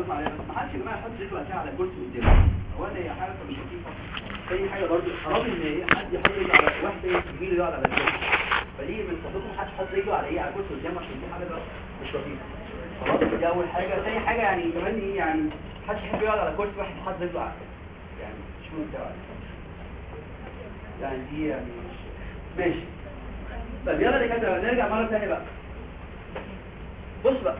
لكم عليها بس ما حدش يا جماعه يحط رجله كده على الكرسي قدامه هو ده هي حاجه مش لطيفه تاني حاجه برضه حرام ان ايه حد يحط رجله على واحده ايه زميله يقعد على الكرسي فدي من فضلكم ما حدش يحط رجله على ايه على الكرسي قدامه عشان دي حاجه مش لطيفه خلاص دي اول حاجه تاني حاجه يعني كمان ايه يعني محدش يحب يقعد على كرسي واحد حاطط رجله على يعني مش ممتع يعني دي يعني ماشي طب يلا يا دكاتره نرجع مره ثانيه بقى بص بقى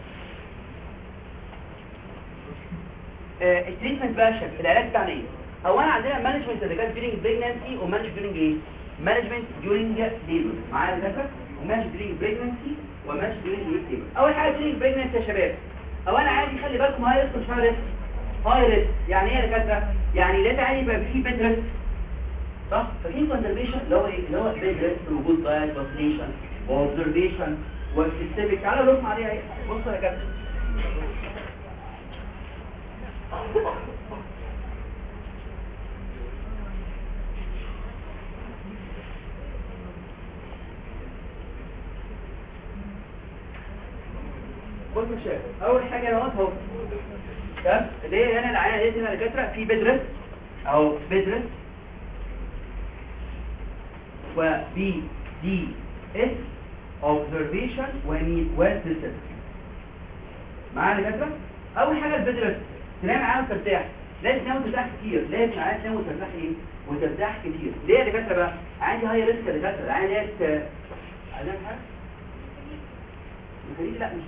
آه التريتمنت بقى يا شباب العلاج بتاعنا ايه اولا عندنا مانجمنت اذا كان ديورنج بريجنانسي ومانج ديورنج ايه مانجمنت ديورنج ليبر معايا يا دكاتره ومانج ديورنج بريجنانسي ومانج ديورنج ايه ليبر اول حاجه ديورنج بريجنانسي يا شباب اولا عادي خلي بالكم هاي ريسك مش هاي ريسك هاي ريسك يعني ايه يا دكاتره يعني لازم عادي يبقى في بيد ريسك صح ففي كونسرفيشن اللي هو ايه اللي هو بيد ريسك وجود دايت فاسيليشن واوبزرفيشن والسيستميك تعالوا نرسم عليها ايه بصوا يا كابتن بص يا شباب اول حاجه اهو اهو تمام اللي هي هنا العينه دي هنا الدكاتره في بيدرس اهو بيدرس و بي دي اس observation ومين والسيستم معايا يا دكاتره اول حاجه البيدرس تنام معاها وترتاح لازم تنام وترتاح كتير لازم عايز تنام وترتاح ايه وترتاح كتير ليه يا دكاتره بقى عندي هاي ريسك يا دكاتره العينه ديت عايزين حاجه الخليج لا مش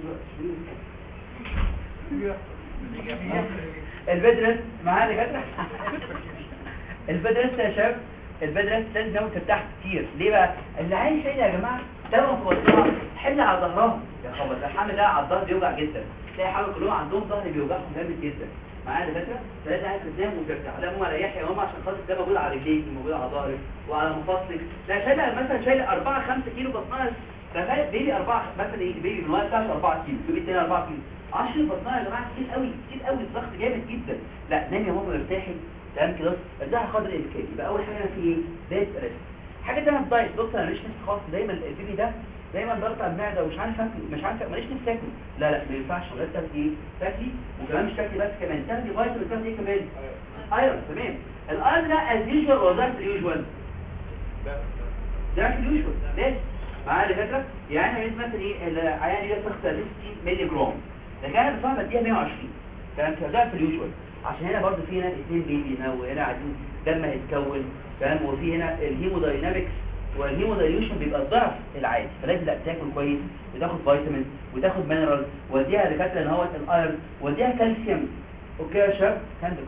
مش البدرس معايا دكاتره البدرس يا شباب البدرس لازم تنام وترتاح كتير ليه بقى اللي عايش هنا يا جماعه تمام متوسطه حمل على ظهرهم يا خبر ده الحمل ده على الظهر بيوجع جدا تلاقي حمل كلهم عندهم ظهر بيوجعهم جامد جدا معايا دكاتره فلازم عايز تنام وترتاح لا ماما ريح يا ماما عشان خاطر ده موجود على رجليك موجود على ظهرك وعلى مفاصلك لا شايله مثلا شايله 4 5 كيلو بطنها تخيل بيبي 4 مثلا ايه بيبي من وقت 4 كيلو بيبي تاني 4 كيلو 10 بطنها يا جماعه كتير قوي كتير قوي الضغط جامد جدا لا نامي يا ماما ارتاحي تمام كده ارتاحي قدر الامكان يبقى اول حاجه انا في ايه دايت ريست حاجه تانية الدايت بص انا ماليش نفس خالص دايما البيبي ده دايما ضغط على المعده ومش عارف اكل مش عارف ماليش نفس اكل لا لا ما ينفعش ولا تاكل ايه تاكلي وكمان مش تاكلي بس كمان تاخدي فيتامين تاخدي ايه كمان ايرون تمام الايرون ده از يوجوال ولا ذات يوجوال ذات يوجوال ليه معايا دكاتره يعني احنا مثلا ايه العيان دي تاخد 60 مللي جرام لكن انا بصراحه بديها 120 كان كده في اليوجوال عشان هنا برضو في هنا اثنين بيبي هنا وهنا عايزين دم هيتكون تمام وفي هنا الهيموداينامكس والهيمودايليوشن بيبقى الضعف العادي فلازم لا تاكل كويس وتاخد فيتامين وتاخد مينرال وديها دكاتره ان هو الايرون وديها كالسيوم اوكي يا شباب عندكم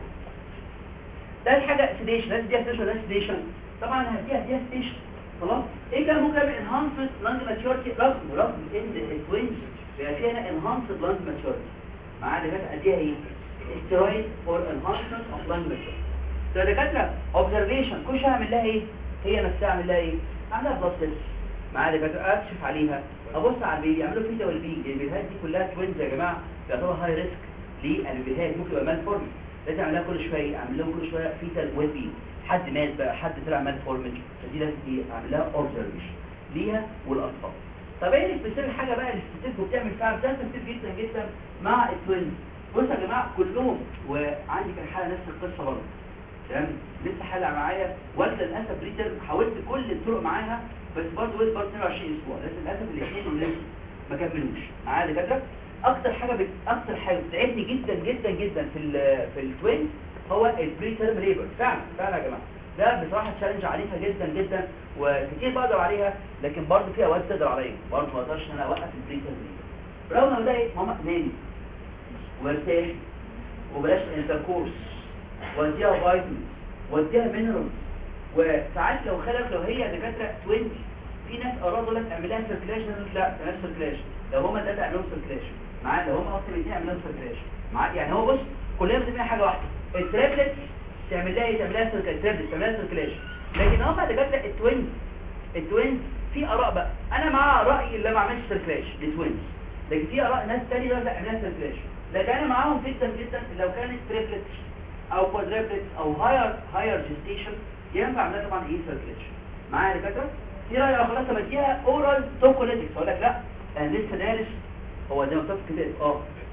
ده الحاجه سيديشن لازم ديها سيديشن ده سيديشن طبعا هديها ديها سيديشن خلاص ايه كان ممكن يعمل انهانسد لانج ماتيورتي رغم رغم ان التوينز بيبقى فيها هنا انهانسد لانج ماتيورتي معاها دكاتره اديها ايه استرويد فور انهانسمنت اوف لانج ماتيورتي ده دكاتره اوبزرفيشن كل شويه اعمل لها ايه هي نفسها اعمل لها ايه اعملها بلس تيست معايا دكاتره اكشف عليها ابص على البيبي اعملوا فيتا والبي البيبيهات دي كلها توينز يا جماعه يعتبر هاي ريسك للبيبيهات ممكن يبقى مال فورمي لازم اعملها كل شويه اعمل لهم كل شويه فيتا والبي حد مات بقى حد طلع مال فورمي فدي لازم ايه اعمل لها اوبزرفيشن ليها والاطفال طب ايه السبيسيفيك حاجه بقى السبيسيفيك بتعمل فعلا ده سبيسيفيك جدا جدا مع التوينز بصوا يا جماعه كلهم وعندي كان حاله نفس القصه برضه تمام لسه حالة معايا والدة للأسف بريتر حاولت كل الطرق معاها بس برضه وقت برضه 22 أسبوع لسه للأسف الاثنين اللي ما كملوش معايا دكاترة أكتر حاجة بت... أكتر حاجة بتعبني جدا جدا جدا في ال... في التوين هو البريتر ليبر فعلا فعلا يا جماعة ده بصراحة تشالنج عنيفة جدا جدا وكتير بقدر عليها لكن برضه في أوقات تقدر عليا برضه ما اقدرش إن أنا أوقف البريتر ليبر رغم إن ده إيه ماما نامي وارتاحي وبلاش انتركورس واديها فيتامين واديها مينرالز وساعات لو خلف لو هي دكاتره 20 في ناس ارادوا لك اعمل لها سيركيليشن لا تعمل سيركيليشن لو هم الثلاثه اعملوا سيركيليشن معايا لو هم اصلا الاثنين اعملوا سيركيليشن معايا يعني هو بص كلنا بنعمل حاجه واحده التريبلت تعمل لها ايه تعمل لها سيركيليشن تعمل لها سيركيليشن لكن هم دكاتره التوينز التوينز في اراء بقى انا مع رايي اللي ما عملش سيركيليشن للتوينز لكن في اراء ناس ثانيه لا اعمل لها سيركيليشن لكن انا معاهم جدا جدا لو كانت تريبلت او كوادريبلت او هاير هاير جيستيشن ينفع عملها طبعا ايه سيركيليشن معايا يا دكاتره في راي خلاص بديها اورال توكوليتكس اقول لك لا انا لسه دارس هو زي ما قلت كده اه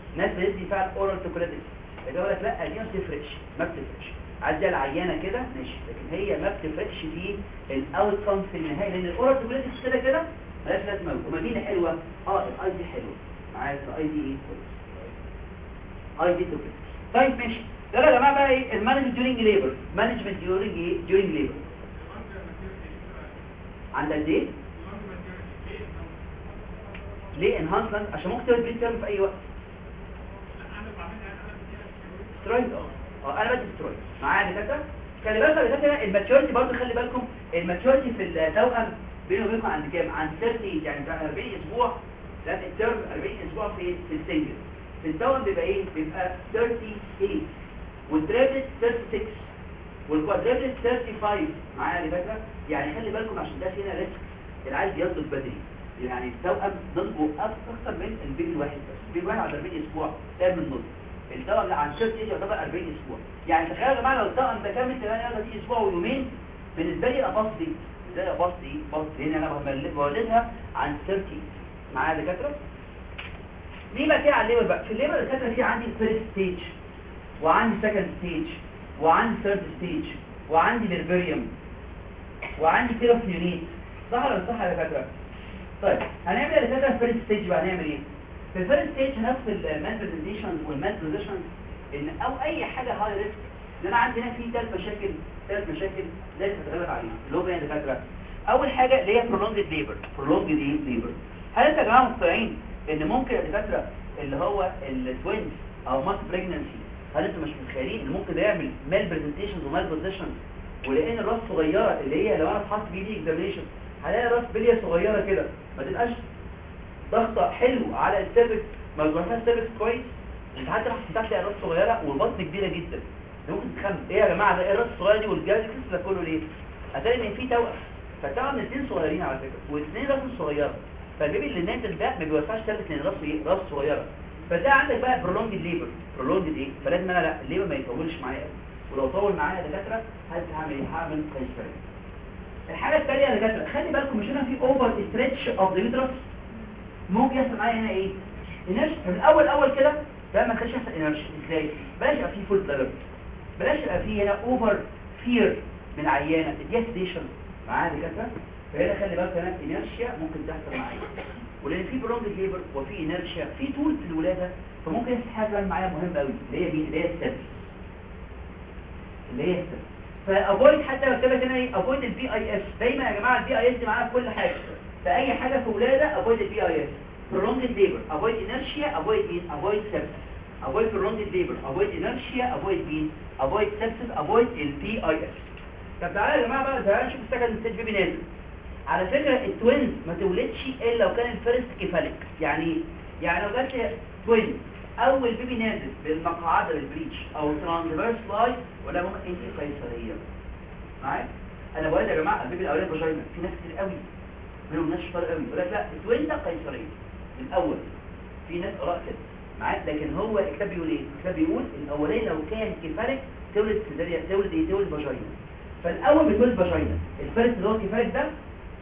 ناس بتدي فعلا اورال توكولاتكس يقول لك لا دي ما بتفرقش ما بتفرقش عدي العيانه كده ماشي لكن هي ما بتفرقش في الاوت كوم في النهايه لان الاورال توكولاتكس كده كده مالهاش لازمه ومدينه حلوه اه الاي دي حلوه معايا الاي دي ايه كويس اي دي توكولاتكس طيب ماشي يلا يا جماعه بقى ايه المانجمنت ديورنج ليبر مانجمنت ديورنج ايه ديورنج ليبر عند قد ايه ليه انهانسمنت عشان ممكن تبقى بريد في اي وقت سترويد اه اه انا بدي سترويد معايا دكاتره خلي بالك يا دكاتره الماتيوريتي برضه خلي بالكم الماتيوريتي في التوأم بينه وبينكم عند كام عند 30 يعني بتاع 40 اسبوع لا الترم 40 اسبوع في في السنجل في التوأم بيبقى ايه بيبقى 38 والتريبلت 36 والكوادريبلت 35 معايا يا دكاتره يعني خلي بالكم عشان ده فينا ريسك العيال بينضج بدري يعني التوأم نضجه اكثر من البيبي الواحد بس البيبي الواحد على 40 اسبوع تام النضج التوأم اللي عن 30 يعتبر 40 اسبوع يعني تخيلوا يا جماعه لو التوأم ده كامل 38 اسبوع ويومين بالنسبه لي اباص دي ازاي اباص دي باص لان انا بولدها عن 30 معايا دكاتره ليه بقى كده على الليبر بقى في الليبر الدكاتره في عندي فيرست ستيج وعندي سكند ستيج وعندي ثيرد ستيج وعندي بيربريوم وعندي كيلو يونيت صح ولا مش صح يا دكاتره طيب هنعمل يا دكاتره فيرست ستيج بقى هنعمل ايه في الفيرست ستيج هناخد المال برزنتيشن والمال بوزيشن ان او اي حاجه هاي ريسك ان انا عندي هنا في ثلاث مشاكل ثلاث مشاكل لازم اتغلب عليها اللي هم يا دكاتره اول حاجه اللي هي برولونجد ليبر برولونجد ايه ليبر هل انتوا يا جماعه مقتنعين ان ممكن يا دكاتره اللي هو التوينز او ماس بريجننسي هل انتوا مش متخيلين ان ممكن ده يعمل مال برزنتيشنز ومال بوزيشن ولان الراس صغيره اللي هي لو انا فحصت بي دي اكزامينشن هلاقي راس بليه صغيره كده ما تبقاش ضغطه حلو على السيرفكس ما يجرحش السيرفكس كويس انت حتى راح تفتح لي راس صغيره والبطن كبيره جدا ممكن تخمن ايه يا جماعه ده ايه الراس الصغيره دي والجهاز ده كله ليه هتلاقي ان في توأم فالتوأم الاثنين صغيرين على فكره والاثنين راس صغيره فالبيبي اللي نازل ده ما بيوسعش سيرفكس لان راسه ايه راس صغيره فده عندك بقى برولونج ليبر برولونج ايه فلازم انا لا الليبر ما يطولش معايا قوي ولو طول معايا دكاتره هعمل ايه هعمل قيصريه الحاجه الثانيه يا دكاتره خلي بالكم مش هنا في اوفر ستريتش اوف ذا يوترس ممكن يحصل معايا هنا ايه انرش في الاول اول كده ده ما كانش يحصل انرش ازاي بلاش يبقى فيه فول بلادر بلاش يبقى فيه هنا اوفر فير من عيانه اديها سيديشن معاها دكاتره فهنا خلي بالك هنا انرشيا ممكن تحصل معايا ولان في برونج ليبر وفي انرشيا في طول في الولاده فممكن يحصل حاجه معايا مهمه قوي اللي هي مين اللي هي السبس اللي هي السبس فافويد حتى لو كتبت هنا ايه افويد البي اي اس دايما يا جماعه البي اي اس دي معانا في كل حاجه في اي حاجه في ولاده افويد البي اي اس prolonged labor avoid inertia avoid pain avoid sepsis avoid prolonged labor avoid inertia avoid pain avoid sepsis avoid البي اي اس طب تعالى يا جماعه بقى تعالى نشوف السكند ستيج بيبي نازل على فكره التوينز ما تولدش الا لو كان الفيرست كيفاليك يعني ايه يعني لو جت توينز اول بيبي نازل بالمقعده للبريتش او ترانسفيرس لاي ولا ممكن انت قيصريه معايا انا بقول يا جماعه البيبي الاولاني فاجينا في ناس كتير قوي منهم ناس شطار قوي يقول لك لا التوين ده قيصريه الاول في ناس اراء كده معايا لكن هو الكتاب بيقول ايه الكتاب بيقول الاولاني لو كان كيفاليك تولد سيزاريا تولد ايه تولد فاجينا فالاول بتولد فاجينا الفيرست اللي هو كيفاليك ده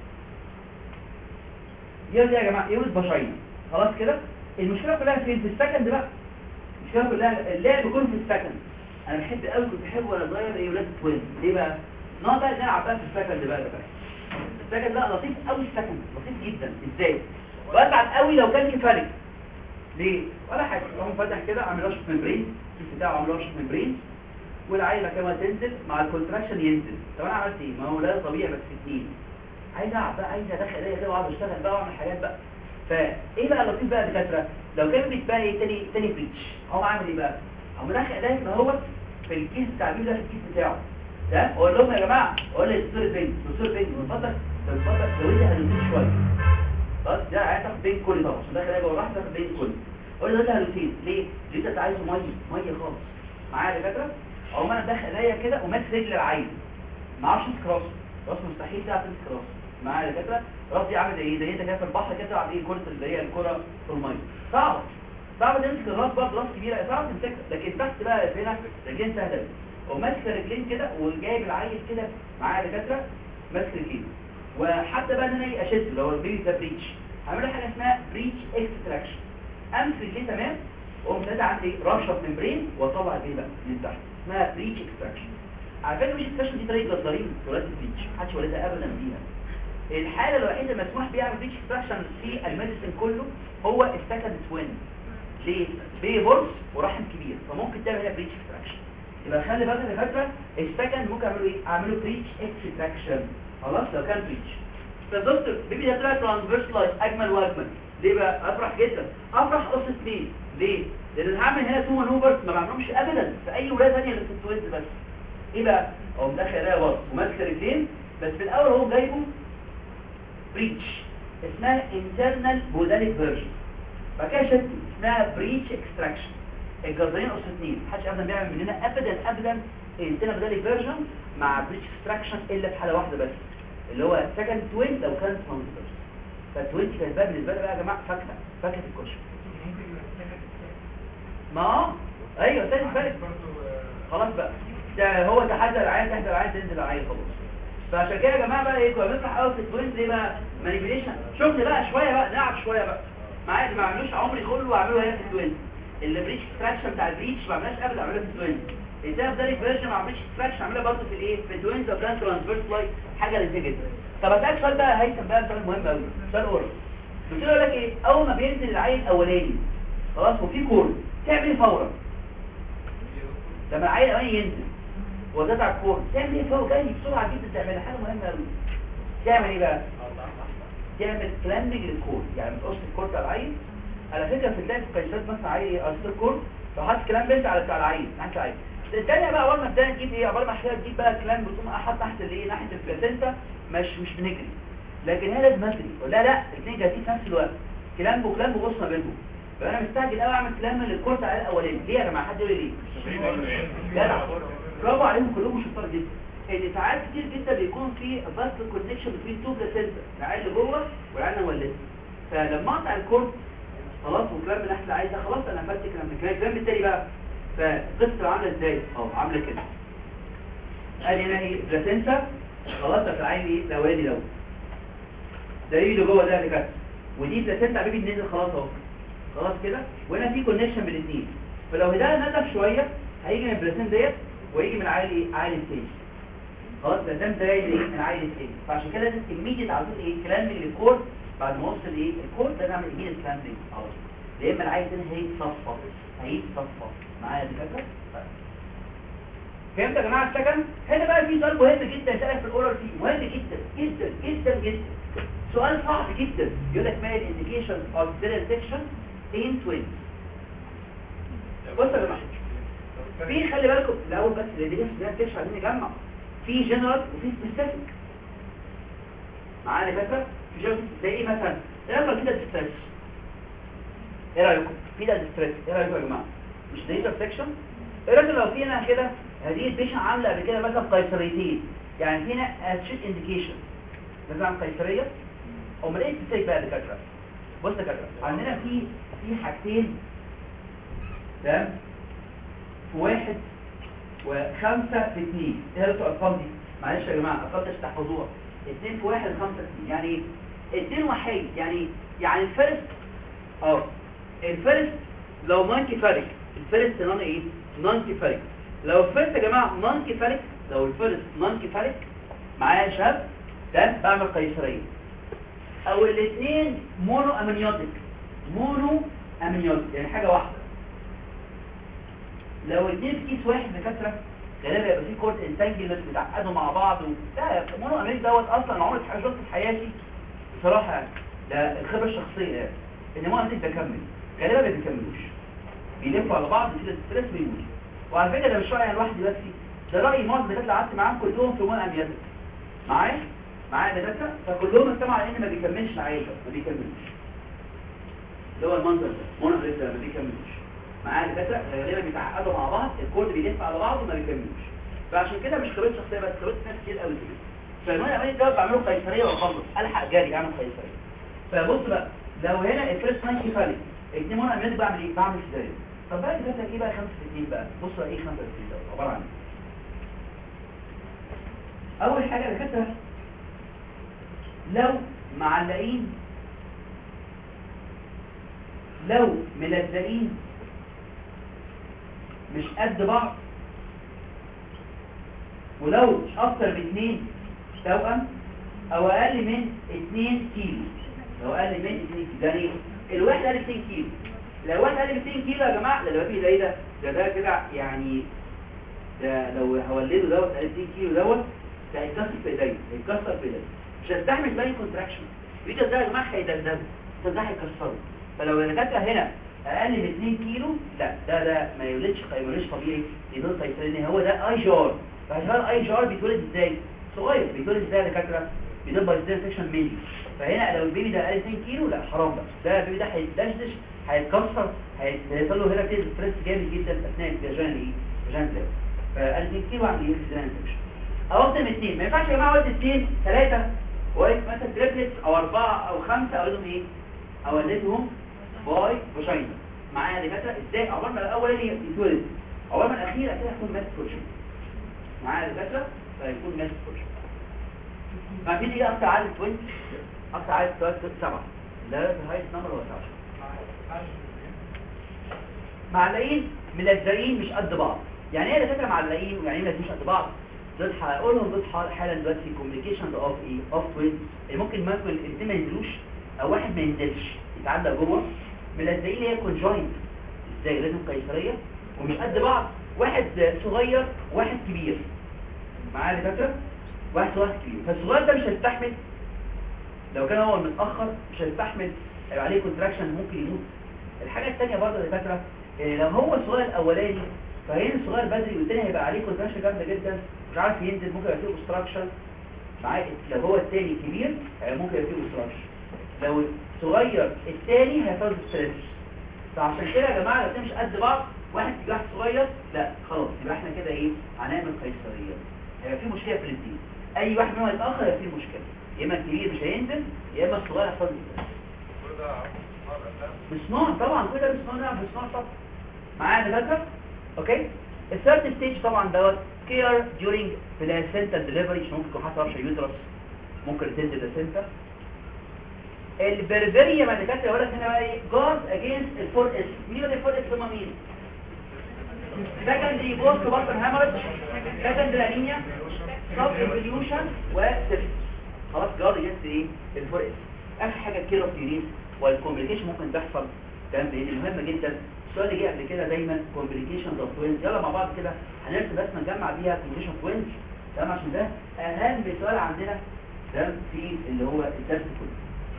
يولد يا جماعه يولد فاجينا خلاص كده المشكله كلها فين في السكند بقى المشكله كلها اللعب كله في السكند انا بحب قوي كنت بحب وانا صغير ايه ولاد التوين ليه بقى نقعد بقى نلعب بقى في السكند بقى ده بقى السكند ده لطيف قوي السكند لطيف جدا ازاي واسعد قوي لو كان كفالك ليه ولا حاجه اقوم فاتح كده اعمل رشه ممبرين الكيس بتاعه اعمل رشه ممبرين والعيله كمان تنزل مع الكونتراكشن ينزل طب انا عملت ايه ما هو لا طبيعي بس اثنين عايز العب بقى عايز ادخل ايه كده واقعد اشتغل بقى واعمل حاجات بقى فايه بقى اللطيف بقى دكاتره لو كان بيتبقى ايه تاني تاني بريتش هو عامل ايه بقى هو مدخل ايديه هو في الكيس بتاع ده في الكيس بتاعه ده اقول لهم يا جماعه اقول للدكتور بين دكتور بين من فضلك من فضلك لو انت هتنزل شويه خلاص ده عايز تاخد بين كل طبعا عشان داخل ايديه وراح تاخد بين كل اقول له ده هلوسين ليه ليه انت عايزه ميه ميه خالص معايا يا دكاتره او ما انا داخل ايديا كده وماسك رجل العيل ما اعرفش امسك راسه راسه مستحيل تعرف تمسك راسه معايا يا دكاتره راسي عامل زي ايه زي انت كده في البحر كده تلعب ايه كره اللي هي الكره في الميه صعب صعب تمسك الراس برضه راس كبيره صعب تمسكها لكن تحت بقى هنا رجلين سهله وماسك رجلين كده وجايب العيل كده معايا يا دكاتره ماسك رجلين وحتى بقى ان انا ايه اشد اللي هو البيبي ده بريتش هعمل له حاجه اسمها بريتش اكستراكشن امسك رجليه تمام واقوم ساعتها عندي رشف ممبرين واطلع الايه بقى من تحت اسمها بريتش اكستراكشن على فكره مش اكستراكشن دي طريقه جزارين ولاده البريتش محدش ولدها ابدا بيها الحاله الوحيده المسموح بيها بريتش اكستراكشن في الميديسن كله هو السكند توين ليه؟ بيه بورس ورحم كبير فممكن تعمل هنا بريتش اكستراكشن يبقى خلي بالك يا دكاتره السكند ممكن اعمله ايه؟ اعمله بريتش اكستراكشن خلاص لو كان بريتش فالدكتور بيبي ده طلع ترانسفيرس لايت اجمل واجمل ليه بقى افرح جدا افرح قص اثنين ليه لان هعمل هنا تو مانوفرز ما بعملهمش ابدا في اي ولاده ثانيه غير في التوينز بس ايه بقى اقوم داخل الاقي بص وماسك رجلين بس في الاول هو جايبه بريتش اسمها internal بوداليك فيرجن بعد كده شد اسمها بريتش اكستراكشن الجزرين قص اثنين محدش ابدا بيعمل مننا ابدا ابدا internal بوداليك فيرجن مع بريتش اكستراكشن الا في حاله واحده بس اللي هو سكند توين لو كانت ترانسفيرس فالتوين كانت بقى بالنسبه لي بقى يا جماعه فاكهه فاكهه الكشك ما اه ايوه تاني فرق خلاص بقى ده هو تحدى العين تحت العين تنزل العين خلاص فعشان كده يا جماعه بقى ايه كنا بنفتح قوي في التوينز ليه بقى مانيبيليشن شغل بقى شويه بقى نلعب شويه بقى معايا ما عملوش عمري كله واعمله هنا في التوينز البريتش اكستراكشن بتاع البريتش ما عملناش ابدا اعملها في التوينز ازاي افضل فيرجن مع بريتش اكستراكشن اعملها برضه في الايه في التوينز او كان ترانسفيرس لايت حاجه لذيذه جدا طب اسالك سؤال بقى هيثم بقى سؤال مهم قوي سؤال اورال قلت له لك ايه اول ما بينزل العين الاولاني خلاص وفي كور تعمل ايه فورا لما العين الاولاني ينزل وزاد على الكور تعمل ايه فورا جاي بسرعه جدا تعمل حاجه مهمه قوي تعمل ايه بقى تعمل كلامنج للكور يعني بتقص الكور بتاع العين على فكره في تلاقي في قياسات مثلا عين قص الكور فحط كلام بنت على بتاع العين ناحيه العين الثانيه بقى اول ما ابتدى نجيب ايه اول ما احنا تجيب بقى كلام بتقوم احط تحت الايه ناحيه البلاسنتا مش مش بنجري لكن هي لازم اجري لا لا الاثنين جايين في نفس الوقت كلام وكلام بص ما بينهم فانا مستعجل قوي اعمل كلام للكورت على الاولاني ليه يا جماعه حد يقول لي ليه جدع برافو عليهم كلهم شطار جدا ان ساعات كتير جدا بيكون في بس كونكشن بين تو بلاسنتا العين اللي جوه والعين اللي ولدت فلما اقطع الكورت خلاص وكلام من ناحيه العين ده خلاص انا قفلت كلام من الكلام التاني بقى فالقصه عامله ازاي اه عامله كده ادي هنا ايه بلاسنتا خلاص في العين ايه الاولاني دوت ده ايه اللي جوه ده اللي كده ودي بلاسنتا حبيبي نزل خلاص اهو خلاص كده وهنا في كونكشن بين الاثنين فلو ده نزل شويه هيجي من البلاسنتا ديت ويجي من عالي ايه عالي ستيج خلاص ده ده زي ايه من عالي ستيج فعشان كده لازم ايميديت على طول ايه كلامنج للكور بعد ما اوصل ايه الكور ده نعمل ايميديت كلامنج على طول يا اما العين ده هيتصفى هيتصفى معايا يا دكاتره فهمت يا جماعه السكن هنا بقى في سؤال مهم جدا يسالك في الاورال فيه مهم جدا جدا جدا جدا سؤال صعب جدا يقول لك ما الانديكيشن اوف سيريال سيكشن ان توين بص يا جماعه في خلي بالكم الاول بس الانديكيشن ده مش عايزين نجمع في جنرال وفي سبيسيفيك معايا يا فاكره في جنرال زي ايه مثلا ايه رايكم كده ستريس ايه رايكم في ده ستريس ايه رايكم يا جماعه مش ديتا سيكشن ايه رايكم لو فينا كده هذه البيشن عامله قبل كده مثلا قيصريتين يعني فينا اشيت انديكيشن مثلا قيصريه امال ايه السيك بقى دكاتره بص يا دكاتره عندنا في في حاجتين تمام في واحد وخمسة في اثنين ايه هي الارقام دي معلش يا جماعه ارقام مش تحفظوها اثنين في واحد خمسة في اثنين يعني ايه اثنين وحيد يعني يعني الفرست اه الفرست لو نون كيفاريك الفرست نون ايه نون كيفاريك لو الفرست يا جماعه نون كيفاريك لو الفرست نون كيفاريك معايا يا شباب ده بعمل قيصريه او الاثنين مونو امنيوتيك مونو امنيوتيك يعني حاجه واحده لو الاثنين في كيس واحد دكاتره غالبا يبقى في كورت انتانجلمنت بيتعقدوا مع بعض لا مونو امنيوتيك دوت اصلا عمري في شفته في حياتي بصراحه يعني ده الخبره الشخصيه يعني ان مونو امنيوتيك بكمل غالبا ما بيكملوش بيلفوا على بعض كده ستريس بيموت وعلى فكره ده مش رايي انا لوحدي بس ده راي معظم الدكاتره اللي قعدت معاهم كلهم في مونو امنيوتيك معايا معايا دكاتره فكلهم اجتمعوا على ان ما بيكملش العيله ما بيكملوش اللي هو المنظر ده مونو امنيوتيك ما بيكملوش معايا دكاتره غالبا بيتعقدوا مع بعض الكورد بيلف على بعضه وما بيكملوش فعشان كده مش خبرتي شخصيه بس خبرتي ناس كتير قوي كده فالمونو امنيوتيك ده بعمله قيصريه واخلص الحق جري اعمل قيصريه فبص بقى لو هنا الفيرست ناين كيفالي اتنين مونو امنيوتيك بعمل ايه بعمل ازاي طب بقى دكاتره ايه بقى 5 في 2 بقى بصوا ايه 5 في 2 ده عباره عن ايه اول حاجه دكاتره لو معلقين لو ملزقين مش قد بعض ولو اكتر من 2 توأم او اقل من 2 كيلو لو اقل من 2 كيلو يعني الواحد اقل من 2 كيلو لو واحد اقل من 2 كيلو يا جماعه ده دلوقتي ده ايه ده ده ده كده يعني ده لو هولده دوت اقل من 2 كيلو دوت ده هيتكسر في ايديا هيتكسر في ايديا مش هستحمل باين كونتراكشن الفيديو ده يا جماعه هيدندن ده هيكسره فلو الدكاتره هنا اقل من 2 كيلو لا ده ده ما يولدش ما يولدش طبيعي يدل قيصري هو ده اي جار فعشان اي جار بيتولد ازاي صغير بيتولد ازاي يا دكاتره بيدل بايزين سيكشن ميلي فهنا لو البيبي ده اقل 2 كيلو لا حرام بقى ده البيبي ده هيتدشدش هيتكسر هيحصل له هنا كده ستريس جامد جدا اثناء الفيجن ايه فيجن ده فقال 2 كيلو عند ايه فيجن سيكشن او اكتر من اثنين ما ينفعش يا جماعه ولد اثنين ثلاثه ولد مثلا تريبلتس او اربعه او خمسه اولدهم ايه اولدهم باي فاجينا معايا يا دكاتره ازاي عقبال ما الاولاني يتولد عقبال ما الاخير اكيد هيكون ماس فورشن معايا يا دكاتره فيكون ماس فورشن فاهمين ايه اكتر عدد توينت اكتر عدد توينت سبعه ده الهايست نمبر هو 19 معلقين ملزقين مش قد بعض يعني ايه يا دكاتره معلقين ويعني ايه ملزقين مش قد بعض دول هقولهم دول حالا دلوقتي كوميونيكيشن اوف ايه اوف توينز اللي ممكن ممكن الاثنين ما ينزلوش او واحد ما ينزلش يتعدى جوه ملزقين هي كونجوينت ازاي لازم قيصريه ومش قد بعض واحد صغير واحد كبير معايا يا دكاتره واحد صغير كبير فالصغير ده مش هيستحمل لو كان هو متاخر مش هيستحمل هيبقى عليه كونتراكشن ممكن يموت الحاجه الثانيه برضه يا دكاتره لو هو الصغير الاولاني فهنا الصغير بدري والتاني هيبقى عليه كونتراكشن جامده جدا مش عارف ينزل ممكن يبقى فيه اوبستراكشن معايا لو هو التاني كبير ممكن يبقى فيه اوبستراكشن لو الصغير التاني هيفرض ستريس فعشان كده يا جماعه لو مش قد بعض واحد واحد صغير لا خلاص يبقى احنا كده ايه هنعمل قيصريه هيبقى في مشكله في الاثنين اي واحد منهم يتاخر هيبقى في مشكله يا اما الكبير مش هينزل يا اما الصغير هيفرض بصناع طبعا كل ده بصناع بصناع طبعا معايا دكاتره اوكي الثيرد ستيج طبعا دوت كير during بلاسنتا ديليفري مش ممكن يكون حصل رشا يوترس ممكن تنزل بلاسنتا البربرية ما دكاتره يقول لك هنا بقى ايه جارد اجينست الفور اس مين اللي الفور اس هم مين سكندري بوست بطن هامرج سكندري انيميا سب انفليوشن وسيفت خلاص جارد اجينست ايه الفور اس اخر حاجه الكيروتيرين والكومبليكيشن ممكن تحصل تمام لان مهم جدا السؤال اللي جه قبل كده دايما كومبليكيشن اوف توينز يلا مع بعض كده هنرسم بس نجمع بيها كومبليكيشن اوف توينز تمام عشان ده اهم سؤال عندنا تمام في اللي هو الدرس كله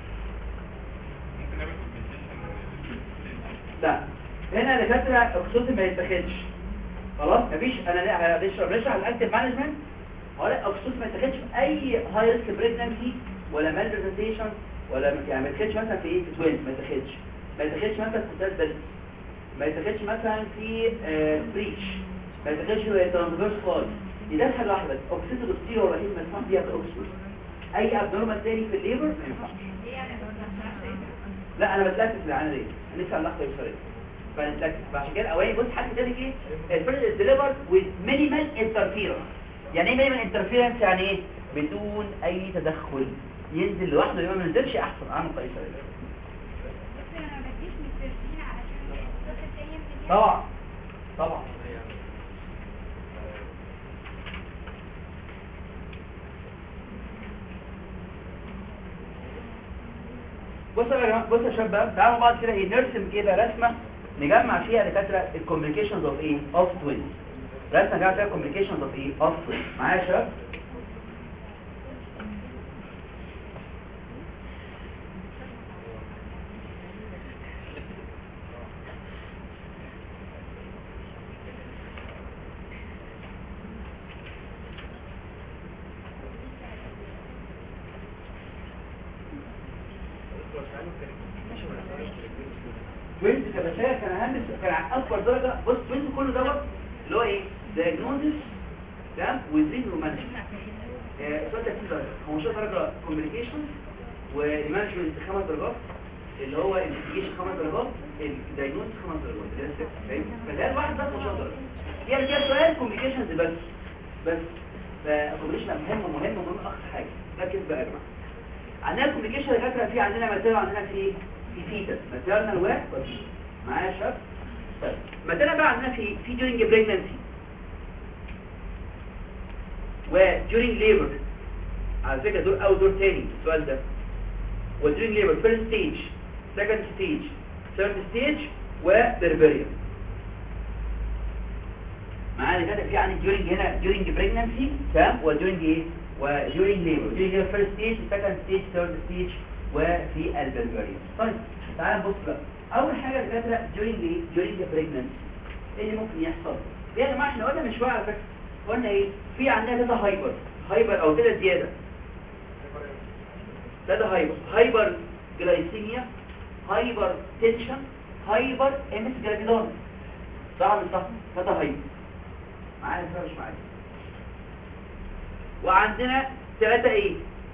لا هنا دكاتره اكسوتين ما يتاخدش خلاص مفيش انا بشرب بشرح الاكتيف مانجمنت ولا اكسوتين ما يتاخدش في اي هاي ريسك بريجنسي ولا مال برزنتيشن ولا يعني ما يتاخدش مثلا في ايه في توينز ما يتاخدش ما يتاخدش مثلا في ثلاث بس ما يتاخدش مثلا في بريتش ما يتاخدش في ترانسفيرس خالص دي حاجه واحده بس اوكسيتو دوستيرو الوحيد ما ينفعش فيها كاوكسيتو اي ابنورمال تاني في الليبر ما ينفعش لا انا بتلكك في العانه دي لسه اللحظه يوصلت فنتلكك فعشان كده اواني بص حد تاني ايه الفرد ديليفر وذ مينيمال انترفيرنس يعني ايه مينيمال انترفيرنس يعني ايه بدون اي تدخل ينزل لوحده يبقى ما ينزلش احسن اعمل قيصريه طبعا طبعا بصوا يا جماعه بصوا يا شباب تعالوا بعض كده ايه نرسم كده رسمه نجمع فيها دكاتره الكومبليكيشنز اوف ايه اوف توينز رسمه نجمع فيها الكومبليكيشنز اوف ايه اوف توينز معايا يا شباب توينت كبشاية كان اهم كان اكبر درجة بص توينت كله دوت اللي هو ايه diagnosis تمام وزين ومانجمنت سؤال 30 درجة 15 درجة كوميونيكيشن والمانجمنت خمس درجات اللي هو انفستيجيشن خمس درجات الدايجنوستس خمس درجات اللي هي الست فاهم فده الواحد ده 15 درجة هي كده سؤال كوميونيكيشنز بس بس فالكوميونيكيشن مهم مهم مهم اكتر حاجة ركز بقى يا جماعة عندنا الكوميونيكيشن اللي فاكره في عندنا ماتيريال عندنا في ايه في فيتس ماتيرنال واحد معايا يا شباب طيب مثلا بقى عندنا في في during pregnancy و during labor على فكرة دول أول دور تاني السؤال ده و during labor first stage second stage third stage و berberium معانا كده في عندي during هنا during pregnancy تمام و during ايه و during labor during labor first stage second stage third stage وفي البربريوم طيب تعال نبص بقى اول حاجه الدكاتره during ايه during the pregnancy ايه اللي ممكن يحصل ايه يا جماعه احنا قلنا من شويه على فكره قلنا ايه في عندنا كده هايبر هايبر او كده زياده ده هايبر هايبر جلايسيميا هايبر تنشن هايبر امس جرافيدون صح ولا صح ده هايبر معايا ولا مش معايا وعندنا ثلاثة ايه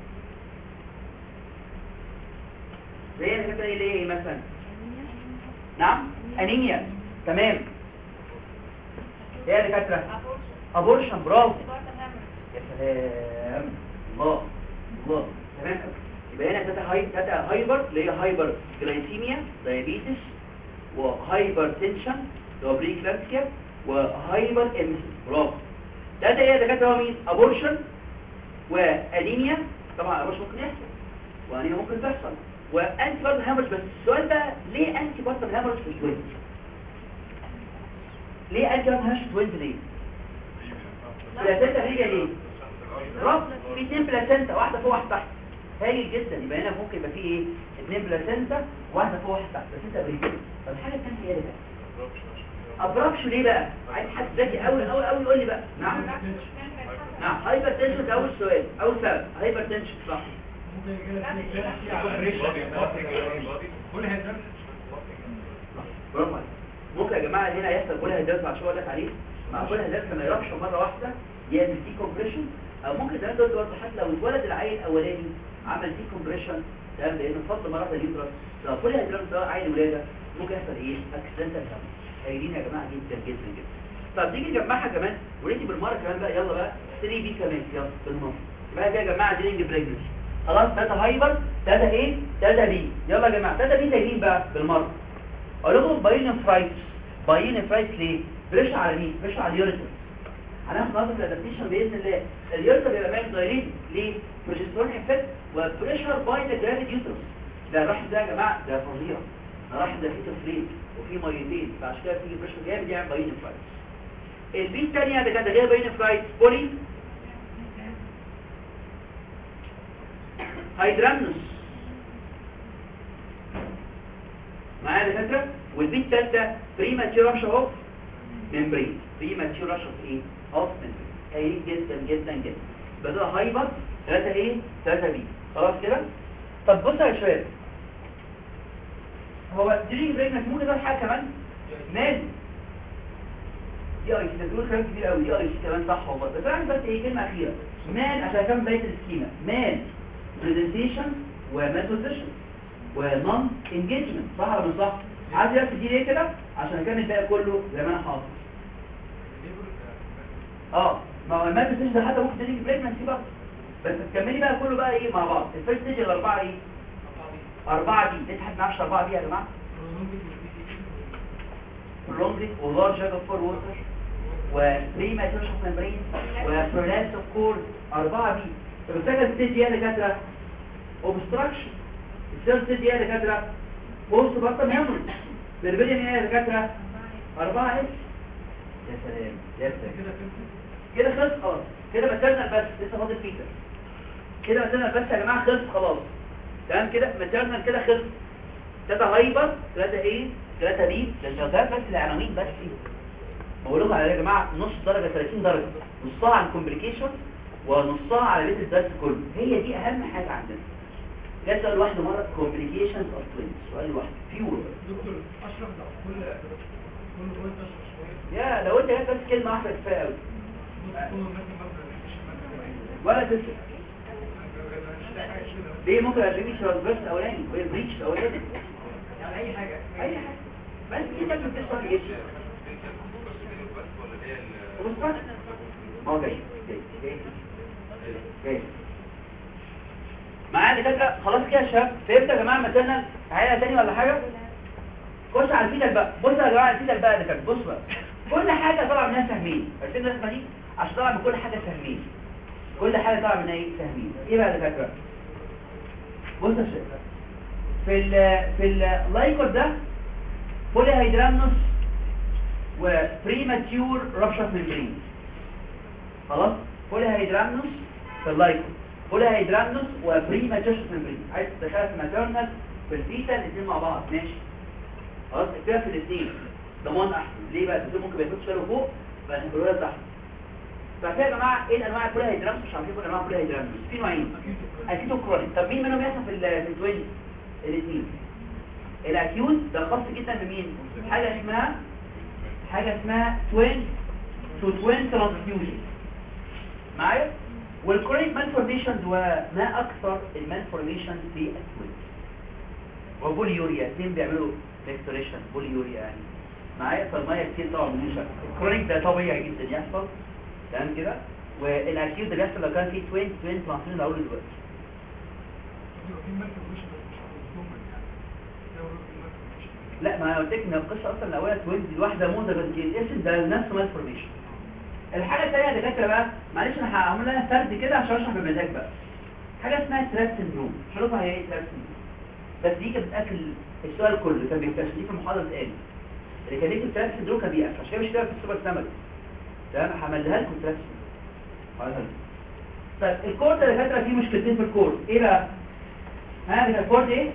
زي اللي كانت ايه ايه مثلا نعم انيميا تمام ايه اللي كانت ابورشن برافو يا سلام الله الله تمام يبقى هنا تاتا هاي تاتا هايبر اللي هي هايبر جلايسيميا دايابيتس وهايبر تنشن اللي هو بريكلامسيا وهايبر امس برافو تاتا ايه اللي كانت هو مين ابورشن وانيميا طبعا الابورشن ممكن يحصل وانيميا ممكن تحصل وانتي بارتم هامرج بس السؤال ده ليه انتي بارتم هامرج في التوينز ليه انتي بارتم هامرج في التوينز ليه بلاسنتا هي ليه رب في اثنين بلاسنتا واحده فوق واحده تحت هايل جدا يبقى هنا ممكن يبقى في ايه اثنين بلاسنتا واحده فوق واحده تحت بلاسنتا بريكل طب الحاجه الثانيه ايه بقى ابرابشو ليه بقى عايز حد ذكي قوي قوي قوي يقول لي بقى نعم نعم هايبر تنشن ده اول سؤال اول سبب هايبر تنشن صح برافو عليك. ممكن يا جماعه هنا يحصل كل هيدرس بعد شويه اقول لك عليه مع كل هيدرس لما يربش مره واحده يعمل دي كومبريشن او ممكن زي ما انت قلت برضه حتى لو اتولد العيل الاولاني عمل دي كومبريشن تمام لانه فضل مره واحده اليوترس لو كل هيدرس ده عيل ولاده ممكن يحصل ايه اكسيدنتال هايلين يا جماعه جدا جدا جدا طب نيجي نجمعها كمان ونيجي بالمره كمان بقى يلا بقى 3 بي كمان يلا بالمره يبقى كده يا جماعه ديلينج بريجنسي خلاص 3 هايبر 3 ايه 3 بي يلا يا جماعه 3 بي تايلين بقى بالمره اقول لكم باين فرايتس باين فرايتس ليه بريش على مين بريش على اليوريتر هناخد نظره الادابتيشن باذن الله اليوريتر بيبقى مايل دايريت ليه بروجسترون افكت وبريشر باي ذا جرافيد يوترس ده الرحم ده يا جماعه ده فظيع الرحم ده فيه تفريط وفيه ميتين فعشان كده بتيجي بريشر جامد يعمل باين فرايتس البي الثانيه ده كانت غير باين فرايتس بولي هيدرامنوس معايا يا دكاتره والبي الثالثه بريماتيور رش اوف ممبرين بريماتيور رش اوف ايه اوف ممبرين هايلين جدا جدا جدا يبقى ده هايبر 3 ايه 3 بي خلاص كده طب بص يا شباب هو درينج بريك ممكن ده حاجه كمان مال دي اي سي تقول كلام كتير قوي دي اي سي كمان صح والله بس انا بس ايه كلمه اخيره مان عشان كام بقيه السكيما مان برزنتيشن ومان بوزيشن ونون انجيجمنت صح ولا مش صح عايز بس دي ليه كده عشان اكمل الباقي كله زي ما انا حاطط اه ما هو المان بوزيشن ده حتى ممكن تيجي بريجنسي برضه بس تكملي بقى كله بقى ايه مع بعض الفيرست ستيج الاربعه ايه اربعه دي ليه حد ما يعرفش اربعه دي يا جماعه prolonged ولارج جاج فور ووتر وبريماتيور اوف ممبرين وبرولاس اوف كورد اربعه دي طب السكند ستيج دي اللي كانت اوبستراكشن الثيرد ستيج دي اللي كانت بوست بطن هيموريج بالبدن هي اللي كانت اربعه اس يا سلام يا سلام كده خلص خلاص كده ماتيرنال بس لسه فاضل فيتر كده ماتيرنال بس يا جماعه خلص خلاص تمام كده ماتيرنال كده خلص ثلاثة هايبر ثلاثة ايه ثلاثة بي ده بس العناوين بس بقول لكم على يا جماعه نص درجه 30 درجه نصها عن كومبليكيشن ونصها على بيت الدرس كله هي دي اهم حاجه عندنا جت سؤال لوحده مره كومبليكيشنز اوف توينز سؤال لوحده فيور دكتور اشرح لو كل كل بوينت اشرح شويه يا لو انت جت بس كلمه واحده كفايه قوي كل مثلا مثلا ولا تسال ليه ممكن الريميش ترانسفيرس الاولاني وهي البريتش الاولاني يعني اي حاجه اي حاجه بس دي تاكل تشرح ايه وبالظبط ما هو جاي جاي جاي جاي معايا دكاتره خلاص كده يا شباب فهمت يا جماعه مثلا تعالى تاني ولا حاجه خش على الفيتال بقى بص يا جماعه الفيتال بقى ده كان بص بقى كل حاجه طالعه منها سهمين عارفين الرسمه دي عشان طالعه من كل حاجه سهمين كل حاجه طالعه منها ايه سهمين ايه بقى ده فاكره بص يا شباب في ال في اللايكور ده بولي هيدرامنوس وبريماتيور رابشر ممبرين خلاص بولي هيدرامنوس في اللايكور بولي هيدرامنوس وبريماتيور ممبرين عايز تدخلها في ماتيرنال في الفيتا الاثنين مع بعض ماشي خلاص اكتبها في الاثنين ضمان احسن ليه بقى الدكتور ممكن ما ياخدش باله فوق فالانفلونزا تحت فكده يا جماعه ايه الانواع البولي هيدرامنوس مش عارفين كل انواع البولي هيدرامنوس في نوعين اكيد وكرونيك طب مين منهم يحصل في ال- في التوين الاثنين الاكيوت ده خاص جدا بمين حاجه اسمها حاجه اسمها توين تو توين ترانسفيوجن معايا والكرونيك مالفورميشن وما اكثر المالفورميشن في التوين وبوليوريا اثنين بيعملوا ريستوريشن بوليوريا يعني معايا فالميه كتير طبعا من الشكل الكرونيك ده طبيعي جدا يحصل تمام كده والاكيوت ده بيحصل لو كان في توين توين ترانسفيوجن اقول دلوقتي يبقى في مالك مش بس مش هتظلمك يعني لو في مالك مش لا ما انا قلت لك ان القصه اصلا الاولى توينز الواحده موزه بس الاسم ده نفس مالفورميشن الحاجه الثانيه يا دكاتره بقى معلش انا هعمل لها فرد كده عشان اشرح بمزاج بقى حاجه اسمها تراب سندروم مش عارفه هي ايه تراب سندروم بس دي كانت بتاكل السؤال كله كان بيكتشف دي في المحاضره اتقال اللي كان يكتب تراب سندروم كان بيقفل عشان كده مش كده في السوبر سمك تمام هعملها لكم تراب سندروم هقولها لكم. طيب الكورد يا دكاتره فيه مشكلتين في الكورد ايه بقى؟ ها ده الكورد ايه؟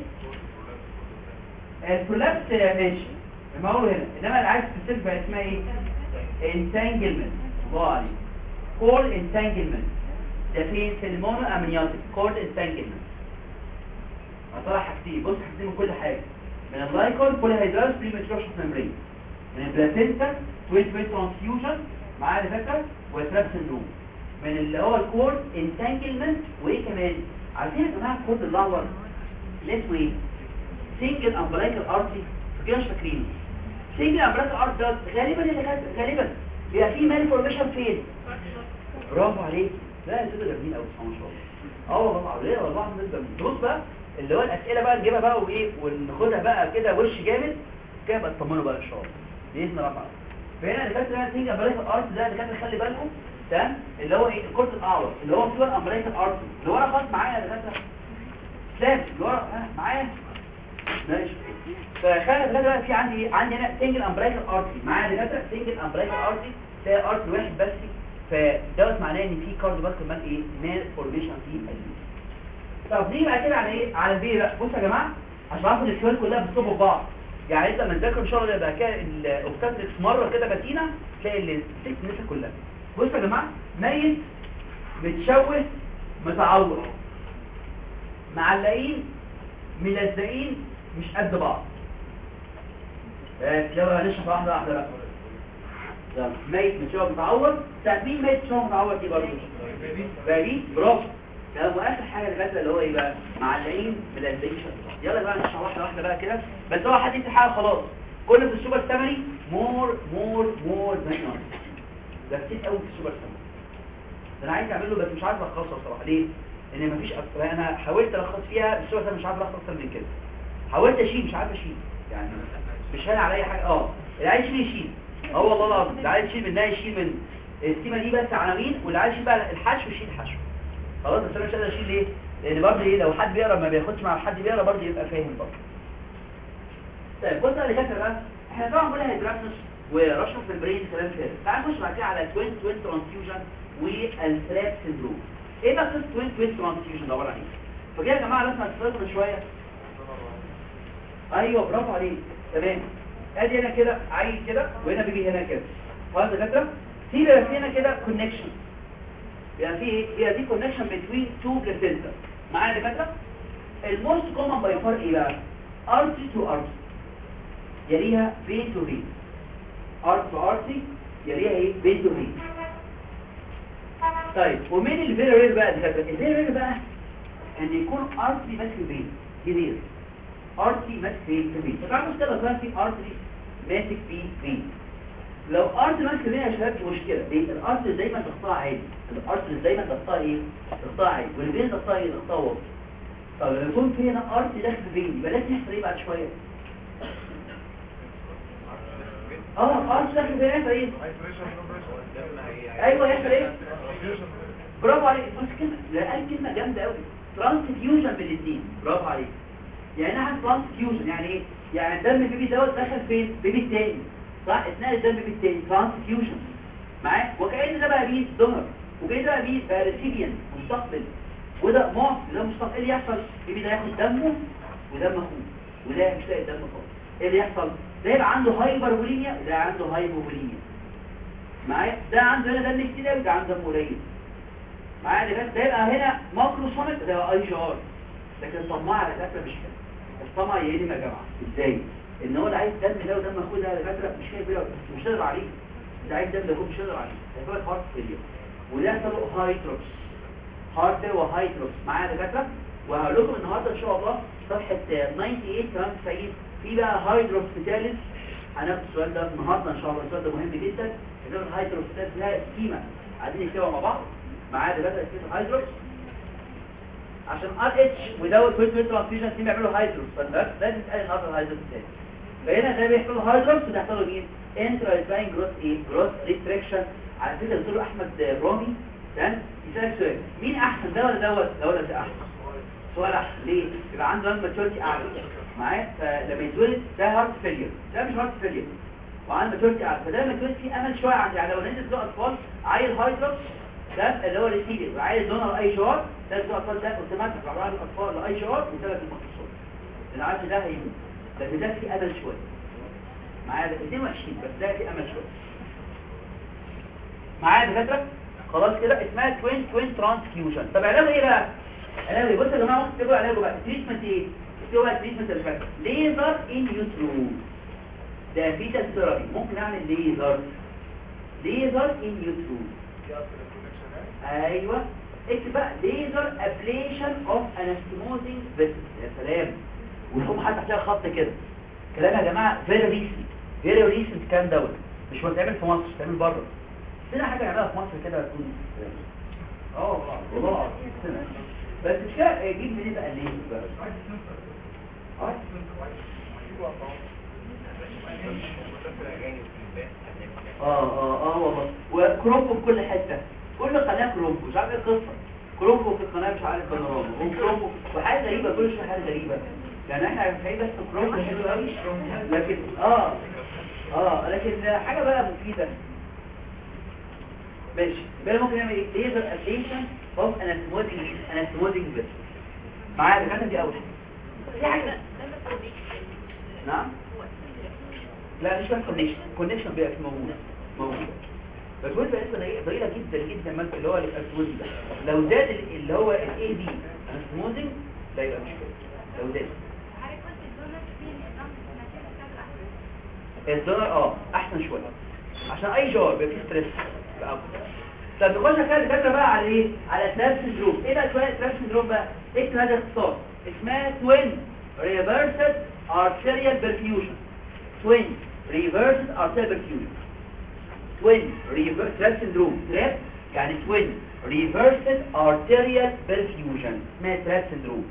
البرولابس ماشي ما هو هنا انما اللي عايز تسيب بقى اسمها ايه انتانجلمنت الله عليك كول انتانجلمنت ده فين في المونو امنيوتيك كول انتانجلمنت هطلع حاجتين بص حاجتين من كل حاجه من اللايكول بولي هيدرالس بريمتروشن ميمبرين من البلاتينتا توين توين ترانسفيوجن معاه فاكر وتراب سندروم من اللي هو الكورد انتانجلمنت وايه كمان عارفين يا جماعه الكورد الاحمر اللي اسمه ايه سنجل امبلايكال ارتري كده مش فاكرينه سنجل امبلايكال ارتري ده غالبا اللي كانت غالبا بيبقى فيه مال فورميشن فين برافو عليك لا انتوا جامدين قوي ما شاء الله اه والله العظيم والله العظيم جامدين بص بقى اللي هو الاسئله بقى نجيبها بقى وايه وناخدها بقى كده وش جامد كده بقى تطمنوا بقى ان شاء الله باذن الله تعالى فهنا اللي كانت سنجل امبلايكال ارتري ده اللي كانت خلي بالكم تمام اللي هو ايه الكورت الاعور اللي هو فلور امبلايكال ارتري اللي ورا خالص معايا يا دكاتره سلام اللي ورا ها معايا ماشي فخلي بالك بقى في عندي إيه؟ عندي هنا سنجل امبرايكال ارتري معايا دكاتره سنجل امبرايكال ارتري ده ارتري واحد بس فدوت معناه ان في كارديو باسكت مان ايه مال فورميشن في القلب طب نيجي بقى كده على ايه على البي بقى بصوا يا جماعه عشان اخد الشوال كلها بتصب في بعض يعني انت لما تذاكر ان شاء الله يبقى كده الاوبستاتريكس مره كده باتينا تلاقي الست نسا كلها بصوا يا جماعه ميت متشوه متعور معلقين ملزقين مش قد بعض بس يلا هنشرح واحده واحده بقى يلا ميت متشوه متعور بتاعت مين ميت متشوه متعور دي برضه باريس برافو تمام واخر حاجه اللي اللي هو ايه بقى معلقين ملزقين شد يلا بقى نشرح واحده واحده بقى كده بس هو حد يفتح حاجه خلاص كل في السوبر سامري مور مور مور ذان ده كتير قوي في السوبر سامري ده انا عايز اعمله بس مش عارف الخصها بصراحه ليه لان مفيش اكتر انا حاولت الخص فيها السوبر سامري مش عارف الخص اكتر من كده حاولت اشيل مش عارف اشيل يعني مش هان عليا حاجه اه اللي عايز يشيل يشيل اه والله العظيم اللي عايز يشيل منها يشيل من السيمه دي بس عناوين واللي عايز يشيل بقى الحشو يشيل حشو خلاص بس انا مش قادر اشيل ليه لان برضه ايه لو حد بيقرا ما بياخدش مع حد بيقرا برضه يبقى فاهم برضه طيب بص اللي كاتب بقى احنا طبعا قلنا هيدرابنس ورشح في البرين كلام كده تعال نخش بعد كده على توين توين ترانسفيوجن والثراب سيندروم ايه بقى قصه توين توين ترانسفيوجن ده عباره عن ايه فكده يا جماعه لازم نستفيد من شويه ايوه برافو عليك تمام ادي هنا كده عايز كده وهنا بيجي هنا كده خلاص يا دكاتره في بيبقى في هنا كده كونكشن بيبقى في ايه بيبقى في كونكشن بين تو بلاسينتا معايا يا دكاتره الموست كومن باي فار ايه بقى ارتي تو ارتي يليها بين تو بين ارت تو ارتي يليها ايه بين تو بين طيب ومين اللي فيري رير بقى دكاتره الفيري رير بقى ان يكون ارتي ماسك بين دي رير ارتي ماسك في بين طبعا مشكله كمان في ارتي ماسك في بين لو ارتي ماسك بين يا شباب دي مشكله ليه الارتي دايما ضغطها عالي الارتي دايما ضغطها ايه ضغطها عالي والبين ضغطها ايه ضغطها واطي طب لما يكون في هنا ارتي داخل في بين يبقى لازم يحصل ايه بعد شويه اه ارش داخل في يحصل ايه هاي بريشر لو بريشر ايوه يحصل ايه ترانسفيوجن برافو عليك بص كلمه لا قال كلمه جامده قوي ترانسفيوجن بين الاثنين برافو عليك يعني انا ترانسفيوجن يعني ايه يعني الدم البيبي دوت دخل فين بيبي التاني صح اثناء الدم بيبي التاني ترانسفيوجن معايا وكأن ده بقى بيه دونر وكأن ده بقى بيه بقى ريسيبيان مستقبل وده معطي ده مستقبل ايه اللي يحصل البيبي ده ياخد دمه ودم اخوه وده مش لاقي دم خالص ايه اللي يحصل ده يبقى عنده هايبر بوليميا وده عنده هايبوبوليميا معايا ده عنده هنا دم كتير قوي ده عنده دم قليل معايا اللي فات ده يبقى هنا ماكرو سومت ده اي جي ار لكن طماع على فكره مش كده الطمع يقلم يا جماعه ازاي ان هو اللي عايز دم ده ودم اخوه ده على فكره مش كده بيقول مش قادر عليه ده عايز دم ده يكون مش قادر عليه هيبقى هارت فيلير وده يحصل له هايتروبس هارت وهايتروبس معايا يا دكاتره وهقول لكم النهارده ان شاء الله صفحه 98 كمان 90 في بقى هايدروبس ثالث هناخد السؤال ده النهارده ان شاء الله السؤال ده مهم جدا كده الهايدروبس ثالث لها سكيما عايزين نكتبها مع بعض معايا دكاتره سكيما هايدروبس عشان ار اتش ودوت فيت فيت ترانسفيوجن تيم يعملوا هايدروس فده لازم تسال النهارده الهايدروس ازاي فهنا ده بيحصل له هايدروس وده يحصل له مين انترا اسباين جروث ايه جروث ريستريكشن على فكره قلت له احمد رامي تمام يسالك سؤال مين احسن ده ولا دوت ده ولا ده احسن سؤال احسن ليه يبقى عنده لما ماتيورتي اعلى معايا فلما يتولد ده هارت فيلير ده مش هارت فيلير وعنده ماتيورتي اعلى فده لما يتولد فيه امل شويه عند يعني لو نزل له اطفال عيل هايدروس ده اللي هو ريسيفر وعايز دونر اي شعار ده اللي الاطفال ده اوتوماتيك على الاطفال لاي شعار بسبب المخصوصات العيل ده هيموت لكن ده في امل شويه معايا ده 22 بس ده في امل شويه معايا دكاتره خلاص كده اسمها توين توين ترانسفيوجن طب علاجه ايه بقى علاجه ايه بصوا يا جماعه ممكن تكتبوا علاجه بقى تريتمنت ايه تكتبوا بقى التريتمنت اللي فات ليزر ان يوترو ده فيتال ثيرابي ممكن اعمل ليزر ليزر ان يوترو ايوه اكتب بقى ليزر ابليشن اوف انستموزنج فيسس يا سلام ويقوم حاطط تحتها خط كده كلام يا جماعه فيري ريسنت فيري ريسنت الكلام دوت مش بتعمل في مصر بتعمل بره سنة حاجه نعملها في مصر كده تكون اه والله العظيم سنة. بس مش كده جيب منين بقى ليه بقى اه اه اه اه والله وكرومبو في كل حته كل قناه كرومبو مش عارف ايه القصه كرومبو في القناه مش عارف بانوراما وكرومبو وحاجه غريبه كل شويه حاجه غريبه يعني احنا في بس كرومبو حلو قوي لكن اه اه لكن حاجه بقى مفيده ماشي بقى ممكن نعمل ايه ليزر ابليشن اوف انستموزنج انستموزنج بس معايا الحاجه دي اول حاجه في حاجه نعم لا مش بس كونكشن كونكشن بيبقى موجود موجود بس هو بقى ضئيله ضئيله جدا جدا مثلا اللي هو الاسموزنج ده لو زاد ال- اللي هو الاي بي الاسموزنج ده يبقى مشكله لو زاد الدولار اه احسن شويه عشان اي جار بيبقى فيه ستريس بقى أكتر. طب نخش كده الفكره بقى على ايه على تراب سندروم ايه بقى شويه تراب سندروم بقى اكتب هذا اختصار اسمها توين ريفرسد ارتيريال برفيوجن توين ريفرسد ارتيريال برفيوجن توين ريفرس تراب سندروم تراب يعني توين ريفرسد ارتيريال برفيوجن اسمها تراب سندروم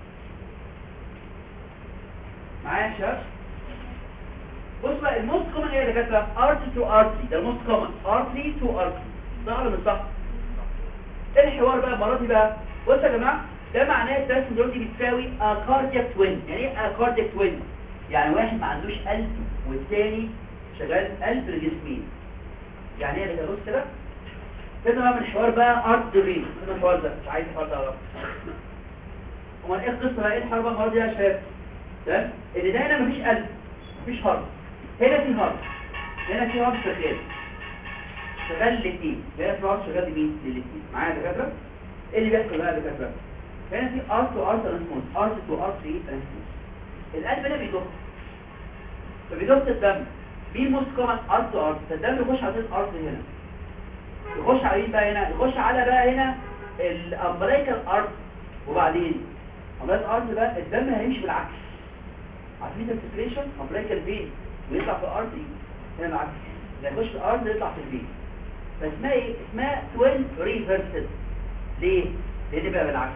معايا يا شباب بص بقى الموست كومن ايه يا دكاتره ارتري تو ارتري ده الموست كومن ارتري تو ارتري صح ولا مش صح ايه الحوار بقى المره دي بقى بص يا جماعه ده معناه الترس دول دي بتساوي كاردياك توين يعني ايه كاردياك توين يعني واحد ما عندوش قلب والتاني شغال قلب لجسمين يعني ايه يا دكاتره بص كده كده بقى من الحوار بقى ارت رين كده الحوار ده مش عايز الحوار ده اعرفه امال ايه القصه بقى ايه الحوار بقى المره دي يا شباب ده ان ده هنا مفيش قلب مفيش هارت هنا في هارت هنا في هارت شغال شغال الاثنين هنا في هارت شغال لمين للاثنين معايا يا دكاتره ايه اللي بيحصل بقى يا دكاتره هنا في ارت تو ارت ترانسفورم ارت تو ارت ايه ترانسفورم القلب هنا بيضخ فبيضخ الدم مين موست كومن ارت تو ارت فالدم يخش على الارت هنا يخش على مين بقى هنا يخش على بقى هنا الامبريكال ارت وبعدين امبريكال ارت بقى الدم هيمشي بالعكس عارفين السكريشن امبريكال فين ويطلع في الارض هنا العكس ده يخش في الارض يطلع في الفين فاسمها ايه اسمها توين ريفرسد ليه لان بقى بالعكس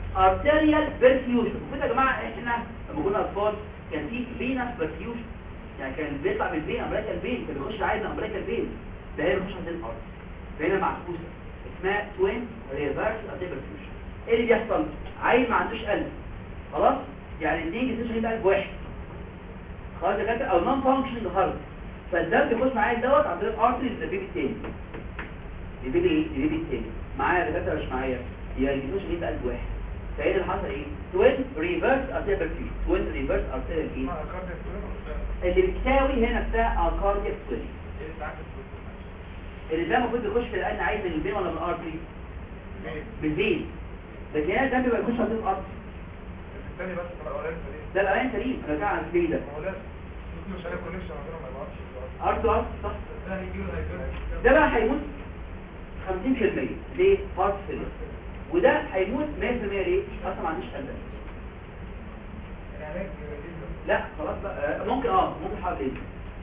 ارتيريال برفيوجن وكده يا جماعه احنا لما كنا اطفال كان في فينس برفيوجن يعني كان بيطلع من البين امريكا البين كان بيخش العين من امريكا البين ده هنا بيخش عند الارض فهنا معكوسه اسمها توين ريفرس ارتيبرفيوجن ايه اللي بيحصل عيل ما عندوش قلب خلاص يعني الاثنين جسمهم هيبقى قلب واحد خلاص يا كده او نون فانكشنج هارت فالدم بيخش معايا دوت عند الارتري للبيبي التاني البيبي ايه البيبي التاني معايا دكاتره مش معايا يبقى الجسم هيبقى قلب واحد فايه اللي حصل ايه توين ريفرس ارتيبرفيوجن توين ريفرس ارتيبرفيوجن ما كارد الكلام اللي بتساوي هنا بتاع كاردياك سويتش ايه ساعات الكلام اللي ده المفروض يخش في القلب عايز من البين ولا من الارتري مين بالبين لكن هنا الدم بيبقى يخش عند الارتري الثاني بس في الاولاني سليم ده الاولاني سليم انا بتاع عن البين ده ما هو لازم ممكن مش هلاقي كونكشن عندنا ما يبعتش ارتو ارتو صح ده هيجي له هيجي ده بقى هيموت 50% ليه هارت فيلر وده هيموت 100% ليه اصلا ما عندوش قلب العلاج لا خلاص بقى آه، ممكن اه ممكن حاجه ايه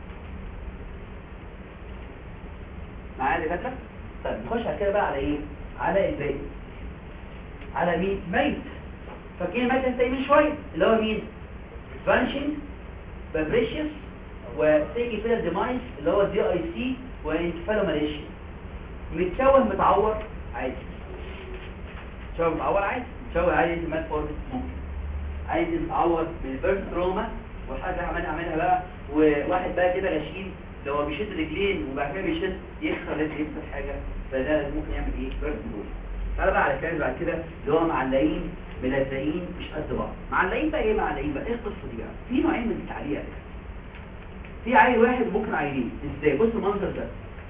معايا اللي فاكره طيب نخش على كده بقى على ايه على الباقي على مين ميت فاكرين الميت انت من شويه اللي هو مين فانشنج فابريشيوس وسيجي فيلا ديمايس اللي هو دي اي سي وانكفالوماليشيا متشوه متعور عادي متشوه متعور عادي متشوه عادي انت مات فورد ممكن عايز يتعوض بالبيرث تروما وحاجه عملها عملها بقى وواحد بقى كده غشيم لو هو بيشد رجلين وبعد كده بيشد يكسر رجل يكسر حاجه فده ممكن يعمل ايه بيرث تروما تعالى بقى على الكلام بعد كده اللي هو معلقين ملزقين مش قد بعض معلقين بقى ايه معلقين بقى ايه القصه دي بقى في نوعين من التعليق في عيل واحد ممكن عيلين ازاي بص المنظر ده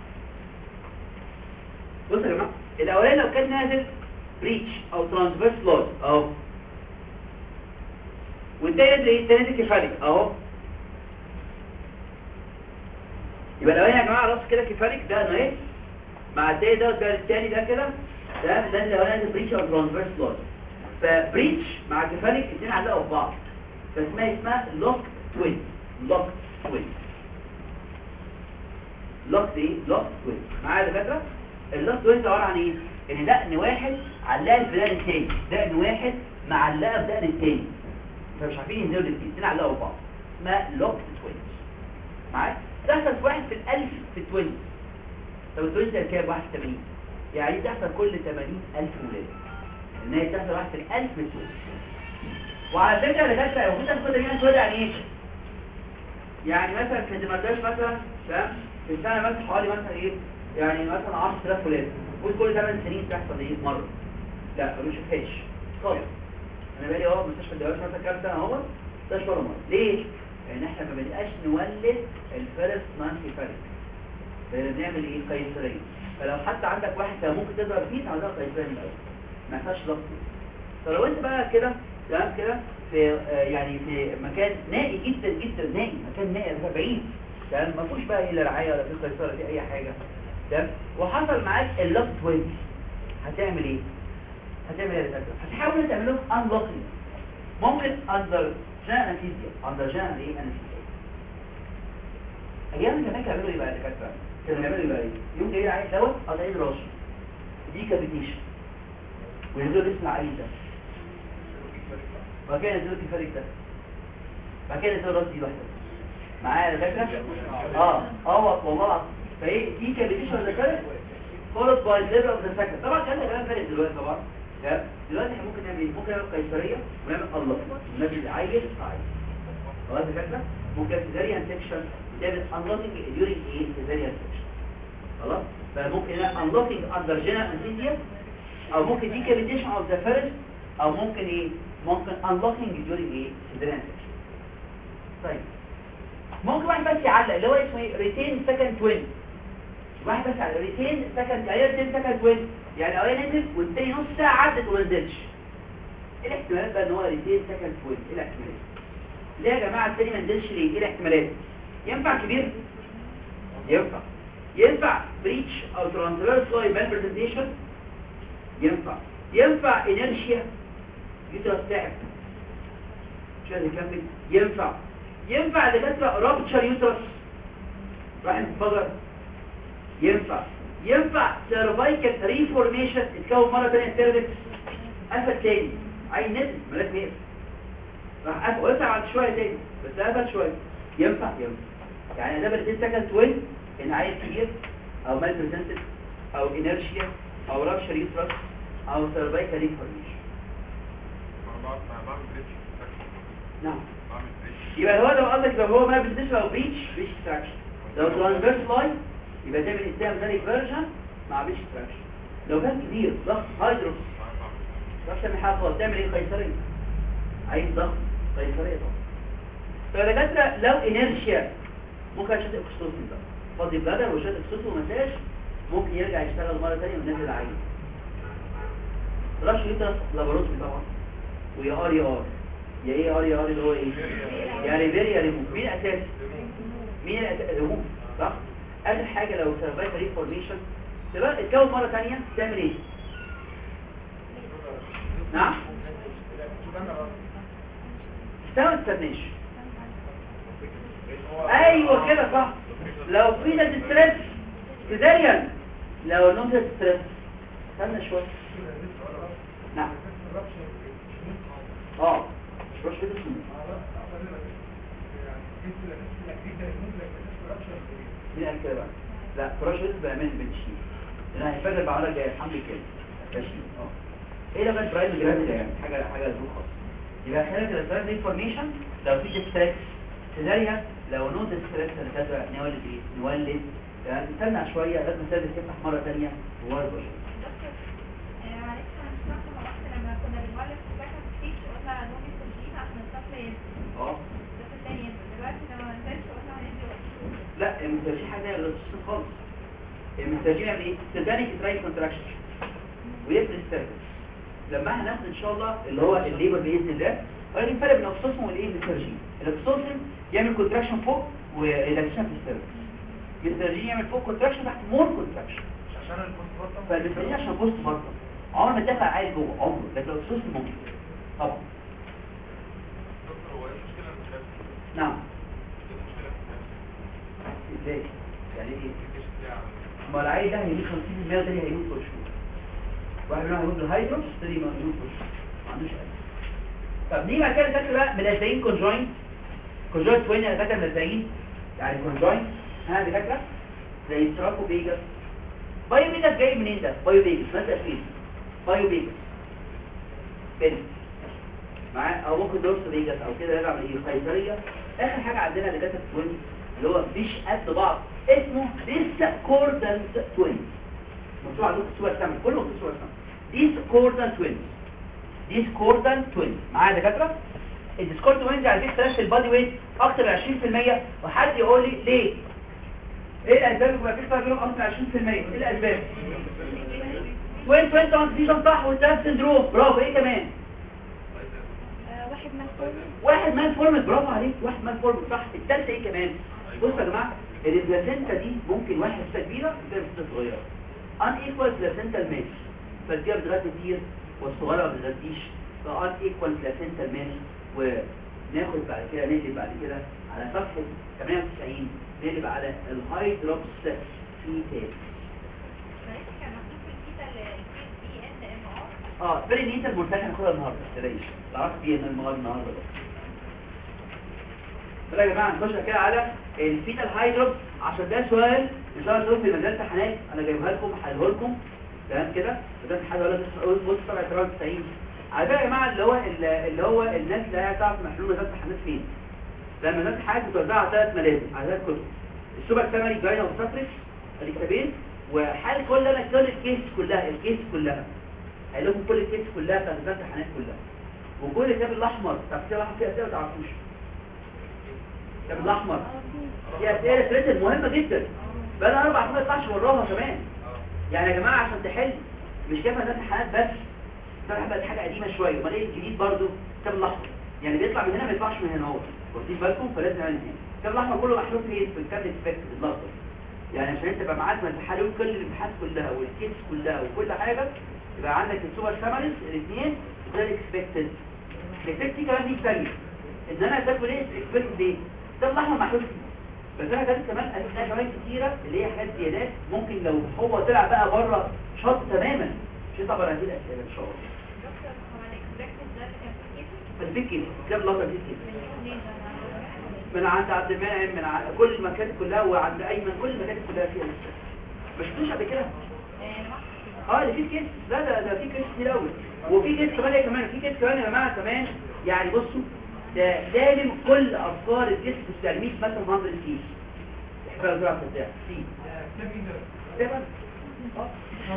بص يا جماعه الاولاني لو كان نازل بريتش او ترانسفيرس لود اهو والتاني نازل ايه التاني نازل كفالك اهو يبقى الاولاني يا جماعه راس كده كفالك ده نايس مع التاني ده ده التاني ده كده ده نازل الاولاني نازل بريتش او ترانسفيرس لود فبريتش مع كفالك الاثنين علقوا في بعض فاسمها اسمها لوك توين لوك توين لوك ايه لوك توين معايا يا دكاتره اللوك توين ده عباره عن ايه ان دقن واحد علقها في دقن التاني دقن واحد معلقه في دقن التاني فمش عارفين ينزلوا الاثنين الاثنين علقوا في بعض اسمها لوك توين معايا تحصل في واحد في الالف في التوين طب التوين ده كام واحد في 80 يعني تحصل كل 80000 ولاد ان هي تحصل واحد في الالف في التوين وعلى فكره يا دكاتره المفروض تاخد منها سؤال يعني ايه يعني مثلا في الدمرداش مثلا تمام في السنه مثلا حوالي مثلا ايه يعني مثلا 10000 ولاد قول كل 8 سنين تحصل ايه مره لا ما بنشوفهاش خالص انا بقالي اهو في مستشفى الدوائر مثلا كام سنه اهو مستشفى ولا مره ليه لان احنا ما بنبقاش نولد الفيرست مانثي فارق بنعمل ايه قيصريه فلو حتى عندك واحد كان ممكن تضرب فيه تعملها قيصريه من الاول ما ينفعش ضغط فلو انت بقى كده تمام كده في آه، يعني في مكان نائي جدا جدا نائي مكان نائي بعيد تمام ما فيهوش بقى الا رعايه ولا في قيصريه ولا في اي حاجه تمام وحصل معاك اللوك توينز هتعمل ايه هتعمل ايه يا دكاتره هتحاول تعمل لهم انلوكينج ممكن اندر جان انستيزيا اندر جان ايه انستيزيا ايام زمان كانوا يعملوا ايه بقى يا دكاتره كانوا يعملوا ايه بقى ايه يوم جاي عايز دوت قطعين راسه دي كابيتيشن وينزلوا اسم العيل ده وبعد كده ينزلوا الكفارك ده بعد كده ينزلوا راس دي لوحدها معايا يا دكاتره اه اه والله العظيم فايه دي كابيتيشن ولا كده فولد باي ليفل اوف ذا سكند طبعا كان ده كلام فارق دلوقتي طبعا تمام دلوقتي احنا ممكن نعمل ايه ممكن نعمل قيصريه ونعمل الله النبي عايل عايل خلاص يا دكاتره ممكن سيزاريان سيكشن تعمل انلوكينج ديورنج ايه سيزاريان سيكشن خلاص فممكن نعمل انلوكينج اندر جنرال انستيزيا او ممكن دي كابيتيشن اوف ذا فيرست او ممكن ايه ممكن انلوكينج ديورنج ايه سيزاريان سيكشن طيب ممكن واحد بس يعلق اللي هو اسمه ايه ريتين سكند توين واحد بس على ريتين سكند يعني ريتين سكند توين يعني اولاني نزل والتاني نص ساعه عدت وما نزلش ايه الاحتمالات بقى ان هو ريتين سكند توين ايه الاحتمالات ليه يا جماعه التاني ما نزلش ليه ايه الاحتمالات ينفع كبير ينفع ينفع بريتش او ترانسفيرس لاين بال برزنتيشن ينفع ينفع انيرشيا يوترس تعب مش قادر يكمل ينفع ينفع دكاتره رابتشر يوترس راح انفجر ينفع ينفع سيرفايكال ريفورميشن اتكون مره ثانيه سيرفكس قفل تاني عين نزل ملاك نقف راح قفل وسع بعد شويه تاني بس قفل شويه ينفع ينفع يعني ده الاثنين سكند توين ان عيل كبير او مال بريزنتد او انيرشيا او رابشر يوترس او سيرفايكال انفورميشن انا بعمل أنا بعمل بريتش نعم بعمل بريتش يبقى هو لو قصدك يبقى هو ما بريزنتد او بريتش بريتش تراكشن لو ترانسفيرس لاين يبقى تعمل قدام ذلك فيرجن مع بريتش تراكشن لو كان كبير ضغط هايدروس مش تعمل حاجه خالص تعمل ايه قيصريه عايز ضغط قيصريه طبعا فالدكاتره لو انيرشيا ممكن اشد اكسوسين بقى فاضي بلادر وشد اكسوسين ومساج ممكن يرجع يشتغل مره ثانيه وينزل عين رش يوترس لاباروسكي طبعا ويا ار يا ار يا ايه ار يا ار اللي هو ايه يا ريفير يا ريموف مين اساسي مين الأساس؟ ريموف صح اخر حاجه لو سيرفايفل ريفورميشن تبقى اتكون مره ثانيه تعمل ايه نعم استوى تستناش ايوه كده صح لو في ده ستريس تدريا لو النوم ده ستريس استنى شويه نعم اه مش كده اسمه مين قال كده بقى لا فراش ويز بأمان بنشيل انا هيفرق بعضها جاي الحمد لله بشيل اه ايه ده بقى برايم جرافيتي يعني حاجه حاجه ظروف خاصه يبقى خلال الاسباب انفورميشن لو في ديستريكس تداريها لو نو ديستريكس كذا نولد ايه نولد يعني نستنى شويه لازم السيرفيس يفتح مره ثانيه وورد دكتور آه، معلش انا مش فاكره هو احنا لما كنا بنولد في سكند ستيج قلنا نومي تسجيل عشان الطفل ينزل اه الطفل الثاني ينزل دلوقتي لما ما نزلش قلنا هندي وقت لا المستشفى حاجه غير التصوير خالص المستشفى يعني ايه سيرفانيك تراي كونتراكشن ويفرز السيرفيس لما احنا ناخد ان شاء الله اللي هو الليبر باذن الله ولكن الفرق بين الاكسوسم والايه المسترجين الاكسوسم يعمل كونتراكشن فوق وريلاكسيشن في السيرفيس المسترجين يعمل فوق كونتراكشن تحت مور كونتراكشن عشان البوست فالمسترجين عشان بوست بره عمر ما تدخل عادي جوه عمره لكن الاكسوسم ممكن طبعا دكتور هو ايه المشكله في الكابس؟ نعم ايه المشكله في الكابس؟ ازاي يعني ايه الكيش بتاع ما العيل ده هيموت 50% والتاني هيموت في شهور واحد منهم هيموت بالهيدروس التاني ما هيموت في شهور ما عندوش قلب طب نيجي بعد كده نذاكر بقى ملزقين كونجوينت كونجوينت وين انا فاكر ملزقين يعني كونجوينت ها دي فاكره زي ستراكو بيجاس بايو بيجاس جاي منين ده بايو بيجاس ملزق فين بايو بيجاس فين معاه او ممكن دورس بيجاس او كده يرجع من ايه قيصريه اخر حاجه عندنا اللي جت في التوين اللي هو مش قد بعض اسمه discordant twins مكتوب عندكم صور سمك كله مكتوب صور سمك discordant twins discordant twins معايا يا دكاتره الديسكورد twins على فكره اختلاف في البادي ويت اكتر من 20% وحد يقول لي ليه ايه الاسباب اللي بيبقى في فرق بينهم اكتر من 20% ايه الاسباب توين توين ترانسفيوجن صح والتاف سندروم برافو ايه كمان آه، واحد مسؤول واحد مان فورمد برافو عليك واحد مان فورمد صح الثالثه ايه كمان بصوا يا جماعه البلاسينتا دي ممكن واحد حته كبيره وكده حته صغيره ان ايكوال بلاسينتا الماس فالكبيره بتغطي كتير والصغيره ما بتغطيش فان ايكوال بلاسينتا الماس وناخد بعد كده نقلب بعد كده على صفحه 98 نقلب على الهايدروكس فيتال معلش كان مكتوب في الكيتا البي ان ام ار اه فين ان انت المرتاح هناخدها النهارده تلاقيش تعرف بيه ان المواد النهارده بس يلا يا جماعه نخش كده على الفيتال هايدروب عشان ده سؤال ان شاء الله في مجال امتحانات انا جايبها لكم هحلله لكم تمام كده ده حاجه ولا بص طبعا 93 على فكره يا جماعه اللي هو اللي هو الناس اللي هي تعرف محلول مجال امتحانات فين لما مجال امتحانات بتوزعها على ثلاث ملازم على ثلاث كتب السوبر سامري جاينا وسافرس الكتابين وحال كل انا كل الكيس كلها الكيس كلها قال لكم كل الكيس كلها بتاعت الامتحانات كلها وكل الكتاب الاحمر بتاع الكتاب الاحمر فيه اسئله ما تعرفوش الكتاب الاحمر فيه اسئله ريتن مهمه جدا بقى لها اربع سنين ما يطلعش وراها كمان يعني يا جماعه عشان تحل مش كده ده امتحانات بس ده بقت حاجه قديمه شويه امال ايه الجديد برضو الكتاب الاحمر يعني بيطلع من هنا ما يطلعش من هنا اهو واخدين بالكم فلازم نعمل ايه الكتاب الاحمر كله محلول فين في الكتاب الاكسبكتد الاخضر يعني عشان انت تبقى معاك من تحلل كل الامتحانات كلها والكيس كلها وكل حاجه يبقى عندك السوبر سامريز الاثنين وده الاكسبكتد الاكسبكتد كمان دي ثانيه ان انا باكل ايه الاكسبكتد ايه ده الاحمر محلول فيه بس انا كانت كمان اسئله كمان كتيره اللي هي حاجات زيادات ممكن لو هو طلع بقى بره شاط تماما مش هيطلع بره هذه الاسئله ان شاء الله دكتور هو الاكسبكتد ده اللي كان في الكيتا بس في كده كتاب الاخضر في كده من الاثنين ده من عند عبد المنعم من عند كل المكاتب كلها وعند ايمن كل المكاتب كلها فيها لسه ما شفتوش قبل كده اه ده في كيس لا ده ده في كيس كتير قوي وفي كيس كمان إيه كمان في كيس كمان يا جماعه كمان يعني بصوا ده لازم كل افكار الجسم في التلميذ مثلا 100 سي احفظوا بقى بتاع سي ده بقى. آه.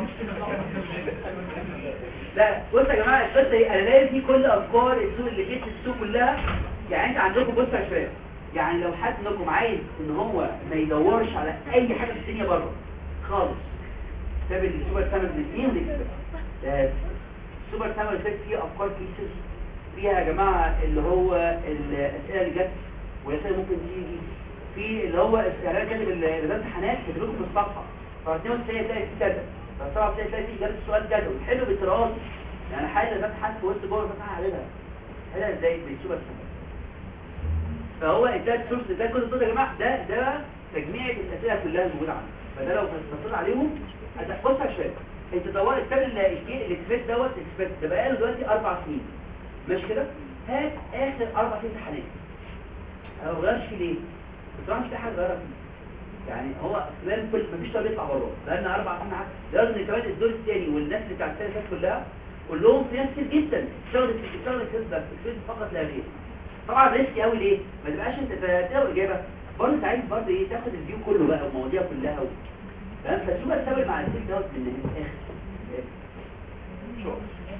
لا بص يا جماعه القصه دي انا لازم في كل افكار السوق اللي جيت السوق كلها يعني انت عندكم بص يا شباب يعني لو حد منكم عايز ان هو ما يدورش على اي حاجه في الدنيا بره خالص ساب السوبر سامر الاثنين وديكسبرت السوبر سامر اللي فيه افكار كيسز فيها يا جماعه اللي هو الاسئله اللي جت والاسئله ممكن تيجي في اللي هو استعراض كاتب ال- الامتحانات كاتب لكم في الصفحه فاثنين تلاقي تلاقي في كذا فطبعا تلاقي تلاقي في اجابه السؤال كذا وتحله بالدراسه يعني حاجه اللي فتحت في وسط جوه فتحها عليها حلها ازاي بالسوبر سامر فهو الدات سورس ده كل دول يا جماعه ده ده تجميع الاسئله كلها الموجوده عندك فده لو بصيت عليهم هت- بص يا شباب انت دور الكتاب اللي الاكسبرت دوت اكسبرت ده بقاله دلوقتي اربع سنين ماشي كده هات اخر اربع سنين امتحانات انا ما بغيرش فيه ليه بصراحه مش لاقي حاجه غيرها فيه يعني هو لازم كل مفيش طالب يطلع بره لان اربع سنين عدد. لازم كمان الدور الثاني والناس اللي بتاعت السنه اللي فاتت كلها كلهم في ناس كتير جدا اشتغلت اشتغلت كده بس الفيلم فقط لا غير طبعا ريسكي قوي ليه ما تبقاش انت تقرا اجابه برضه انت عايز برضه ايه تاخد الفيو كله بقى والمواضيع كلها و... تمام فتشوف السبب مع الست دوت من الاخر شو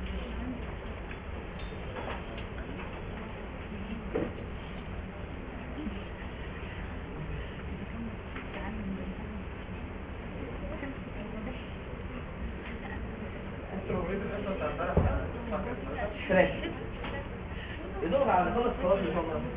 فريش يدور على خلص خلاص ان شاء الله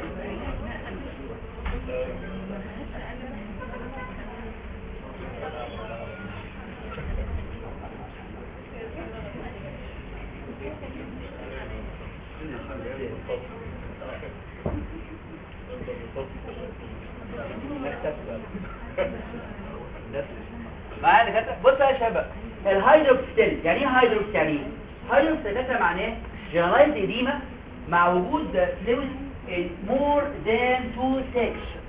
معايا دكاتره بص يا شباب الهيدروكسيل يعني ايه هيدروكس يعني ايه هيدروكس دكاتره معناه جنرالايز اديما مع وجود فلويد in more than two sections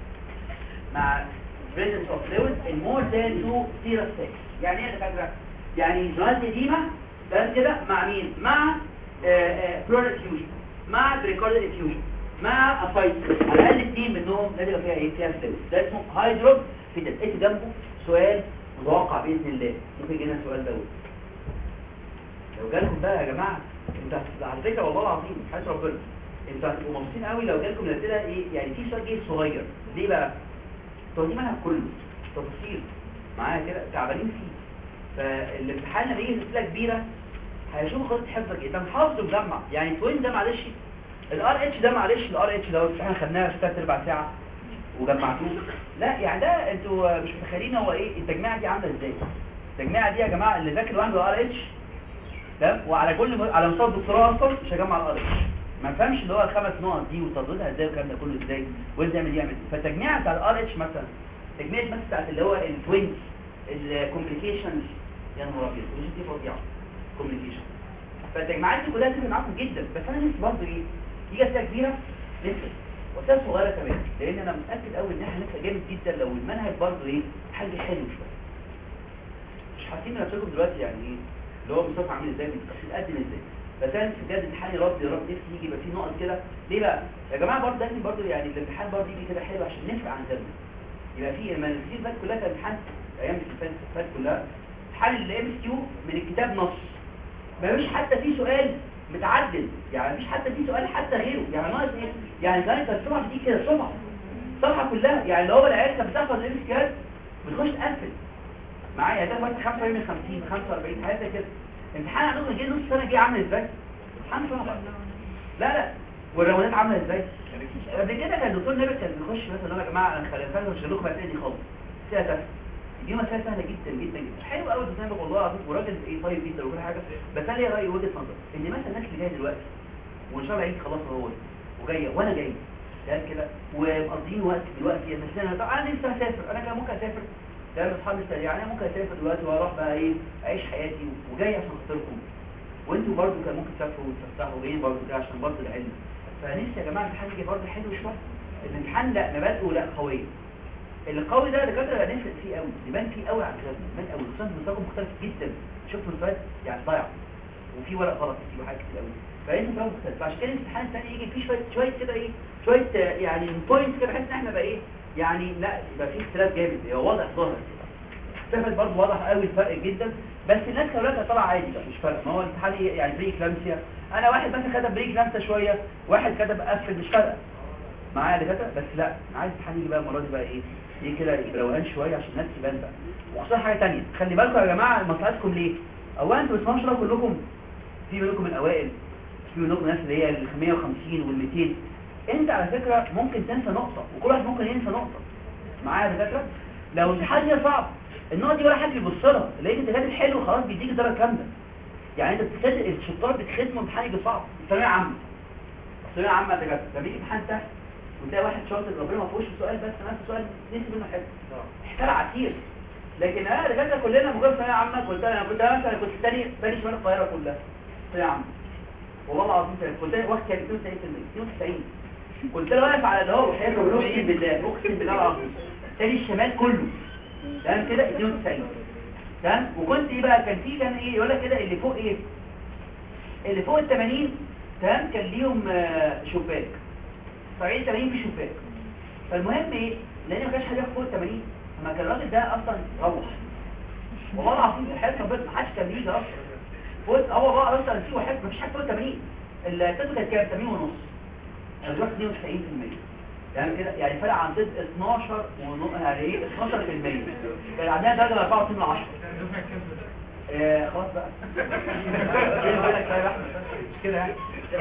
مع presence of fluid in more than two serous sections يعني ايه يا دكاتره يعني جنرالايز اديما ده كده مع مين مع بلورال فيوجن مع بريكاردال فيوجن مع افايت على الاقل اثنين منهم لازم يبقى فيها ايه فيها فلويد ده اسمه هيدروك في اكتب جنبه سؤال متوقع باذن الله ممكن يجي لنا السؤال دوت لو جالكم بقى يا جماعه انت هت- على فكره والله العظيم حاسس ربنا انتوا هتبقوا مبسوطين قوي لو جالكم الاسئله ايه يعني في سؤال جه صغير ليه بقى هو دي منهج كله تفاصيل معايا كده تعبانين فيه فالامتحان لما يجي اسئله كبيره هيشوفوا خطه حفظك ايه ده محافظ ومجمع يعني التوين ده معلش الار اتش ده معلش الار اتش ده احنا خدناها في ثلاث ارباع ساعه وجمعتوه لا يعني ده انتوا مش متخيلين هو ايه التجميعه دي عامله ازاي التجميعه دي يا جماعه اللي ذاكر عنده ار اتش تمام وعلى كل م... على مستوى الدكتوراه اصلا مش هجمع الار اتش ما فهمش اللي هو الخمس نقط دي وتضييعها ازاي والكلام ده كله ازاي وازاي يعمل يعمل فالتجميعه بتاع الار اتش مثلا تجميعه مثلا بتاعت اللي هو التوينز الكومبليكيشنز يا نهار ابيض مش دي فظيعه كومبليكيشن فالتجميعات دي كلها تفرق معاكم جدا بس انا لسه برضه ايه يجي اسئله كبيره لسه واسئله صغيره كمان لان انا متاكد قوي ان احنا هنكسب جامد جدا لو المنهج برضه ايه حاجه حلو شويه مش حاسين نفسكم دلوقتي يعني ايه اللي هو مصطفى عامل ازاي بتقدم ازاي بس انا في بجد امتحاني رد يا رب نفسي يجي يبقى فيه نقط كده ليه بقى يا جماعه برضه لازم برضه يعني الامتحان برضه يجي كده حلو عشان نفرق عن غيرنا يبقى فيه المناهج بقى كلها كان امتحان الايام اللي فاتت فاتت كلها امتحان الام اس كيو من الكتاب نص ما فيش حتى فيه سؤال متعدل يعني مفيش حتى فيه سؤال حتى غيره يعني ناقص ايه يعني كانت الصفحه دي كده صفحه الصفحه كلها يعني لو هو العيال كانت بتحفظ الام اس كيو بتخش تقفل معايا ده مثلا 45 من 50 45 حاجه زي كده امتحان عندكم جه نص سنه جه عامل ازاي امتحان صعب لا لا والروانات عامله ازاي قبل كده كان الدكتور نبي كان بيخش مثلا يا جماعه انا خلي بالكم مش هقول لكم الاسئله دي خالص اسئله سهله دي مسألة سهلة جدا جدا جدا حلو قوي الدكتور نبي والله العظيم وراجل ايه طيب جدا وكل حاجه بس انا ليا راي وجهه نظر ان مثلا الناس اللي جايه دلوقتي وان شاء الله عيد خلاص هو وجايه وانا جاي ده كده ومقضيين وقت دلوقتي مثلا طب انا نفسي اسافر انا كان ممكن اسافر ده من اصحابي السريع انا ممكن اسافر دلوقتي واروح بقى ايه اعيش حياتي وجاي عشان خاطركم وانتوا برضو كان ممكن تسافروا وتفسحوا جايين برضو كده عشان برضو العلم فنفسي يا جماعه الامتحان يجي برضو حلو شويه الامتحان لا مبادئه لا قويه القوي ده دكاتره هنفرق فيه قوي يبان فيه قوي عن كده يبان قوي خصوصا مستوى مختلف جدا شفت الفات يعني ضايع وفي ورق غلط كتير وحاجات كتير قوي فانت مستوى مختلف فعشان كده الامتحان الثاني يجي فيه شويه شويه كده ايه شويه آه، يعني بوينتس كده بحيث ان احنا بقى ايه يعني لا يبقى في اختلاف جامد هو واضح ظاهر اختلفت برضه واضح قوي الفرق جدا بس الناس كلها طلع عادي بقى مش فارقه ما هو الامتحان إيه؟ يعني بري كلامسيا انا واحد مثلا كتب بري كلامسيا شويه واحد كتب قفل مش فارقه معايا دكاتره بس لا انا عايز الامتحان يجي بقى المره دي بقى ايه ايه كده يبقى روقان شويه عشان الناس تبان بقى وخصوصا حاجه ثانيه خلي بالكم يا جماعه مصلحتكم ليه اولا انتوا بتسمعوا شرح كلكم في منكم الاوائل في منكم ناس اللي هي ال 150 وال 200 انت على فكره ممكن تنسى نقطه وكل واحد ممكن ينسى نقطه معايا يا دكاتره لو الامتحان ده صعب النقط دي ولا حد بيبص لها لقيت انت كاتب حلو خلاص بيديك درجه كامله يعني انت بتخد الشطار بتخدمه امتحان يجي صعب ثانويه عامه ثانويه عامه يا دكاتره لما يجي امتحان سهل وتلاقي واحد شاطر ربنا ما فيهوش سؤال بس نفس السؤال نسي منه حلو احترع عسير لكن انا دكاتره كلنا مجرد ثانويه عامه كنت انا كنت مثلا كنت ثاني ثاني شمال القاهره كلها ثانويه عامه والله العظيم ثاني. كنت أنا واخد كام 92% 92 كنت انا واقف على ده اهو وحياه ربنا اقسم بالله اقسم بالله العظيم ثاني الشمال كله تمام كده 92 تمام وكنت ايه بقى كان في كان ايه يقول لك كده اللي فوق ايه اللي فوق ال 80 تمام كان ليهم آه، شباك 70 80 في شباك فالمهم ايه لان ما كانش حد ياخد فوق ال 80 اما كان الراجل ده اصلا روح والله العظيم الحياه ربنا ما حدش كان بيجي اصلا فوق هو بقى اصلا في واحد ما فيش حد فوق ال 80 الكتب كانت كام 80 ونص انا دلوقتي 92% يعني كده يعني فرق عن ضد 12 ونص يعني ايه 12% كان عندنا درجه 24 من 10 دفع كام ده؟ آه، خلاص بقى ايه بالك طيب يا احمد مش كده يعني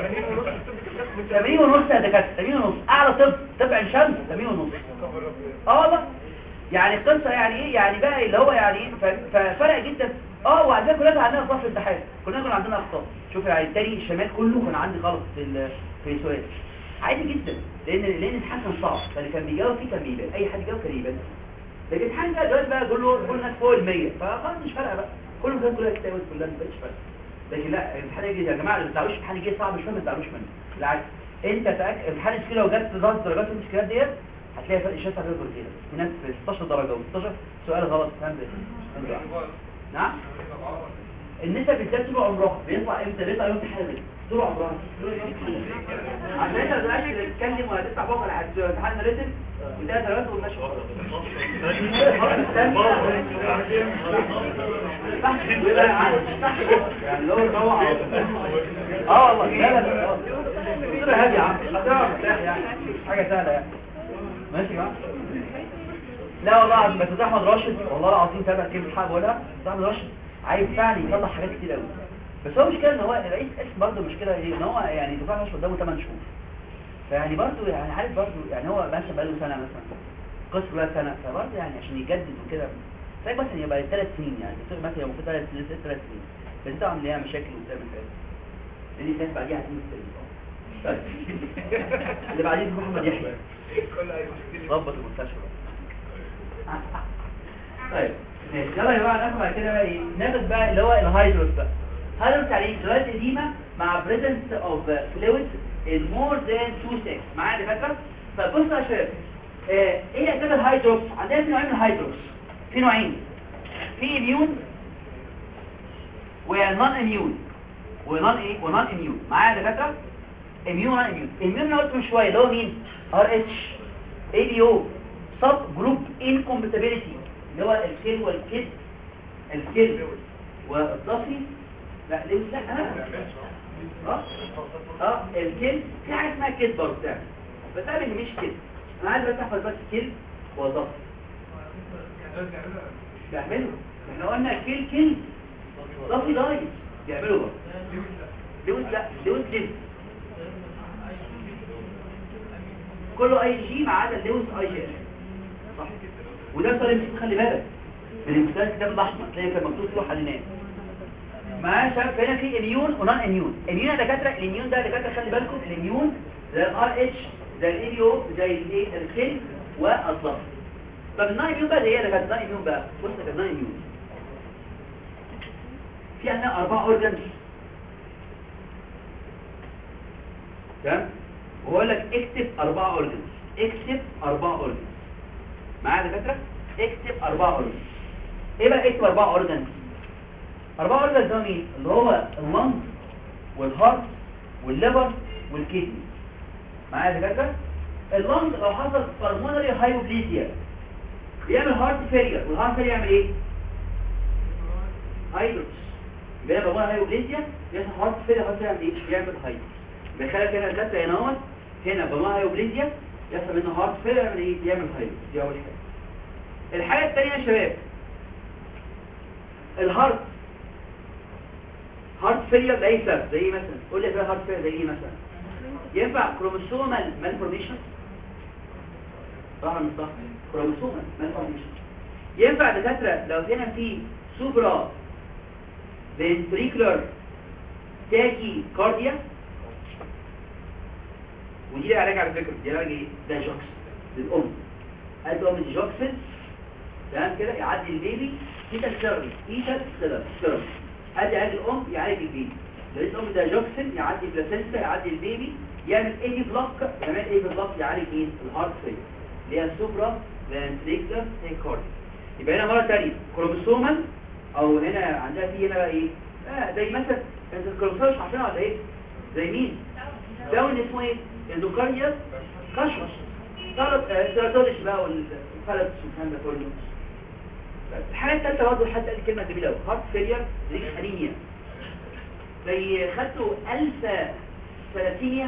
80 ونص يا دكاتره 80 ونص اعلى طب طب عين شمس 80 ونص اه والله يعني القصه يعني ايه يعني بقى اللي هو يعني ايه ف- ففرق جدا اه وعلى فكره كلنا عندنا اخطاء في الامتحان كلنا كان عندنا اخطاء شوف يعني التاني الشمال كله كان عندي غلط في ال- في السؤال عادي جدا لان لان الامتحان كان صعب فاللي كان بيجاوب فيه كان بيبان اي حد يجاوب كان يبان لكن الامتحان بقى دلوقتي بقى كل له كل الناس فوق ال 100 فخلاص مش فارقه بقى كله كان كلها كتاب كلها ما بقتش فارقه لكن لا الامتحان يجي يا جماعه اللي ما بتعرفوش الامتحان يجي صعب مش فاهم ما تزعلوش منه بالعكس انت تاكد امتحان السكيل لو جت ضغط درجات المشكلات ديت هتلاقي فرق شاسع بين الدرجتين في ناس في 16 درجه و16 سؤال غلط فاهم ده نعم النسب بالذات طول عمرها بيطلع امتى بيطلع يوم امتحان طول عمرها عشان انت ما تبقاش تتكلم ولا تفتح بقى على امتحان ريتم وده درجات والمشي يعني اللي هو الروعه اه والله لا لا لا الصورة هادية يا عم هتعرف مرتاح يعني حاجة سهلة يعني ماشي بقى لا والله العظيم بس ده احمد راشد والله العظيم تابع كلمة حق بقولها ده احمد راشد عايز فعلا يطلع حاجات كتير قوي بس هو مشكلة ان هو رئيس اسم برضه مشكلة ايه ان هو يعني دفاع مش قدامه 8 شهور فيعني برضه يعني عارف برضه يعني هو مثلا بقاله سنة مثلا قصة بقى سنة فبرضه يعني عشان يجدد وكده زي مثلا يبقى ثلاث سنين يعني الدكتور مثلا يبقى المفروض ثلاث سنين ثلاث سنين بس طبعا ليها مشاكل وبتعمل حاجات لان الناس بعديها هتنزل طيب. اللي بعدين في محمد يحيى ظبط المستشفى طيب ماشي يلا يا جماعه ناخد بعد كده بقى ايه ناخد بقى اللي هو الهايدروس بقى هايدروس يعني ايه دلوقتي قديمه مع presence of fluid in more than 2 seconds معايا يا دكاتره طب بصوا يا شباب آه، ايه اسباب الهايدروس عندنا في نوعين من الهايدروس في نوعين في اميون ونون اميون ونون ايه ونون اميون معايا يا دكاتره اميون ونون اميون اميون انا قلت من شويه اللي هو مين ار اتش اي بي او سب جروب انكومباتيبيليتي اللي هو الكيل والكيد الكيل والضفي لا ليه لا اه اه الكيل في حاجه اسمها كيد برضه بتاعي بس انا مش كده انا عايز بس احفظ بس كيل وضفي بيعملوا احنا قلنا كيل كيل ضفي ضايف بيعملوا برضه لوز لا لوز لوز كله اي جي ما عدا اللوز اي جي صح وده صار يمكن خلي بالك من المثال الكتاب الاحمر تلاقي كان مكتوب له حلينات معاه شايف هنا في اميون ونون اميون اميون يا دكاتره الاميون ده يا دكاتره خلي بالكم الاميون زي الار اتش زي الاي بي او زي الايه الكيل والضغط طب النون اميون بقى زي ايه يا دكاتره النون اميون بقى بص يا النون اميون في عندنا اربع اورجانز تمام وبقول لك اكتب اربع اورجانز اكتب اربع اورجنز معايا يا دكاتره اكتب اربع اورجنز ايه بقى اكتب اربع اورجنز اربع اورجنز ده مين اللي هو اللنج والهارت والليفر والكدني معايا يا دكاتره اللنج لو حصل بالمونري هايبوبليزيا بيعمل هارت فيلير والهارت فيلير يعمل ايه هايدروس يبقى لما بقول هايبوبليزيا بيحصل هارت فيلير هارت فيلير يعمل ايه بيعمل هايدروس بيخلي هنا الداتا هنا اهوت هنا بقول هايبوبليزيا يحصل منه هارت فيلير يعمل ايه بيعمل هايدروس دي اول حاجه الحاجه الثانيه يا شباب الهارت هارت فيلير لاي سبب زي ايه مثلا قول لي بقى هارت فيلير زي ايه مثلا ينفع كروموسومال مالفورميشن صح ولا مش صح كروموسومال مالفورميشن ينفع دكاتره لو هنا في سوبرا ventricular تاكي كارديا ودي لها علاج على فكره دي علاج ايه ده جوكس للام قد ام الجوكسن تمام كده يعدي البيبي فيتال سيرم فيتال سيرم ادي علاج الام يعالج البيبي لو الام ده جوكسن يعدي بلاسنتا يعدي البيبي يعمل اي بلوك يعمل اي بلوك يعالج ايه الهارت فيل اللي هي السوبرا فنتريكولار تاكيكارديا يبقى هنا مره ثانيه كروموسومال او هنا عندها في هنا بقى ايه اه زي مثلا انت الكروموسوم مش عارفينها ولا ايه زي مين داون اسمه ايه اندوكارديا كشوش ثلاث سيراتوليش بقى والفلس والكلام ده كله الحاجه الثالثه برضه حد قال كلمه جميله قوي هارت فيلير ريش انيميا زي خدتوا الفا ثلاثينيا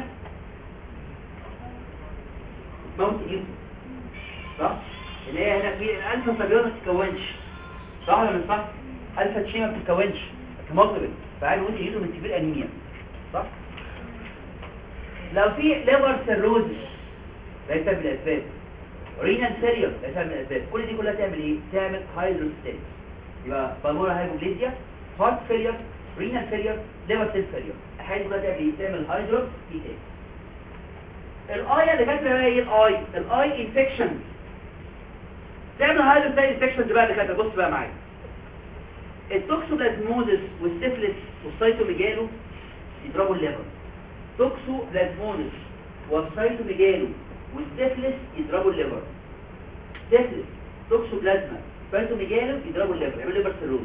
موت ايه صح اللي هي هنا في الالفا فابيولا ما بتتكونش صح ولا مش صح الفا تشي ما بتتكونش كمطلب فعايز نقول يجيله من سبيل انيميا صح لو في ليفر سيروزس ده يسبب الاسباب رينال سيريوس ده يسبب الاسباب كل دي كلها تعمل ايه تعمل هايدروستاتيك يبقى بالمونر هايبوبليزيا هارت فيلير رينال فيلير ليفر سيل فيلير الحاجات دي كلها تعمل ايه تعمل هايدروستاتيك الاي اللي فاكره بقى ايه الاي الاي انفكشن تعمل هايدروستاتيك انفكشن بقى اللي كانت بص بقى معايا التوكسوبلازموزس والسيفلس والسيتوميجالو يضربوا الليفر توكسوبلازموزس والسيتوميجالو والسيفلس يضربوا الليفر سيفلس توكسوبلازما سيتوميجالو يضربوا الليفر يعملوا ليفر سيروز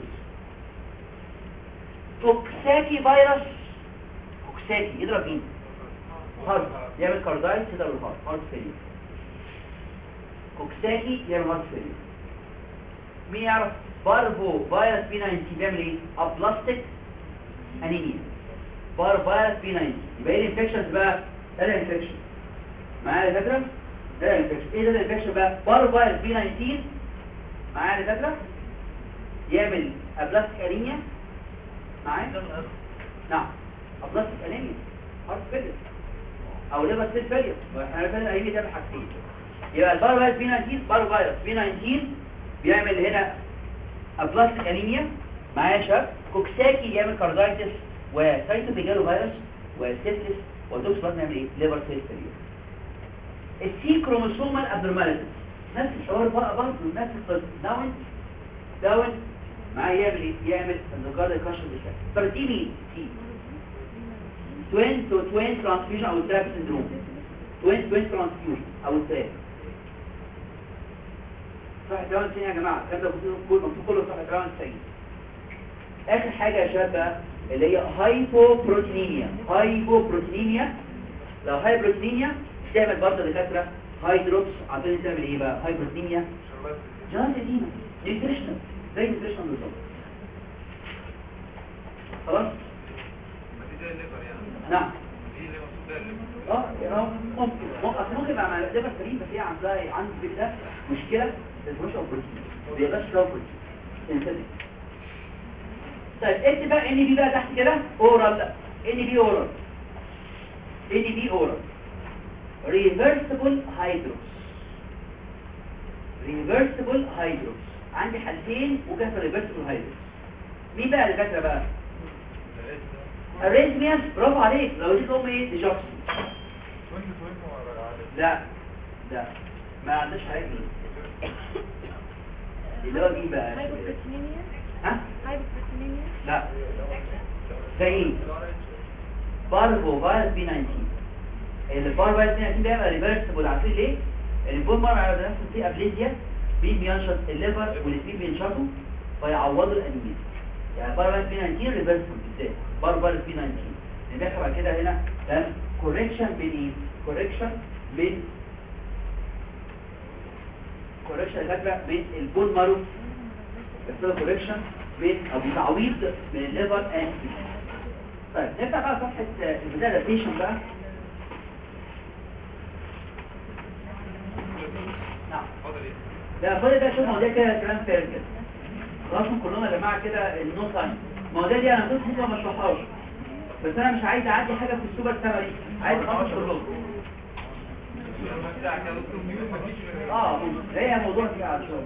كوكساكي فيروس كوكساكي يضرب مين هارت يعمل كاردايت يضرب الهارت هارت فيلير كوكساكي يعمل هارت فيلير مين يعرف بارفو فيروس بي 19 بيعمل ايه ابلاستيك انيميا بار فيروس بي 19 يبقى ايه الانفكشنز بقى ده الانفكشن معايا يا دكاتره ده الانفكشن ايه ده الانفكشن بقى بار فيروس بي 19 معايا يا دكاتره يعمل ابلاستيك انيميا معايا نعم ابلاستيك انيميا هارت فيلير او ليفر سيل فيلير احنا عارفين الانيميا ده بحاجتين يبقى البار فيروس بي 19 بار فيروس بي 19 بيعمل هنا ابلاستيك انيميا معايا يا شباب كوكساكي يعمل كاردايتس وسايتوميجالو فيروس وسيفلس ودوكس بلازما يعمل ايه ليفر سيل فيلير السي كروموسومال ابنورماليتيز نفس الحوار بقى برضه نفس القصه داون داون معايا يعمل ايه يعمل الذكر الكشف بتاعه طب دي مين سي توين تو توين ترانسفيوجن او تراب سندروم توين توين ترانسفيوجن او تراب صح تمام يا جماعه الكلام ده كله مكتوب كله صح تمام 90 اخر حاجه يا شباب بقى اللي هي هايبوبروتينيميا هايبوبروتينيميا لو هايبروتينيميا تعمل برضه دكاتره هايدروبس عشان تعمل ايه بقى هايبروتينيميا جهاز قديمه نيوتريشنال زي نيوتريشنال بالظبط خلاص ما دي زي الليفر يعني نعم دي اللي مقصود بيها الليفر اه يعني ممكن ممكن ممكن مع ليفر سليم بس هي عندها عند البيت ده مشكله الفروش او بروتين ما بيبقاش لو بروتين سينثيتك طيب اكتب بقى ان بي بقى تحت كده اورال ان بي اورال ان بي اورال ريفرسبل هيدروس ريفرسبل هيدروس عندي حالتين وكيف ريفرسبل هيدروس مين بقى اللي فاكره بقى الريزمياس برافو عليك لو دي ام ايه دي جوكسون توين توين ولا عادي لا لا ما عندناش حاجه مين اللي هو مين بقى هايبوبروتينيميا ها هايبوبروتينيميا لا زي ايه بارفو فيروس بي 19 البار فيروس بي 19 ده يبقى ريفرسبل عارفين ليه البون مارو على نفس فيه ابليزيا مين بينشط الليفر والاثنين بينشطوا فيعوضوا الانيميا يعني باربال في 19 ريفرسبل بالذات باربال في 19 اللي بعد كده هنا ده كوريكشن بين ايه كوريكشن بين كوريكشن فاكره بين البون مارو بيحصل كوريكشن بين او تعويض بين الليفر اند طيب نبدا بقى صفحه البدايه الاديشن بقى نعم اتفضل ايه لا فاضل بقى شوف مواضيع كده كلام فارغ كده خلاص كلنا يا جماعه كده النو ساين المواضيع دي انا كنت حتى ما اشرحهاش بس انا مش عايز اعدي حاجه في السوبر سامري عايز اخلص كلهم بتاعك يا دكتور مين ما تجيش غير اه هي موضوع كده على شويه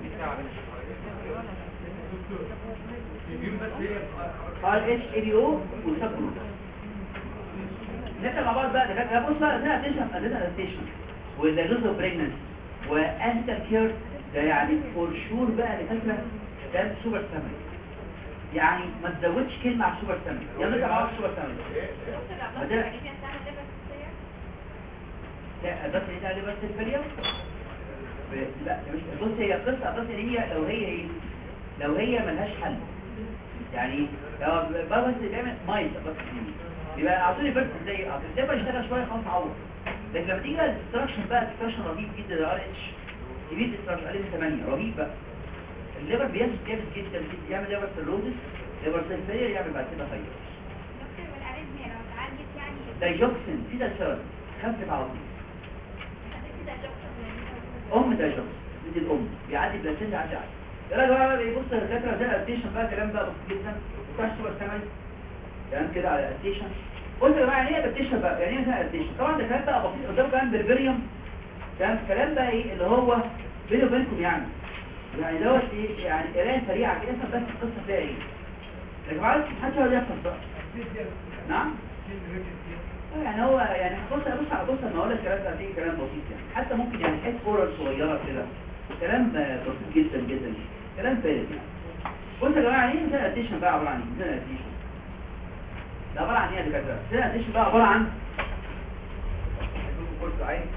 قال اتش اي بي او وسب جروب نبدا مع بعض بقى دكاتره بص بقى هنا تنشف ادينا ادابتيشن والدايجنوز اوف بريجننسي وانت كير ده يعني فور شور بقى دكاتره ده سوبر سامري يعني ما تزودش كلمه على السوبر سامري يلا نرجع مع بعض السوبر سامري دكتور ده- الأبلاط اللي كانت تعمل ليفر سيستير لا بس ايه ده بس الفريق لا مش بص هي قصه بس هي لو هي ايه لو هي ملهاش حل يعني لو بس بيعمل مايت بس يبقى اعطوني بس ازاي اعطوني ازاي بقى يشتغل شويه خلاص عوض لكن لما تيجي بقى الاستراكشن بقى الاستراكشن رهيب جدا الار اتش كبير الاستراكشن قال 8 رهيب بقى الليفر بيمشي جامد جدا جدا يعمل ليفر سيروزس ليفر سيلفير يعمل بعد كده هايبر دكتور والأريزميا لو اتعالجت يعني دايجوكسين في ده سبب خفف على طول خدت ده دكتور ام دايجوكسين دي الام بيعدي بلاسين يعدي عادي يا راجل بقى بيبص الدكاتره زي الاديشن بقى كلام بقى بسيط جدا بتاع سوبر سامري كلام كده على الاديشن قلت يا جماعه يعني ايه اديشن بقى يعني ايه مثلا اديشن طبعا ده كلام بقى بسيط قدام كلام بربريوم كلام كلام بقى ايه اللي هو بيني وبينكم يعني يعني دوت ايه يعني قرايه سريعه كده افهم بس القصه فيها ايه يا جماعه محدش يقعد يحفظ بقى نعم يعني هو يعني بص بص على بص انا هقول لك كلام ده هتيجي كلام بسيط يعني حتى ممكن يعني حته فورة صغيره كده كلام آه، بسيط جدا جدا كلام فارغ يعني بص يا جماعه ايه مثال اديشن بقى عباره عن ايه مثال اديشن ده عباره عن ايه يا دكاتره مثال اديشن بقى عباره عن بص عين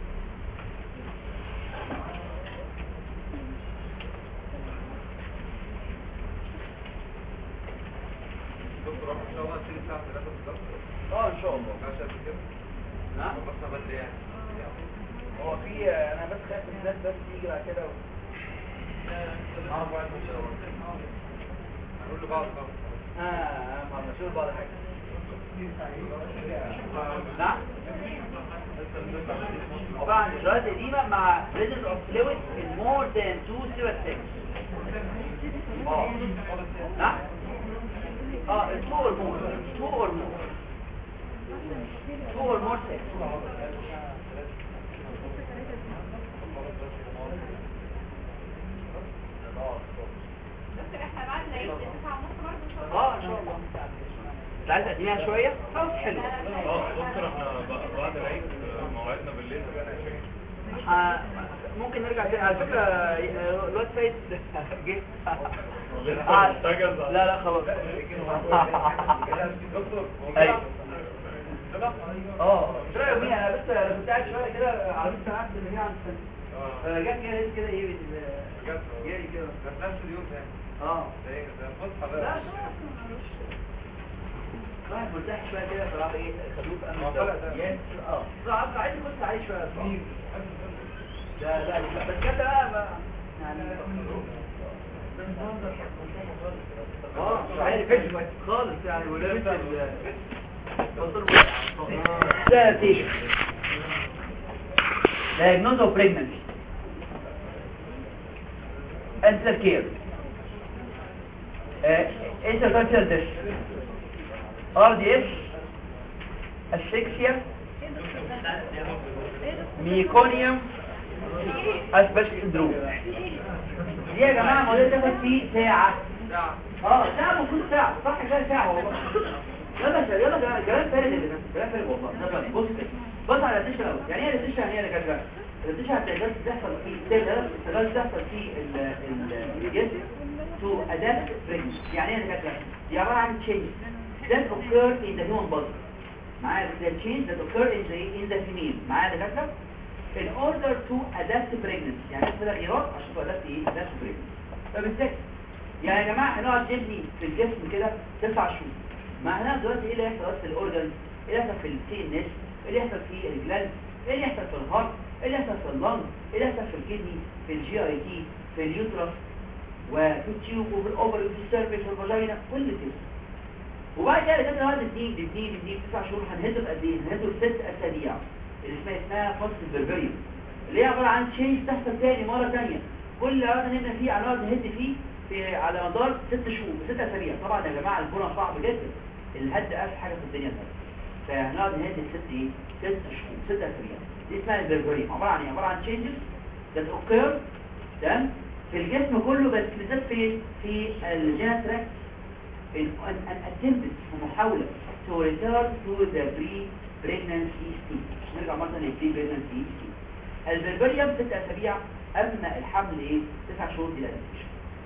دكتور ان شاء الله هتيجي الساعه 3 بالظبط اه ان شاء الله ماشي قبل كده نعم خلصنا بدري يعني هو في انا بس خايف الناس بس تيجي بعد كده و... هنقول لبعض طبعا اه ما مشهور بعض حاجه نعم عبارة عن إجراءات قديمة مع presence of fluid in more than two sewer tanks. اه نعم اه two or more two or more two or more tanks. دكتور احنا بعد العيد التسعة ونص برضه ان شاء الله اه ان شاء الله انت عايز تقدميها شوية؟ خلاص حلو اه دكتور احنا بعد العيد موعدنا بالليل آه، ممكن نرجع تاني على فكرة آه، الواد سيد جه آه، لا لا خلاص دكتور أيوة. اه مش رايق مين انا بس انا كنت قاعد شويه كده عربيه ساعات اللي هي عند السنة. فجت كده لقيت كده ايه بال- جالي كده بس نفس اليوم يعني اه ده ايه ده فسحه لا بقى واحد مرتاح شويه كده فراح ايه خدوه في امن هو الدولة. طلع ده. يس اه صعب عايز كنت عليه شويه صعب لا لا بس كده بقى بقى يعني اه مش عارف خالص يعني ولابس ال ده تيجي diagnosis of pregnancy answer care uh, intercultural dish RDS asphyxia ميكونيوم اسبش syndrome دي يا جماعه الموضوع ده تاخد فيه ساعه ساعه اه ساعه المفروض ساعه صح كده ساعه والله يلا يا شباب، يلا يا جماعه كلام فارغ يا جماعه كلام فارغ والله يلا بص كده بص على الريتيشن الاول يعني ايه الريتيشن يعني ايه يا جماعه الريتيشن هتحتاج تحصل فيه تحتاج تحصل فيه ال ال الجسم to adapt pregnancy يعني ايه يا جماعه دي عباره عن change that occur in the human body معايا the change that occur in the in the female معايا يا دكاتره in order to adapt pregnancy يعني في تغييرات عشان تadapt ايه adapt pregnancy فبالذات يعني يا جماعه هنقعد نبني في الجسم كده تسع شهور ما هنا دلوقتي ايه اللي هيحصل في الاورجن ايه اللي يحصل في السي ان اس ايه اللي يحصل في الجلاند ايه اللي يحصل في الهارت ايه اللي يحصل في اللنج ايه اللي يحصل في الكدني في الجي اي تي في اليوترس وفي التيوب وفي الاوفر وفي السيرفيس والفاجينا كل كده وبعد كده كده هذا الاثنين الاثنين الاثنين تسع شهور هنهده بقد ايه هنهده ست اسابيع اللي اسمها اسمها فصل البربريوم اللي هي عباره عن تشينج تحصل تاني مره ثانيه كل عرض نبدا فيه هنقعد نهد فيه في على مدار ست شهور ست اسابيع طبعا يا جماعه البنى صعب جدا الهد اسهل حاجه في الدنيا ده فهنقعد نهد ست ايه ست شهور ست اسابيع دي اسمها البربريوم عباره عن ايه عباره عن تشينجز that occur تمام في الجسم كله بس بالذات في في الجينال تراكت in an, an attempt محاولة to return to the pre-pregnancy state نرجع مرة لل pre-pregnancy state البربريوم ست أسابيع أما الحمل إيه؟ تسع شهور دي الأدابتيشن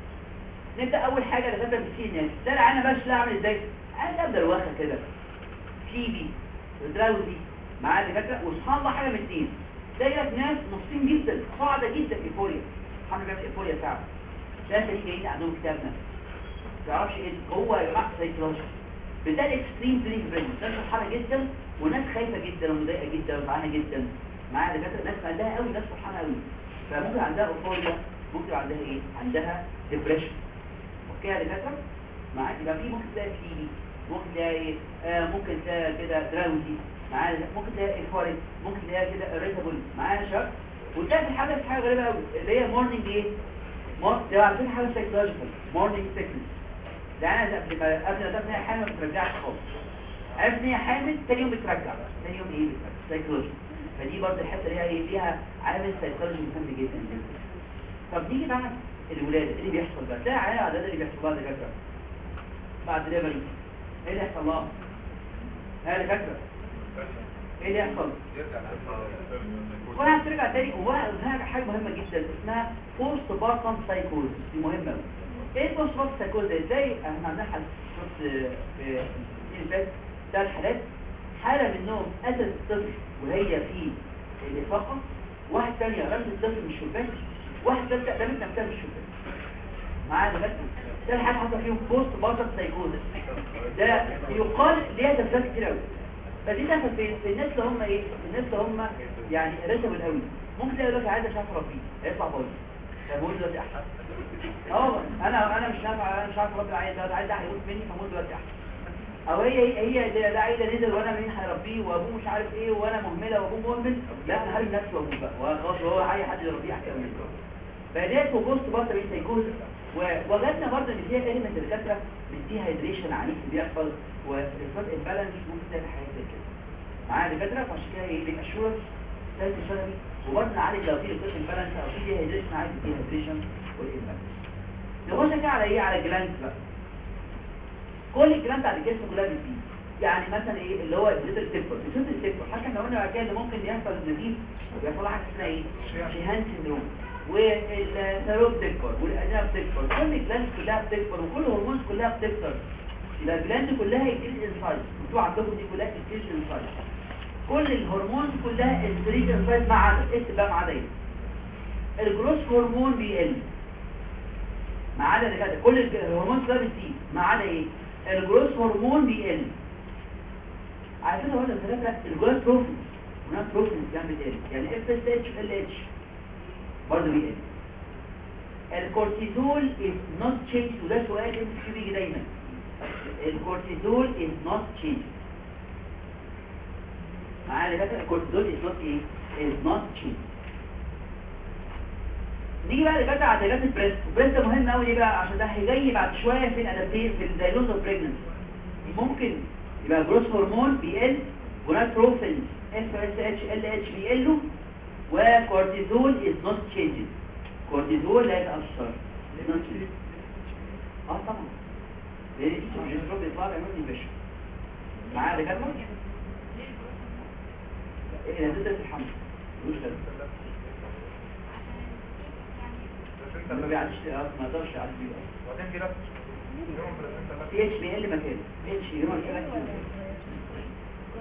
نبدأ أول حاجة لغاية بالسي الناس ده أنا باش لا أعمل إزاي؟ أنا أبدأ الواخة كده تي بي دراوزي معاه دكاترة وسبحان الله حاجة من اتنين دايرة ناس نصين جدا صاعدة جدا إيفوريا الحمل بيعمل إيفوريا فعلا ده تلاقيه جايين عندهم كتاب نفس تعرفش ايه هو يا جماعه سايكولوجي بتاع اكستريم برين برين ناس فرحانه جدا وناس خايفه جدا ومضايقه جدا وزعلانه جدا معايا دكاتره ناس عندها قوي ناس فرحانه قوي فممكن عندها اوفوريا ممكن عندها ايه عندها ديبريشن اوكي يا دكاتره معاك يبقى في ممكن تلاقي فيلي ممكن تلاقي آه ممكن تلاقي كده دراوزي معايا ممكن تلاقي ايفوريك ممكن تلاقي كده اريتابل معايا شك وتلاقي في حاجه في حاجه غريبه قوي اللي هي مورنينج ايه مور ده عارفين حاجه سايكولوجيكال مورنينج سيكنس ده انا قبل ما قبل ما تبني حامل ما بترجعش خالص عرفت ان هي حامل تاني يوم بترجع بقى تاني يوم ايه بترجع سايكولوجي فدي برضه الحته اللي هي ايه فيها عامل سايكولوجي مهم جدا جدا طب نيجي بعد الولاده ايه اللي بيحصل بقى تلاقي عليها عدد اللي بيحصل لها دكاتره بعد دليفري ايه اللي يحصل لها؟ ها دكاتره ايه اللي يحصل؟ وانا هترجع تاني وهنا حاجه مهمه جدا اسمها بوست بارتم سايكوز دي مهمه قوي ايه البوست بارتم سايكوز ده ازاي احنا عندنا حالة شفت في الفات ثلاث حالات حالة منهم أتت الطفل وهي في الإفاقة واحد تانية رمت الطفل من الشباك واحد ثالثة رمت نفسها من الشباك معايا دلوقتي ده الحالة حصل فيهم بوست بارتم سايكوز ده يقال ليها تفسيرات كتير قوي فدي تحصل في في الناس اللي هم ايه الناس اللي هم يعني رسموا قوي ممكن تلاقي دلوقتي عايز مش عارف اربيه هيطلع بايظ طب هو دلوقتي احسن اه انا انا مش نافع انا مش عارف اربي عايز ده عايز ده هيموت مني فموت دلوقتي احسن او هي هي ده, ده عايز نزل وانا مين هيربيه وابوه مش عارف ايه وانا مهمله وابوه مهمل لا انا هرمي نفسي وابوه بقى وخلاص هو اي حد يربيه احسن مني فديت وبوست برضه بين سايكوز ووجدنا برضه ان فيها كلمه الدكاتره بالدي هيدريشن عنيف بيحصل والفات امبالانس ممكن تعمل حاجات زي كده معايا دكاتره فعشان كده ايه بالاشورنس ثالث شغلي وبرضه نعالج لو في الفات امبالانس او في دي هيدريشن نعالج الدي هيدريشن والامبالانس نخش كده على ايه على الجلاند بقى كل الكلام بتاع الجسم كلها بتزيد يعني مثلا ايه اللي هو الليتل تكبر الليتل تكبر حتى احنا قلنا بعد كده ان ممكن يحصل نزيف ويحصل حاجه اسمها ايه شيهان سيندروم والثيرويد تكبر والادنى بتكبر كل الجلاند كلها بتكبر وكل الهرمونات كلها بتكبر يبقى الجلاند كلها انكريز انسايز انتوا عندكم دي كلها انكريز انسايز كل الهرمونات كلها انكريز انسايز ما عدا اكتب بقى ما عدا ايه الجروس هرمون بيقل ما عدا اللي كده كل الهرمون كلها بتزيد ما عدا ايه الجروس هرمون بيقل على فكره ولا ثلاثه الجروس بروفين هناك بروفين كان بيقل يعني اف اس اتش ال اتش برضه بيقل الكورتيزول is not changed وده سؤال ام سي بيجي دايما الكورتيزول is not changed معايا اللي فاكر الكورتيزول is not ايه is not changed نيجي بقى لجد على علاجات البريست البريست مهم قوي ليه بقى عشان ده هيجي بعد شويه في الادابتين في الدايلوز اوف بريجننسي ممكن يبقى جروس هرمون بيقل جوناتروفين اف اس اتش ال اتش بيقلوا وكورتيزول از نوت تشينجز كورتيزول لا يتاثر اه طبعا لان الجسترون بيطلع يعمل انفيشن معايا يا دكاتره ايه ده في الحمل مش ده ما بيعديش ما يقدرش يعدي بيه وبعدين في لفت يوم في الاسنة بي اتش بيقل مكانه بي اتش يوم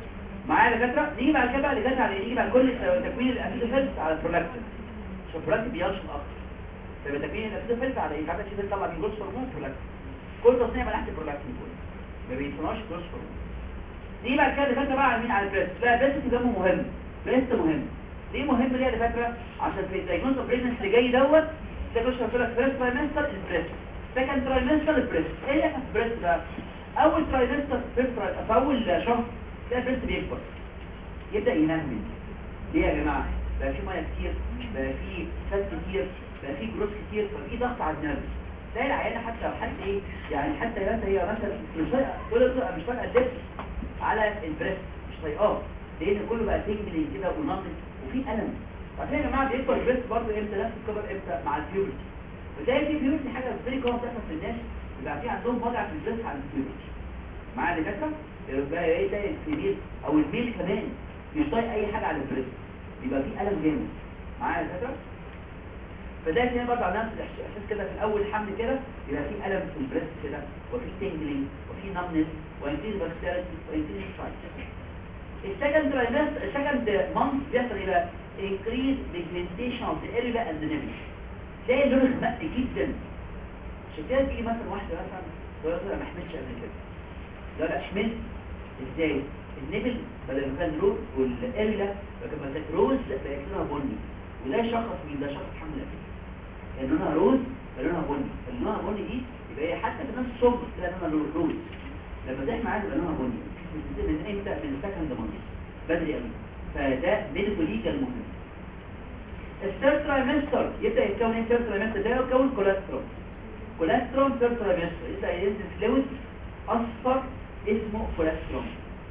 معايا دكاتره نيجي بعد كده بقى دكاتره على نيجي بعد كل تكوين الاسيدوفيلز على البرولاكتين عشان البرولاكتين بينشط اكتر فيبقى تكوين الاسيدوفيلز على ايه عندك شيء طلع من جلوس هرمون برولاكتين كل تصنيع من تحت البرولاكتين كله ما بيصنعش جلوس هرمون نيجي بعد كده دكاتره بقى على مين على البريست لا البريست ده مهم بريست مهم ليه مهم ليه يا دكاتره عشان في الدايجنوز اوف بريجنس اللي جاي دوت ده كل شويه لك فيرست ترايمستر البريست سكند ترايمستر البريست ايه اللي في البريست بقى اول ترايمستر في اول شهر تلاقي البريست بيكبر يبدا ينمل ليه يا جماعه بقى في ميه كتير بقى في فات كتير بقى في جروس كتير ففي ضغط على النرف تلاقي العيانه حتى لو حد ايه يعني حتى مثلا هي مثلا مش طايقه كل طاقه مش طايقه اللبس على البريست مش طايقاه لان كله بقى تجمل كده ونقص وفي الم عشان يا جماعه بيكبر البريست برضه امتى نفس الكبر امتى مع البيوبرتي وتلاقي في بيوبرتي حاجه فيري كومن بتحصل في الناس بيبقى في عندهم وضع في البريست على البيوبرتي معايا دكاتره يبقى ايه ده الكبير او الميل كمان مش طايق اي حاجه على البريست يبقى في الم جامد معايا دكاتره فده كده برضه على نفس الاحساس كده في الاول حمل كده يبقى في الم في البريست كده وفي تنجلينج وفي نمنس وانكريز باكتيريا وانكريز فايت السكند ترايمستر السكند مانث بيحصل الى increase pigmentation of the area and the nipple تلاقي لونه غمق جدا عشان كده تيجي مثلا واحده مثلا تقول لك ما حملتش قبل كده لا لا حملت ازاي النبل بدل ما كان روز والاريلا لما كانت روز بقت لونها بني وده شخص مين ده شخص حمل قبل كان لونها روز بقى لونها بني لونها بني دي يبقى هي حتى في نفس الصبح تلاقي لونها روز لما تحمل عادي يبقى لونها بني من امتى من السكند مانث بدري قوي فده ميديكو ليجال مهم الثيرد ترايمستر يبدا يتكون ايه الثيرد ترايمستر ده يتكون كوليسترول كوليسترول ثيرد ترايمستر يبدا ينزل فلويد اصفر اسمه كوليسترول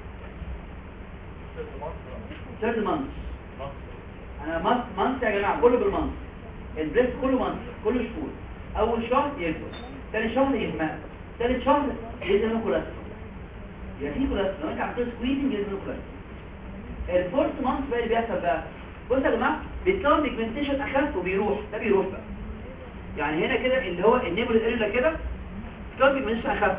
ثيرد مانث انا مانث مانث يا جماعه كله بالمانث البريست كله مانث كله شهور اول شهر يكبر ثاني شهر يغمق ثالث شهر ينزل منه كوليسترول يبقى في كوليسترول لو انت عملت سكويزنج ينزل منه كوليسترول الفورث مانث بقى اللي بيحصل بقى بصوا يا جماعه بيتكون بيجمنتيشن اخف وبيروح ده بيروح بقى يعني هنا كده اللي هو النيبل الاريلا كده بيتكون بيجمنتيشن اخف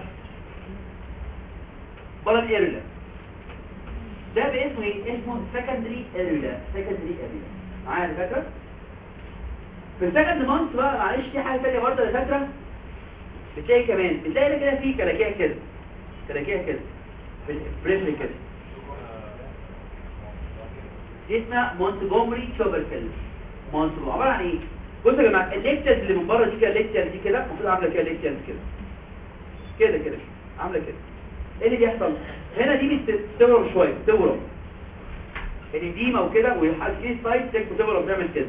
ولا الاريلا ده باسمه ايه اسمه سكندري اريلا سكندري اريلا معايا يا دكاتره في السكند مانث بقى معلش في حاجه ثانيه برضه يا دكاتره بتلاقي كمان بتلاقي هنا كده في كلاكيع كده كلاكيع كده في البريفري كده دي اسمها مونتجومري توبركل مونتجو عباره عن ايه بصوا يا جماعه الليكترز اللي من بره دي كده الليكترز دي كده المفروض عامله كده الليكترز كده كده كده عامله كده ايه اللي بيحصل هنا دي بتورم شويه بتورم الاديمه وكده وحاسين سايد تك بتورم تعمل كده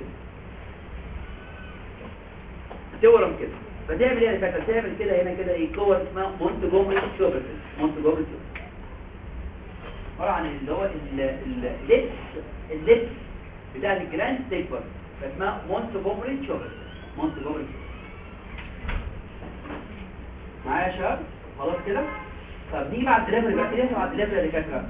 تورم كده فتعمل ايه يا فاكر تعمل كده هنا كده ايه قوه اسمها مونتجومري توبركل مونتجومري توبركل عباره عن اللي هو اللبس اللبس بتاع الجلاند تكبر فاسمها مونتجومري تشوبر مونتجومري معايا يا شباب خلاص كده طب نيجي بعد الدليفري بقى كده بعد الدليفري يا دكاتره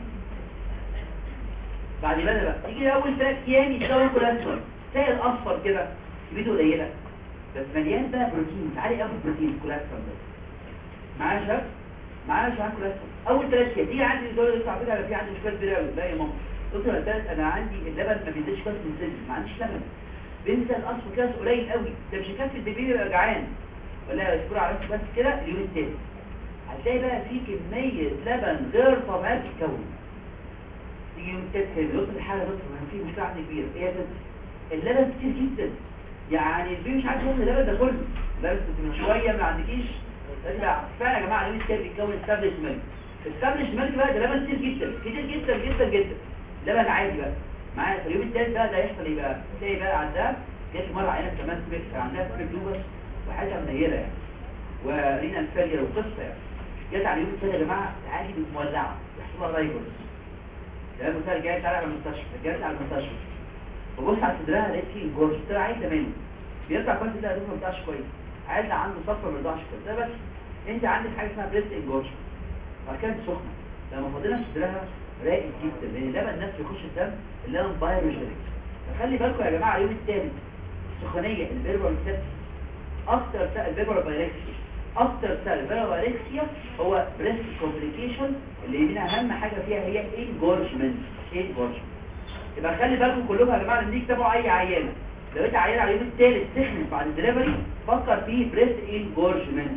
بعد كده بقى تيجي اول ثلاث ايام يشتغلوا كوليسترول تلاقي الاصفر كده كميته قليله بس مليان بقى بروتين عالي قوي البروتين الكوليسترول ده معايا يا شباب معايا شعار كوليسترول اول ثلاث ايام تيجي عندي دول لسه على فكره في عندي مشكله كبيره قوي لا يا ماما قلت له الثالث انا عندي اللبن ما بينزلش كويس من السن ما عنديش لبن بينزل الاصفر كده قليل قوي ده مش هيكفي البيبي يبقى جعان ولا اسبوع على بس كده اليوم الثاني هتلاقي بقى في كميه لبن غير طبيعيه بتتكون تيجي يوم الثالث يقول الحاله بص ما في مشكله عندي كبيره ايه يا ست اللبن كتير جدا يعني البيبي مش عارف ياخد اللبن ده كله لا بس من شويه ما عندكيش لا فعلا يا جماعه اليوم الثاني بيتكون استابلش ميلك استابلش ميلك بقى ده لبن كتير جدا كتير جدا جدا جدا لبن عادي بقى معايا في اليوم الثالث بقى ده يحصل ايه بقى تلاقي بقى عندها جت مره عينه كمان سبيك عندها سبيك لوبس وحاجه منيله يعني ورينا الفجر وقصه يعني جت على اليوم الثاني يا جماعه عادي مولعه يحصل لها رايبرز ده مثال جاي تعالى على المستشفى جت على المستشفى ببص على صدرها لقيت فيه انجورج قلت لها عايزه منه بيرجع كويس لا ما بيرجعش كويس عايز عنده صفر ما بيرجعش كويس ده بس انت عندك حاجه اسمها بريست انجورج بعد كده سخنه لما فضلنا صدرها راقد جدا لان اللبن نفسه يخش الدم اللبن بايروجينيك فخلي بالكم يا جماعه اليوم الثاني السخونيه البيربر سيبس اكتر بتاع البيربر بايركس اكتر سبب الفيروباركسيا هو بريست كومبليكيشن اللي منها اهم حاجه فيها هي انجورجمنت انجورجمنت يبقى خلي بالكم كلكم يا جماعه لما تيجي تتابعوا اي عيانه لو انت عيان على اليوم الثالث سخنت بعد الدليفري فكر في بريست انجورجمنت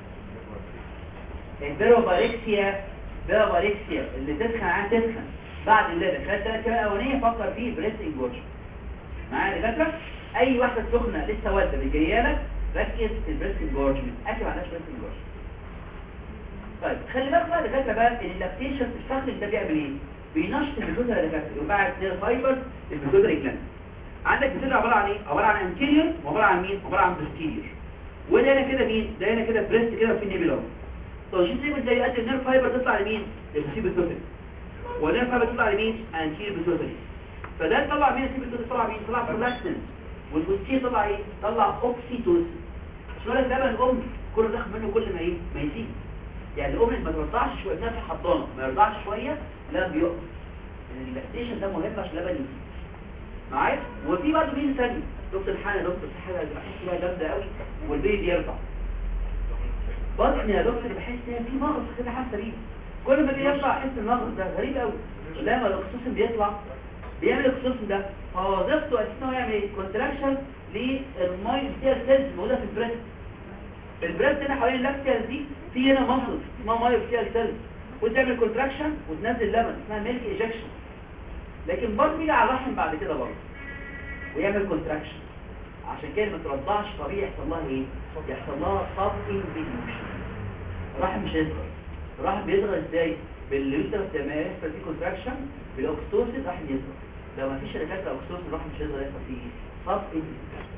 الفيروباركسيا فيروباركسيا اللي تسخن عن تسخن بعد الليفر خلال ثلاث ايام الاولانيه فكر في بريست انجورجمنت معايا يا دكاتره اي واحده سخنه لسه والده اللي جايه لك ركز في البريست انجورجمنت اكتب عليها بريست انجورجمنت طيب خلي بالك بقى يا دكاتره بقى ان اللاكتيشن الشخص ده بيعمل ايه بينشط البيتوتر يا دكاتره وبعد نير فايبر البيتوتر جلاند عندك بيتوتر عباره عن ايه عباره عن انتيريور وعباره عن مين عباره عن بوستيريور وده هنا كده مين ده هنا كده بريست كده في النيبيلوم توجيه نيبل ده يؤدي النير فايبر تطلع لمين للبوستيريور بيتوتر والنير فايبر تطلع لمين انتيريور بيتوتر فده طلع مين السيبل بيتوتر طلع مين طلع برولاكتين والبوستيريور طلع ايه طلع اوكسيتوسين شويه لبن الام كل ده منه كل ما ايه ما يزيد يعني الام ما ترضعش شويه في الحضانه ما يرضعش شويه لا بيقف اللاكتيشن ده مهم عشان اللبن يزيد معايا وفي برضه مين ثاني دكتور حاجه دكتور حاجه بحس فيها جامده قوي والبيبي يرضع بطني يا دكتور بحس ان في مغص كده حاسه بيه كل ما بيجي يطلع احس المغص ده غريب قوي لما الاكسوسين بيطلع بيعمل الاكسوسين ده هو وظيفته اساسا هو يعمل ايه كونتراكشن للماي ستير سيلز موجوده في البريست البريست هنا حوالين اللاكتيال دي في هنا مصل اسمها ماي ستير سيلز وتعمل كونتراكشن وتنزل لبن اسمها ميلك ايجكشن لكن برضه بيجي على الرحم بعد كده برضه ويعمل كونتراكشن عشان كده ما ترضعش طبيعي يحصل لها ايه يحصل لها صاب انفيوشن الرحم مش هيصغر الرحم بيصغر ازاي باليوترس لما يحصل فيه كونتراكشن بالاكستوسين الرحم يصغر لو ما فيش ركاكه اوكستوسين الرحم مش هيصغر يحصل فيه ايه صاب انفيوشن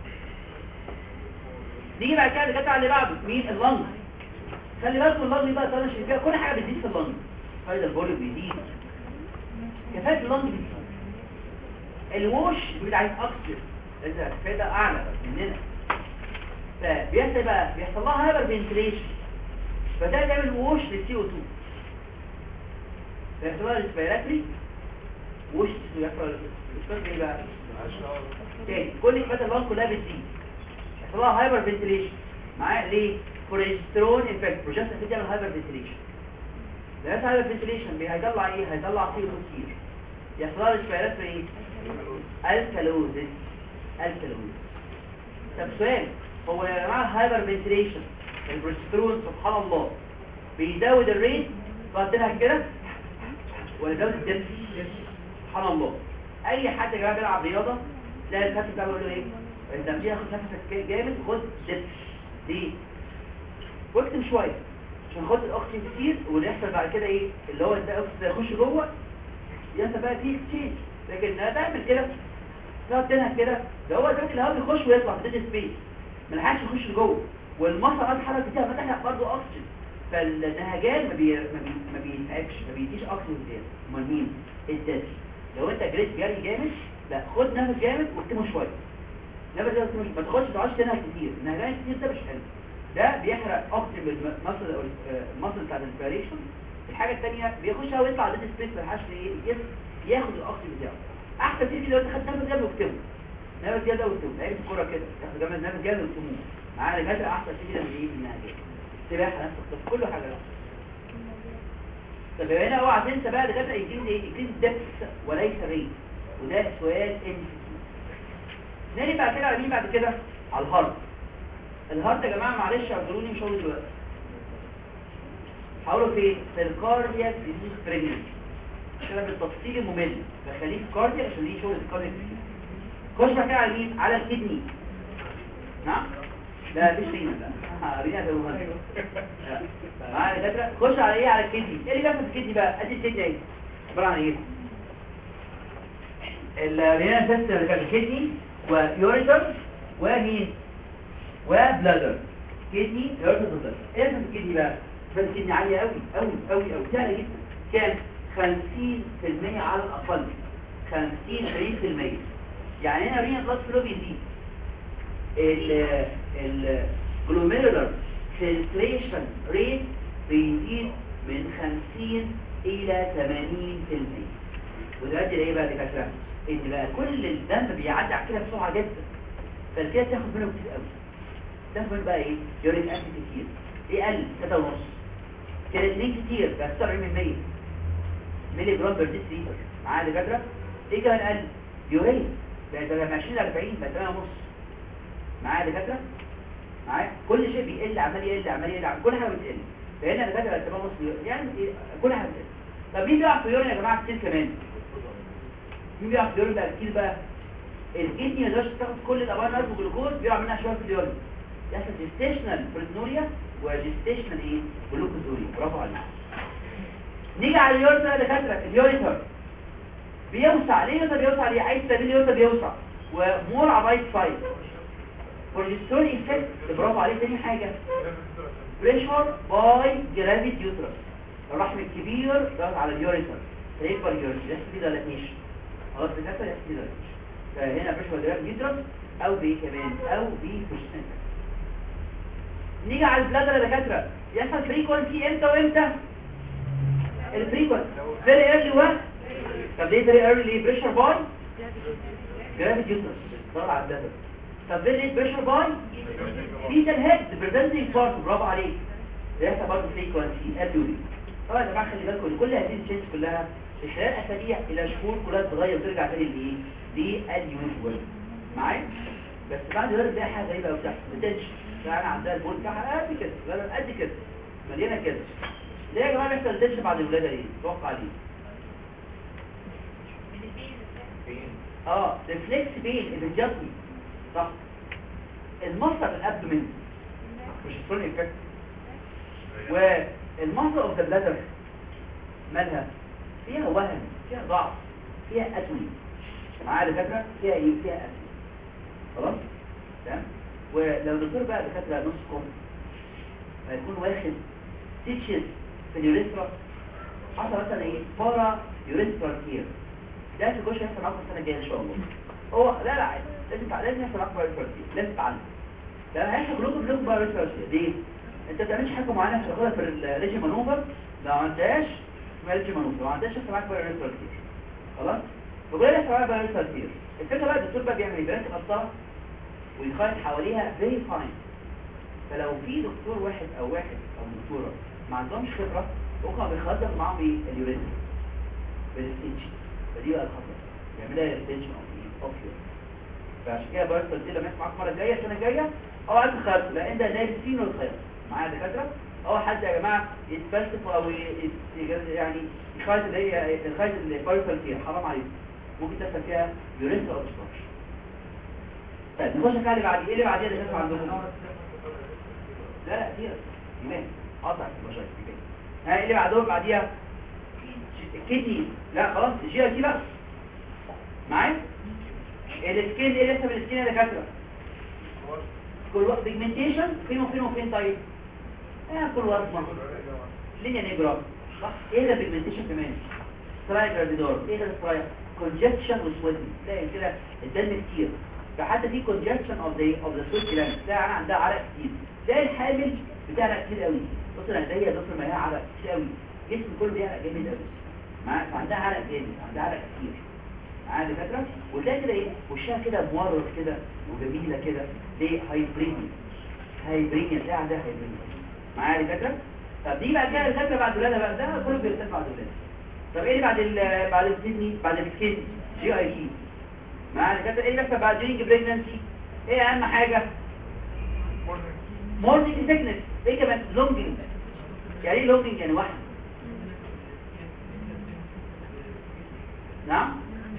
نيجي بعد كده الدكاتره اللي بعده مين اللنج خلي بالكم اللنج بقى طبعا فيها كل حاجه بتزيد في اللنج فايده الفوليوم بيزيد كفايه اللنج بيزيد الوش بتاع اكتر انت كفايه اعلى مننا فبيحصل بقى بيحصل لها هايبر فنتريشن فده بيعمل ووش للسي او 2 بيحصل لها ريسبيراتري ووش بيحصل ايه بقى تاني كل كفايه اللنج كلها بتزيد يحصل لها هايبر فنتريشن معايا ليه كوليسترول انفكت بروجستين بيعمل هايبر فنتريشن ده هايبر فنتريشن هيطلع ايه هيطلع سي او 2 كتير يحصل لها ريسبيراتري ايه الكالوزيس الكالوزيس طب سؤال هو يا جماعه هايبر فنتريشن البروسترون سبحان الله بيزود الريت بعدها كده ولا يزود الدم سبحان الله اي حد يا جماعه بيلعب رياضه تلاقي الكابتن بتاعه يقول له ايه انت بتاخد نفسك جامد خد دب ليه واكتم شويه عشان خد الاكسجين كتير واللي يحصل بعد كده ايه اللي هو ده الاكسجين يخش جوه ينسى بقى فيه كتير لكن تعمل كده تقعد تنهج كده ده هو دلوقتي الهواء بيخش ويطلع في ديد سبيس ما لحقش يخش لجوه والمصر قد حركه كتير ما تحرق برضه اكسجين فالنهجان ما بي ما بي ما بيتعبش ما بيديش اكسجين زياده امال مين الدم لو انت جريت جري جامد لا خد نفس جامد واكتمه شويه نفس جامد واكتمه ما تاخدش تقعدش تنهج كتير النهجان كتير ده مش حلو ده بيحرق اكسجين بالمصل المصل بتاع الانسبيريشن الحاجه الثانيه بيخش هوا ويطلع ديد سبيس ما لحقش ايه الجسم ياخد الاكسجين بتاعه احسن تيجي لو انت خدت نفس جامد واكتمه نفس جامد واكتمه لعيب الكوره كده تاخد جامد نفس جامد واكتمه معانا جامد احسن تيجي لما ايه منها جامد سباحه نفس الطب كله حاجه بقى. طب هنا اوعى تنسى بقى ده يجيب ايه يجيب دبس وليس ريت وده سؤال ام نيجي بعد كده على مين بعد كده على الهارت الهارت يا جماعه معلش اعذروني مش هقول دلوقتي هقوله فين في الكاردياك ديزيز بريجننسي كده بالتفصيل الممل بخليه في كاردياك عشان ليه شغل الكاردياك خش بقى كده على مين على الكدني نعم لا مفيش رينا لا رينا ده مهم معايا دكاتره خش على ايه على الكدني ايه اللي بيحصل في الكدني بقى ادي الكدني اهي عباره عن ايه الرينا سيستم اللي كان الكدني ويوريتر ومين وبلادر كدني يوريتر بلادر ايه اللي في الكدني بقى بس الكدني عاليه قوي قوي قوي قوي سهله جدا كام 50% على الاقل 50 20% يعني هنا رينا بلاد فلو بيزيد الجلوميرولار فلتريشن ريت بيزيد من 50 الى 80% وده يؤدي لايه بقى يا دكاتره ان بقى كل الدم بيعدي على كده بسرعه جدا فالكلى تاخد منه كتير قوي تاخد منه بقى ايه يوريك اسيد كتير ايه قل 3 ونص كرياتينين كتير بقى 46 ملي جرام بير ديسيلتر معايا دكاتره ايه كمان قل يوريا بقت بدل ما 20 40 بقت 8 ونص معايا دكاتره معايا كل شيء بيقل عمال يقل عمال يقل عمال- كل حاجه بتقل فهنا دكاتره بقت 8 ونص يوريا. يعني إيه؟ كل حاجه بتقل طب مين بيقع في يوريا يا جماعه كتير كمان مين بيقع في يوريا بقى كتير بقى الكدني ما يقدرش تاخد كل الابار نارب والجلوكوز بيقع منها شويه في اليوريا يحصل جيستيشنال بريتنوريا وجيستيشنال ايه جلوكوزوريا برافو عليك نيجي على اليوريثر يا دكاتره اليوريثر بيوسع ليه اليوريثر بيوسع ليه عايز تبين اليوريثر بيوسع ومور على رايت سايد بروجسترون افكت برافو عليك تاني حاجه بريشر باي جرافيت يوترس الرحم الكبير ضغط على اليوريثر فيكبر اليوريثر يحصل فيه دلاتيشن خلاص دكاتره يحصل فيه دلاتيشن فهنا بريشر جرافيت يوترس او بي كمان او بي بوشنت نيجي على البلادر يا دكاتره يحصل فريكونسي امتى وامتى الفريكونسي فيري ايرلي و طب ليه فيري ايرلي ليه بريشر باي جرافيت يوترس ضغط على البلادر طب فيري بريشر باي فيتال هيد بريزنتنج بارت برافو عليك بيحصل برضه فريكونسي ابيولي طبعا يا جماعه خلي بالكم كل هذه التشينج كلها في خلال اسابيع الى شهور كلها تتغير وترجع تاني لايه؟ لليوجوال معايا؟ بس بعد ذلك بقى حاجه غريبه قوي بتحصل بتنشن يعني عندها البول بتاعها قد كده لا قد كده مليانه كده ليه يا جماعه بيحصل تنشن بعد الولاده ليه؟ اتوقع ليه؟ اه ريفلكس بين الجسم صح المصدر الابدومين مش السون افكت والمصدر اوف ذا بلادر مالها فيها وهن فيها ضعف فيها اتوي معايا دكاتره فيها ايه فيها اتوي خلاص تمام ولو الدكتور بقى دكاتره نص كم هيكون واخد ستيتشز في اليوريثرا حصل مثلا ايه بارا يوريثرا كتير ده في الجوش هيحصل معاكم السنه الجايه ان شاء الله هو لا لا عادي. لازم تع- لازم يحصل معاكم بارا يوريثرا كتير لازم تتعلم ده هيحصل كلكم كلكم بارا يوريثرا كتير ليه؟ انت ما بتعملش حاجه معينه عشان تاخدها في الريجي مانوفر لو ما عملتهاش اسمها ريجي مانوفر لو ما عملتهاش هيحصل معاك بارا يوريثرا كتير خلاص؟ فبقول لك يحصل معاك بارا يوريثرا كتير الفكره بقى الدكتور بقى بيعمل ايه؟ بيركب قسطره ويخيط حواليها فيري فاين فلو في دكتور واحد او واحد او دكتوره ما عندهمش خبره ممكن بيخدم معاهم ايه اليوريثم بالستيتش فدي بقى الخطر يعملها ريتنشن اوف ايه اوف يور فعشان كده برضه دي لما اسمعك المره الجايه السنه الجايه او عايز تخيط لا انت نايم فين الخيط معايا دكاتره او حد يا جماعه يتفلسف او ي- ي- يعني يخيط اللي هي الخيط اللي بايرفل فيها حرام عليكم ممكن تحصل فيها يوريثم اوبستراكشن طيب نخش على اللي بعديه ايه اللي بعديه اللي كانوا عندكم لا لا كتير ايمان قطع المشاكل كده ها ايه اللي بعدهم بعديها كدني لا خلاص جي اي تي بقى معايا السكين ايه لسه بالسكين يا دكاتره كل وقت بيجمنتيشن فين وفين وفين طيب ايه كل وقت ما لينيا نيجرا صح ايه ده بيجمنتيشن كمان سترايكر ديدور ايه ده سترايكر كونجكشن وسويتنج تلاقي كده الدم كتير فحتى في كونجكشن اوف ذا اوف ذا سويت جلاند تلاقي انا عندها عرق كتير تلاقي الحامل بتعرق كتير قوي بص انا ايديا دكتور ما هي عرق كتير قوي جسم كله بيعرق جامد قوي مع عندها عرق جامد عندها عرق كتير معايا دكاتره وتلاقي كده ايه وشها كده مورر كده وجميله كده ليه هايبرينيا هايبرينيا تلاقي عندها هايبرينيا معايا دكاتره طب دي بقى كده الدكاتره بعد الولاده بقى ده كله بيرتفع بعد الولاده طب ايه اللي بعد ال بعد الكدني بعد السكين جي اي تي معايا دكاتره ايه اللي بيحصل بعد ديورنج بريجنانسي ايه اهم حاجه مورنينج سيكنس ايه كمان لونجنج يعني ايه لونجنج يعني واحد نعم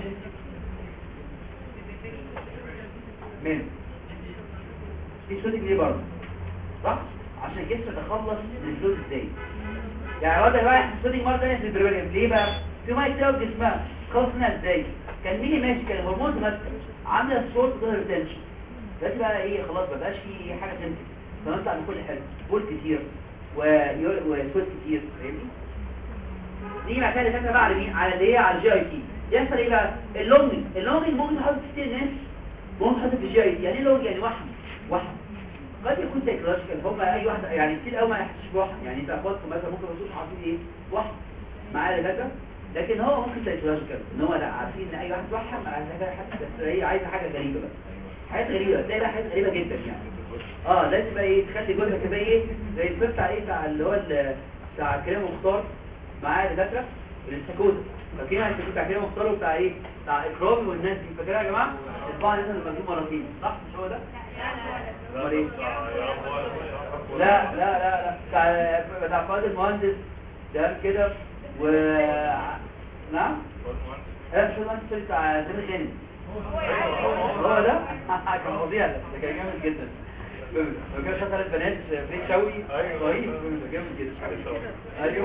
من في صوتك ليه برضه صح عشان الجسم يتخلص من الفلوس ازاي يعني الواد رايح صوتك مره ثانيه في البربريم ليه بقى في ميه كتير في جسمها خلص منها ازاي كان مين ماشي كان الهرمون ماسكه عامله الصوت ده ريتنشن بس بقى ايه خلاص ما بقاش في حاجه تمسك فنطلع من كل حاجه بول كتير ويو- وسويت كتير فاهمني دي بعد كده فاكره بقى على مين على اللي هي على الجي اي تي يحصل ايه بقى اللونجنج اللونجنج ممكن تحط في كتير ناس ممكن تحط في الجي اي تي يعني ايه لونج يعني وحم وحم قد يكون سايكولوجيكال هم اي واحده يعني كتير قوي ما يحسش بوحم يعني انت اخواتكم مثلا ممكن ما تكونوش عارفين ايه وحم معايا دكاتره لكن هو ممكن سايكولوجيكال ان هو لا عارفين ان اي واحد وحم عايز حاجه حاجة- بس هي عايزه حاجه غريبه بس حاجات غريبه تلاقي بقى حاجات غريبه جدا يعني اه لازم تبقى ايه تخلي جوزها كده ايه زي الفيلم بتاع ايه بتاع اللي هو ال- بتاع كريم مختار معاه دكاتره الاستاكوزا فاكرين الستاكوزا بتاع كريم مختار وبتاع ايه بتاع اكرامي والناس دي فاكرها يا جماعه الطبعا لازم نبقى مرتين صح مش هو ده امال ايه لا لا لا لا بتاع بتاع فؤاد المهندس ده كده و نعم لا مش هو المهندس بتاع سامي غانم هو ده كان فظيع ده ده كان جامد جدا لو كان شغال البنات في شوي رهيب ده جامد جدا ايوه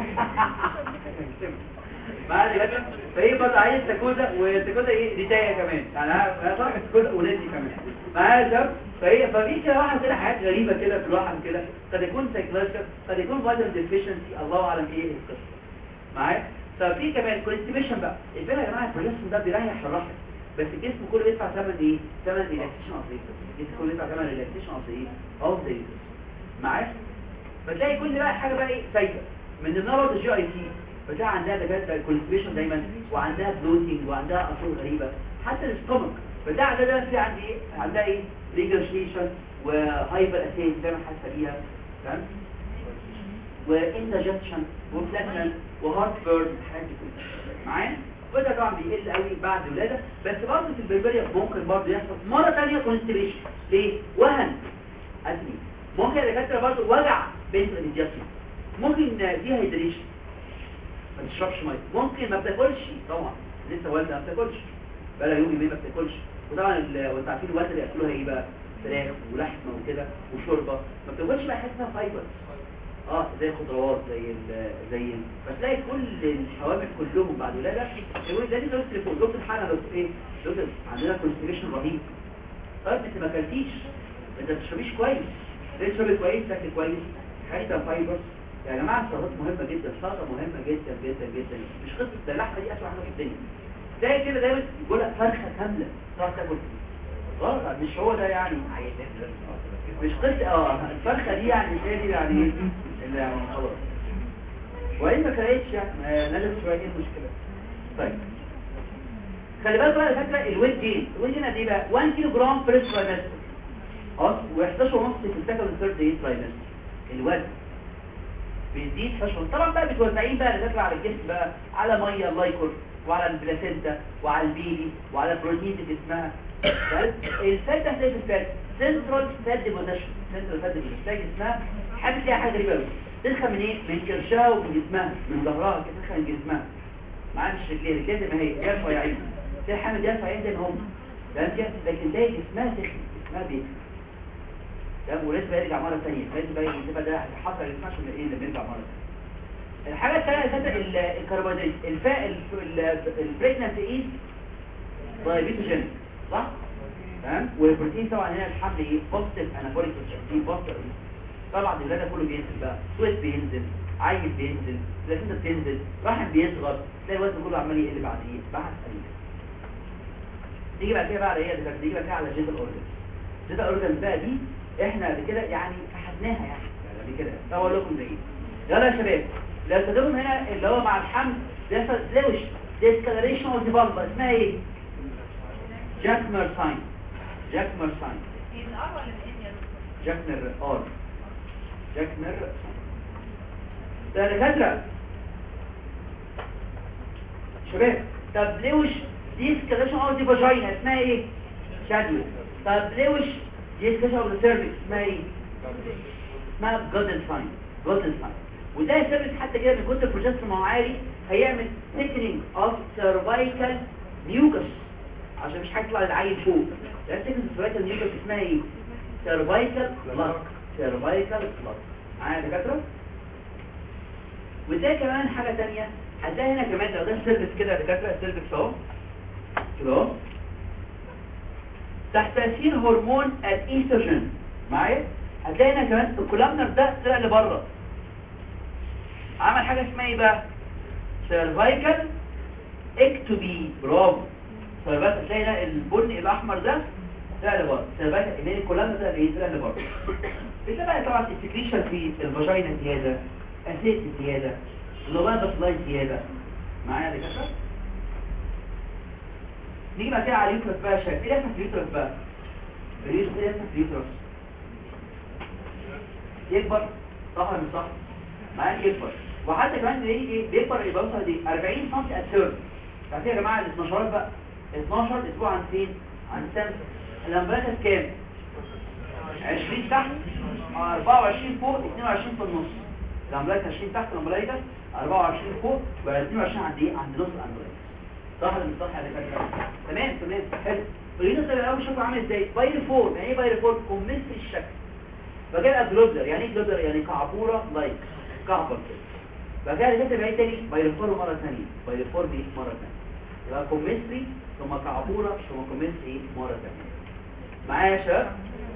بعد كده فهي برضه عايز تاكوزا والتاكوزا ايه ريتايه كمان يعني انا صح تاكوزا ولادي كمان معايا ده فهي ففي كده واحد كده حاجات غريبه كده في الواحد كده قد يكون سايكولوجيكال قد يكون فيتامين ديفيشنسي الله اعلم ايه القصه معايا ففي كمان كونستيبيشن بقى الفكره يا جماعه البروجسترون ده بيريح الرحم بس الجسم كله بيدفع ثمن ايه ثمن ريلاكسيشن اوف الجسم كله بيدفع ثمن ريلاكسيشن اوف ايه اوف ذا معايا فتلاقي كل بقى حاجه بقى ايه فايده من ضمنها برضه الجي اي تي بتلاقي عندها دكاتره كونستيبيشن دايما وعندها بلوتنج وعندها اصول غريبه حتى الستومك بتاع ده ده في عندي ايه عندها ايه ريجرشيشن وهايبر اسيد زي ما حاسه بيها تمام واندجشن وفلاكشن وهارت بيرن الحاجات دي كلها معايا وده طبعا بيقل قوي بعد الولاده بس برضه في البربريا ممكن برضه يحصل مره ثانيه كونستيبيشن ليه وهن ادمي ممكن يا دكاتره برضه وجع بين الدياسيس ممكن دي هيدريشن ما تشربش ميه ممكن ما بتاكلش طبعا لسه والده ما بتاكلش بقى يوم يومين ما بتاكلش وطبعا ال- وانت عارفين الوالده بياكلوها ايه بقى فراخ ولحمه وكده وشوربه ما بتاكلش بقى حاجه اسمها فايبر اه زي الخضروات زي ال زي ال فتلاقي كل الحوامل كلهم بعد ولاده يقول لازم دكتور تليفون دكتور حاله دكتور ايه دكتور عندنا كونستيبيشن رهيب طيب انت ما اكلتيش انت ما بتشربيش كويس ليه تشربي كويس تاكل كويس حته فايبر يا جماعه السلطات مهمه جدا السلطه مهمه جدا جدا جدا مش قصه ده اللحمه دي اسوء حاجه في الدنيا زي كده دايما يقول لك فرخه كامله تروح تاكل غلط مش هو ده يعني مش قصه اه الفرخه دي يعني زي دي يعني ايه اللي يعني خلاص وإن ما كانتش يعني ما نزل شويه ايه المشكله طيب خلي بالك بقى الفكره الويت جين الويت جين قد ايه بقى 1 كيلو جرام بير ترايمستر خلاص و11 ونص في السكند والثيرد ايه ترايمستر الوزن بيزيد 11 ونص طبعا بقى متوزعين بقى اللي على الجسم بقى على ميه الله يكون وعلى البلاسينتا وعلى البيلي وعلى البروتين اللي اسمها طيب؟ الفات ده هتلاقي في الفات سنترال فات ديبوزيشن سنترال فات ديبوزيشن تلاقي جسمها حاجه فيها حاجه غريبه قوي تدخل من ايه من كرشها ومن جسمها من ظهرها كده تدخل من جسمها معاها مش رجليها رجليها زي ما هي رجليها رفيعين تلاقي حامل رجليها رفيعين زي ما هم تمام كده لكن تلاقي جسمها سخن جسمها بيتخن تمام ولازم بقى يرجع مره ثانيه لازم بقى يبقى ده حصل ما ينفعش من ايه لما يرجع مره ثانيه الحاجه الثانيه اساسا ال- الكربوهيدرات الفاء البريجننت ايز دايبيتوجينيك صح تمام والبروتين طبعا هنا الحمل ايه بوزيتيف انابوليك دي بوزيتيف طبعا الولاده كله بينزل بقى سويت بينزل عيل بينزل لكن بتنزل رحم بيصغر تلاقي الوزن كله عمال يقل بعد ايه بعد قليل تيجي بعد كده بقى على ايه ده تيجي بعد كده على جيتا اورجن جيتا اورجن بقى دي احنا قبل كده يعني فحدناها يعني قبل كده طب اقول لكم زي ايه يلا يا شباب لو استخدمهم هنا اللي هو مع الحمل بيحصل زوش ديسكالريشن اوف ديفلوبمنت اسمها ايه جاكمر ساين جاكمر ساين هي من الار ولا من ان يا دكتور؟ جاكمر ار جاكمر ده دكاتره شباب طب ليه وش ديسكالريشن اوف دي فاجينا اسمها ايه شادو طب ليه وش ديسكالريشن اوف ذا سيرفكس اسمها ايه اسمها جودن ساين جودن ساين وده السيرفكس حتى كده من كتر البروجسترون ما هو عالي هيعمل thickening of cervical mucus عشان مش حاجه تطلع للعيل فوق ده thickening cervical mucus اسمها ايه cervical plug cervical plug معايا يا دكاتره وده كمان حاجه ثانيه هتلاقي هنا كمان لو ده السيرفكس كده يا دكاتره السيرفكس اهو كده اهو تحت تاثير هرمون الايستروجين معايا هتلاقي هنا كمان الكولامنر ده طلع لبره عمل حاجه اسمها ايه بقى سيرفايكال اكتوبي برافو سيرفايكال تلاقي هنا البني الاحمر ده طلع لبره سيرفايكال اللي هي الكولامنر ده اللي طلع لبره بتبقى طبعا السكريشن في الفاجينا زياده اسيد زياده اللغه بسلاي زياده معايا يا دكاتره نيجي بعد كده على اليوترس بقى شايف ايه اسمه اليوترس بقى اليوترس ايه اسمه اليوترس يكبر صح ولا مش صح معاك يكبر وحتى كمان تلاقيه ايه بيكبر يبقى يوصل دي 40 سم اتيرن بعد يا جماعه ال 12 بقى 12 اسبوع عن فين عن سنه الامبلاكه كام 20 تحت 24 فوق 22 في النص الامبلاكه 20 تحت الامبلاكه 24 فوق و 22 عند ايه عند نص الامبلاكه صح ولا مش صح يا دكاتره تمام تمام حلو قولنا طب الاول شكله عامل ازاي باير فورم يعني ايه باير فورم كومنت الشكل فجاء جلوبلر يعني ايه جلوبلر يعني كعبوره لايك كعبر كده فجاء كاتب ايه تاني باير فورم مره ثانيه باير فورم ايه مره ثانيه يبقى كومنتري ثم كعبوره ثم كومنتري ايه مره ثانيه معايا يا شباب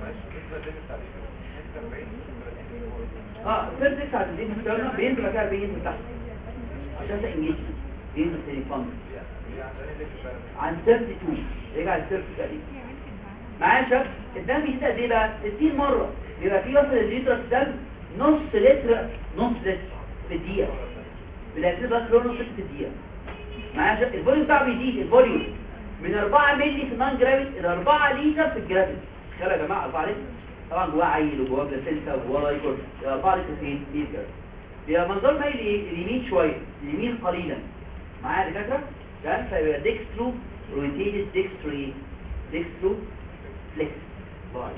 اه فيرتكس على الدين بتاعنا بينزل بقى 40 من تحت عشان ده انجيجمنت بينزل تليفون عن 32 رجع ل 32 معايا يا شباب الدم بيزيد قد ايه بقى 60 مره بيبقى فيه وصل الليتر دم نص لتر نص لتر في الدقيقه بيلاقي بقى كيلو نص لتر في الدقيقه معايا يا شباب الفوليوم بتاعه بيزيد الفوليوم من 4 مللي في النون جرافيت الى 4 لتر في الجرافيت تخيلوا يا جماعه 4 لتر طبعا جواه عيل وجواه بلاسينتا وجواه لايكور يبقى 4 لتر فين في الجرافيت بيبقى منظر مايل ايه اليمين شويه اليمين قليلا معايا يا دكاتره ده فيبقى ديكسترو روتيتد ديكسترو ايه ديكسترو فليكس باي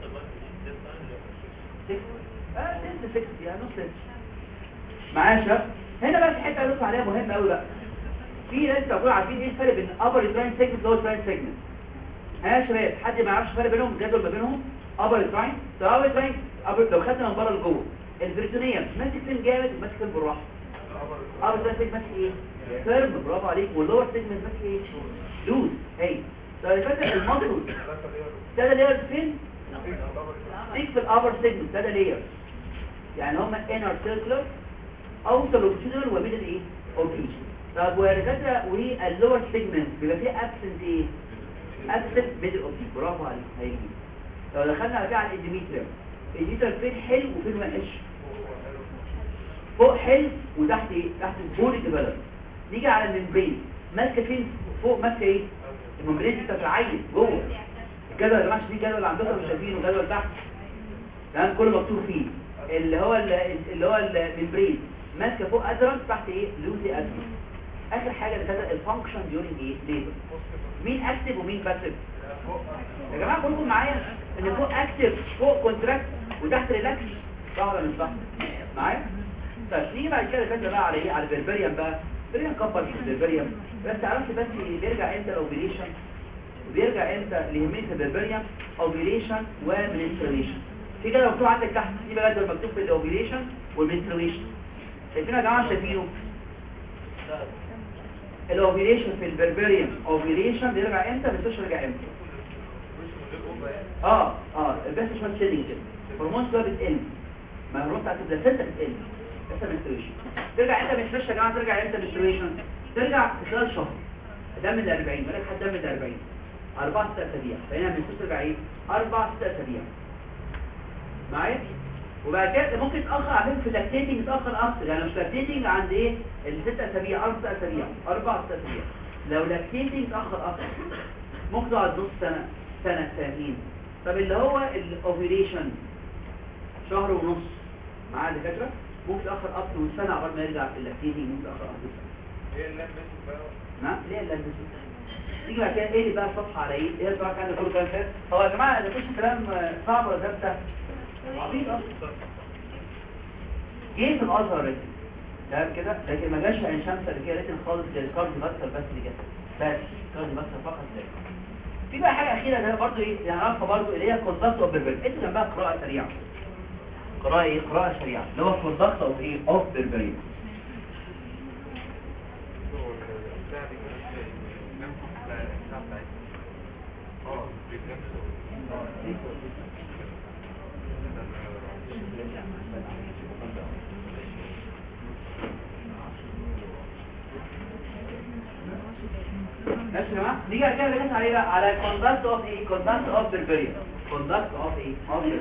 اه سنت فليكس يعني نص سنت معايا يا شباب هنا بقى في حته هنقف عليها مهمه قوي بقى في ناس تكونوا عارفين ايه الفرق بين upper uterine segment و lower uterine segment ها يا شباب حد ما يعرفش الفرق بينهم جدول ما بينهم upper uterine ده upper uterine upper لو خدنا من بره لجوه البريتونيوم ماسك فين جامد وماسك فين بالراحه upper uterine segment ماسك ايه فيرم برافو عليك واللور segment ماسك ايه لوز هي طب اللي فاكر المصل ده لير فين ستيك في الابر سيجمنت ده لير يعني هم انر سيركلر اوصل لونجيتودينال وميدل ايه اوبليك طب والدكاتره واللور سيجمنت بيبقى فيه ابسنت ايه ابسنت ميدل اوبليك برافو عليك هيجي لو دخلنا على كده على الاندوميتريوم الاندوميتريوم فين حلو وفين وحش فوق حلو وتحت ايه تحت البولي ديفلوب نيجي على الممبرين ماسكه فين فوق ماسكه ايه الممبرين بتاعت العين جوه الجدول يا جماعه شايفين الجدول عندكم مش شايفينه جدول تحت تمام كله مكتوب فيه اللي هو ال- اللي هو الممبرين ماسكه فوق ادرنس تحت ايه لوزي ادرنس اخر حاجه اللي كده الفانكشن ديورنج ايه ليبر مين اكتف ومين باسيف يا جماعه كلكم معايا ان فوق اكتف فوق كونتراكت وتحت ريلاكس صح ولا مش صح معايا طيب نيجي بعد كده كده بقى على ايه على البربريان بقى بريان كبر في البربريان بس تعرفش بس بيرجع امتى الاوبريشن وبيرجع امتى اللي يهمني في البربريان اوبريشن ومنستريشن في كده مكتوب عندك تحت في بقى جدول مكتوب في الاوبريشن والمنستريشن شايفين يا جماعه شايفينه الاوبريشن في البربريان اوبريشن بيرجع امتى بس يرجع امتى اه اه البس شويه شيدنج كده الهرمون ده بتقل ما الهرمون بتاعت البلاسينتا بتقل لسه منستريشن ترجع امتى منستريشن يا جماعه ترجع امتى منستريشن ترجع في خلال شهر ده من ال 40 مالك حد ده من ال 40 اربع ست اسابيع فهنا من ترجع ايه اربع ست اسابيع معايا وبعد كده ممكن تاخر على فكره في اللاكتيتنج تاخر اكتر يعني مش لاكتيتنج عند ايه الست اسابيع اربع ست اسابيع اربع ست اسابيع لو لاكتيتنج تاخر اكتر ممكن تقعد نص سنه سنه سنتين طب اللي هو الاوفيليشن شهر ونص معاه الدكاتره ممكن تاخر اكتر من سنه قبل ما يرجع في اللاكتيتنج ممكن تاخر اكتر سنه هي اللام بس بقى نعم ليه اللي تيجي بعد كده ايه اللي بقى الصفحه على ايه ايه الصفحه كان كله كلام فات هو يا جماعه ده مش كلام آه، صعب ولا ده سهل عبيط اصلا جه في الازهر رسم تمام كده لكن ما جاش في عين شمس اللي كده رسم خالص زي الكارد ماستر بس اللي جه بس كارد ماستر فقط زي في بقى حاجه اخيره ده برضه ايه نعرفها برضه اللي هي كوندكت اوف بيربري انت جنبها قراءه سريعه قراءه ايه قراءه سريعه اللي هو كوندكت اوف ايه اوف بيربري هو البتاع دي كانت اللام بتاع البتاع بتاعتها اه بيتنفسوا ماشي يا جماعه نيجي على كده بنقول عليه بقى على كوندكت اوف ايه كوندكت اوف بيربري كوندكت اوف ايه اوف بيربري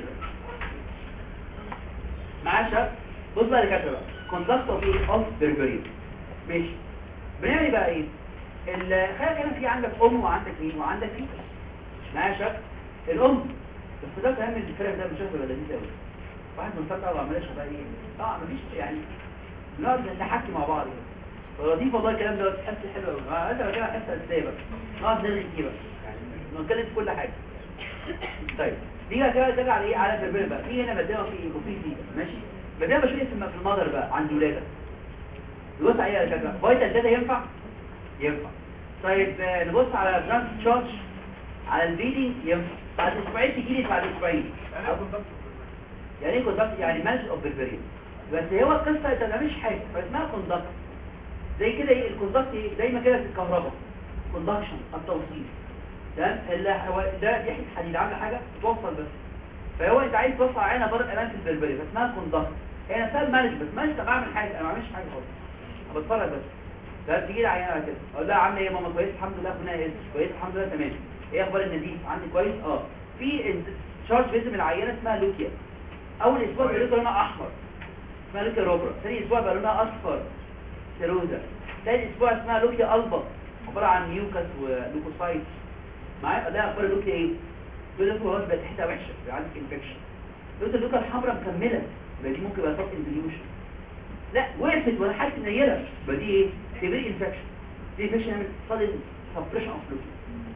معايا يا شباب بص بقى لكده بقى كوندكت اوف ايه اوف بيربري ماشي بنعمل إيه بقى ايه ال- خلي كده في عندك ام وعندك مين وعندك فيتس معايا يا شباب الام الفضلات اهم الفرق ده بشكل لذيذ قوي واحد مستمتع وعمال يشرب بقى ايه اه مفيش يعني نقعد نحكي مع بعض لطيف والله الكلام ده تحس حلو قوي اه انت كده حاسس ازاي بقى نقعد نرغي فيه بقى يعني نتكلم في كل حاجه طيب نيجي كده كده على ايه على التربيه بقى في هنا مدام في ايه وفي دي ماشي مدام بشوف في الم- في المدر بقى عند ولاده نبص عليها على فكره فايتال داتا ينفع ينفع طيب آه، نبص على برانش تشارج على البيدنج ينفع بعد اسبوعين تجي لي بعد اسبوعين انا كنت بكتب يعني ايه كوندكت يعني مانج اوف بربرين بس هو القصه انت ما تعملش حاجه فاسمها كوندكت زي كده ايه الكوندكت ايه زي ما كده في الكهرباء كوندكشن التوصيل تمام اللي هو ده دي حته حديد عامله حاجه توصل بس فهو انت عايز توصل عينه بره الامان في البربري فاسمها كوندكت هي نفسها مانج بس مانج انا بعمل حاجه انا ما بعملش حاجه خالص انا بتفرج بس ده بتيجي لي عينه على كده اقول لها عامله ايه يا ماما كويس الحمد لله كلنا ايه كويس الحمد لله تمام ايه اخبار النزيف عندي كويس اه في شارج باسم العينه اسمها لوكيا اول اسبوع بيقولوا لونها احمر اسمها لوكيا روبرا ثاني اسبوع بقى لونها اصفر سيروزا ثالث اسبوع اسمها لوكيا البا عباره عن ميوكس ولوكوسايت معايا ده اخبار اللوكيا ايه يقول لك خلاص بقت حته وحشه بقى عندك انفكشن يقول لك اللوكيا الحمراء مكمله يبقى دي ممكن يبقى صوت انفليوشن لا وقفت ولا حاجه نيله يبقى دي ايه سيفير انفكشن دي انفكشن يعمل صدر سبريشن اوف لوكيا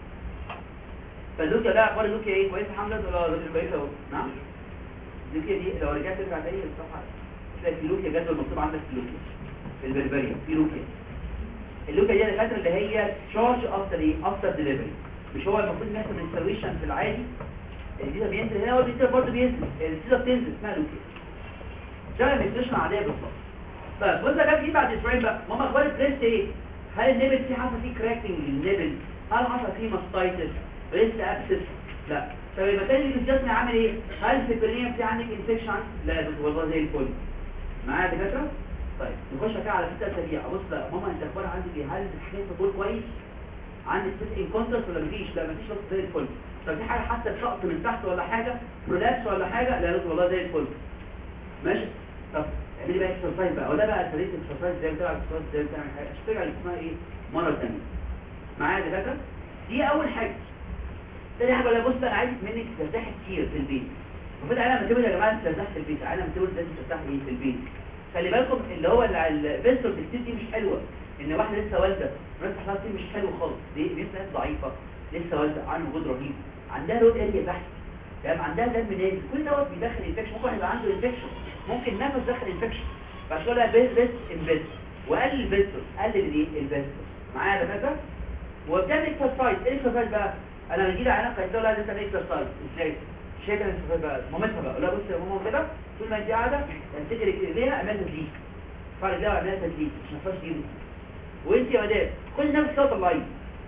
فاللوكيا ده اخبار اللوكيا ايه كويس الحمد لله ولا لوكيا كويسه اهو نعم اللوكيا دي لو رجعت ترجع تاني للصفحه تلاقي في لوكيا جدول مكتوب عندك في اللوكيا في البربريا في لوكيا اللوكيا دي الفتره اللي هي تشارج افتر ايه افتر ديليفري مش هو المفروض نحسب الانستليشن في العادي الفيزا بينزل هنا والفيزا برضه بينزل الفيزا بتنزل اسمها لوكيا شغل الانستليشن عاديه بالظبط طيب بص يا جماعه دي بعد اسبوعين بقى ماما اخبار البريست ايه هل النبل فيه حصل فيه كراكنج للنبل هل حصل فيه ماستايتس بريست ابسس لا طب يبقى تاني الجسم عامل ايه هل في البرينيوم في عندك انفكشن لا يا دكتور والله زي الفل معايا يا دكاتره طيب نخش كده على ستة سريع بص بقى ماما انت اخبار عندك ايه هل الحكايه تقول كويس عندك ست انكونترس ولا مفيش لا مفيش بس زي الفل طب في حاجه حاسه بشقط من تحت ولا حاجه برولابس ولا حاجه لا يا دكتور والله زي الفل ماشي طب اعملي بقى اكسرسايز بقى وده بقى طريقه الاكسرسايز ازاي بتلعب اكسرسايز ازاي بتعمل حاجه اشتغل اسمها ايه مره ثانيه معايا يا دكاتره دي اول حاجه تاني حاجه ولا بص بقى عايز منك ترتاحي كتير في البيت المفروض انا لما تقول يا جماعه انت ترتاح في البيت انا لما تقول لازم ترتاح ايه في البيت خلي بالكم اللي هو الفيستر في دي مش حلوه ان واحده لسه والده مرات حصلت مش حلو خالص دي دي ناس ضعيفه لسه والده عنده مجهود رهيب عندها لود اريا تحت تمام عندها دم نازل كل دوت بيدخل انفكشن ممكن يبقى عنده انفكشن ممكن نفس دخل انفكشن فعشان كده بيست بيست انفست وقلل الفيستر قلل الايه الفيستر معايا يا دكاتره وبتعمل اكسرسايز ايه الاكسرسايز بقى انا بجي لها عينك قلت لها لازم تعمل اكسرسايز ازاي شايفه الاكسرسايز بقى مامتها بقى لا بص يا ماما كده طول ما انت قاعده امسكي رجليها اعملها تدليك فرق ده اعملها تدليك مش نفسها تجيبه وانت يا مدام خدي نفس كده طلعيه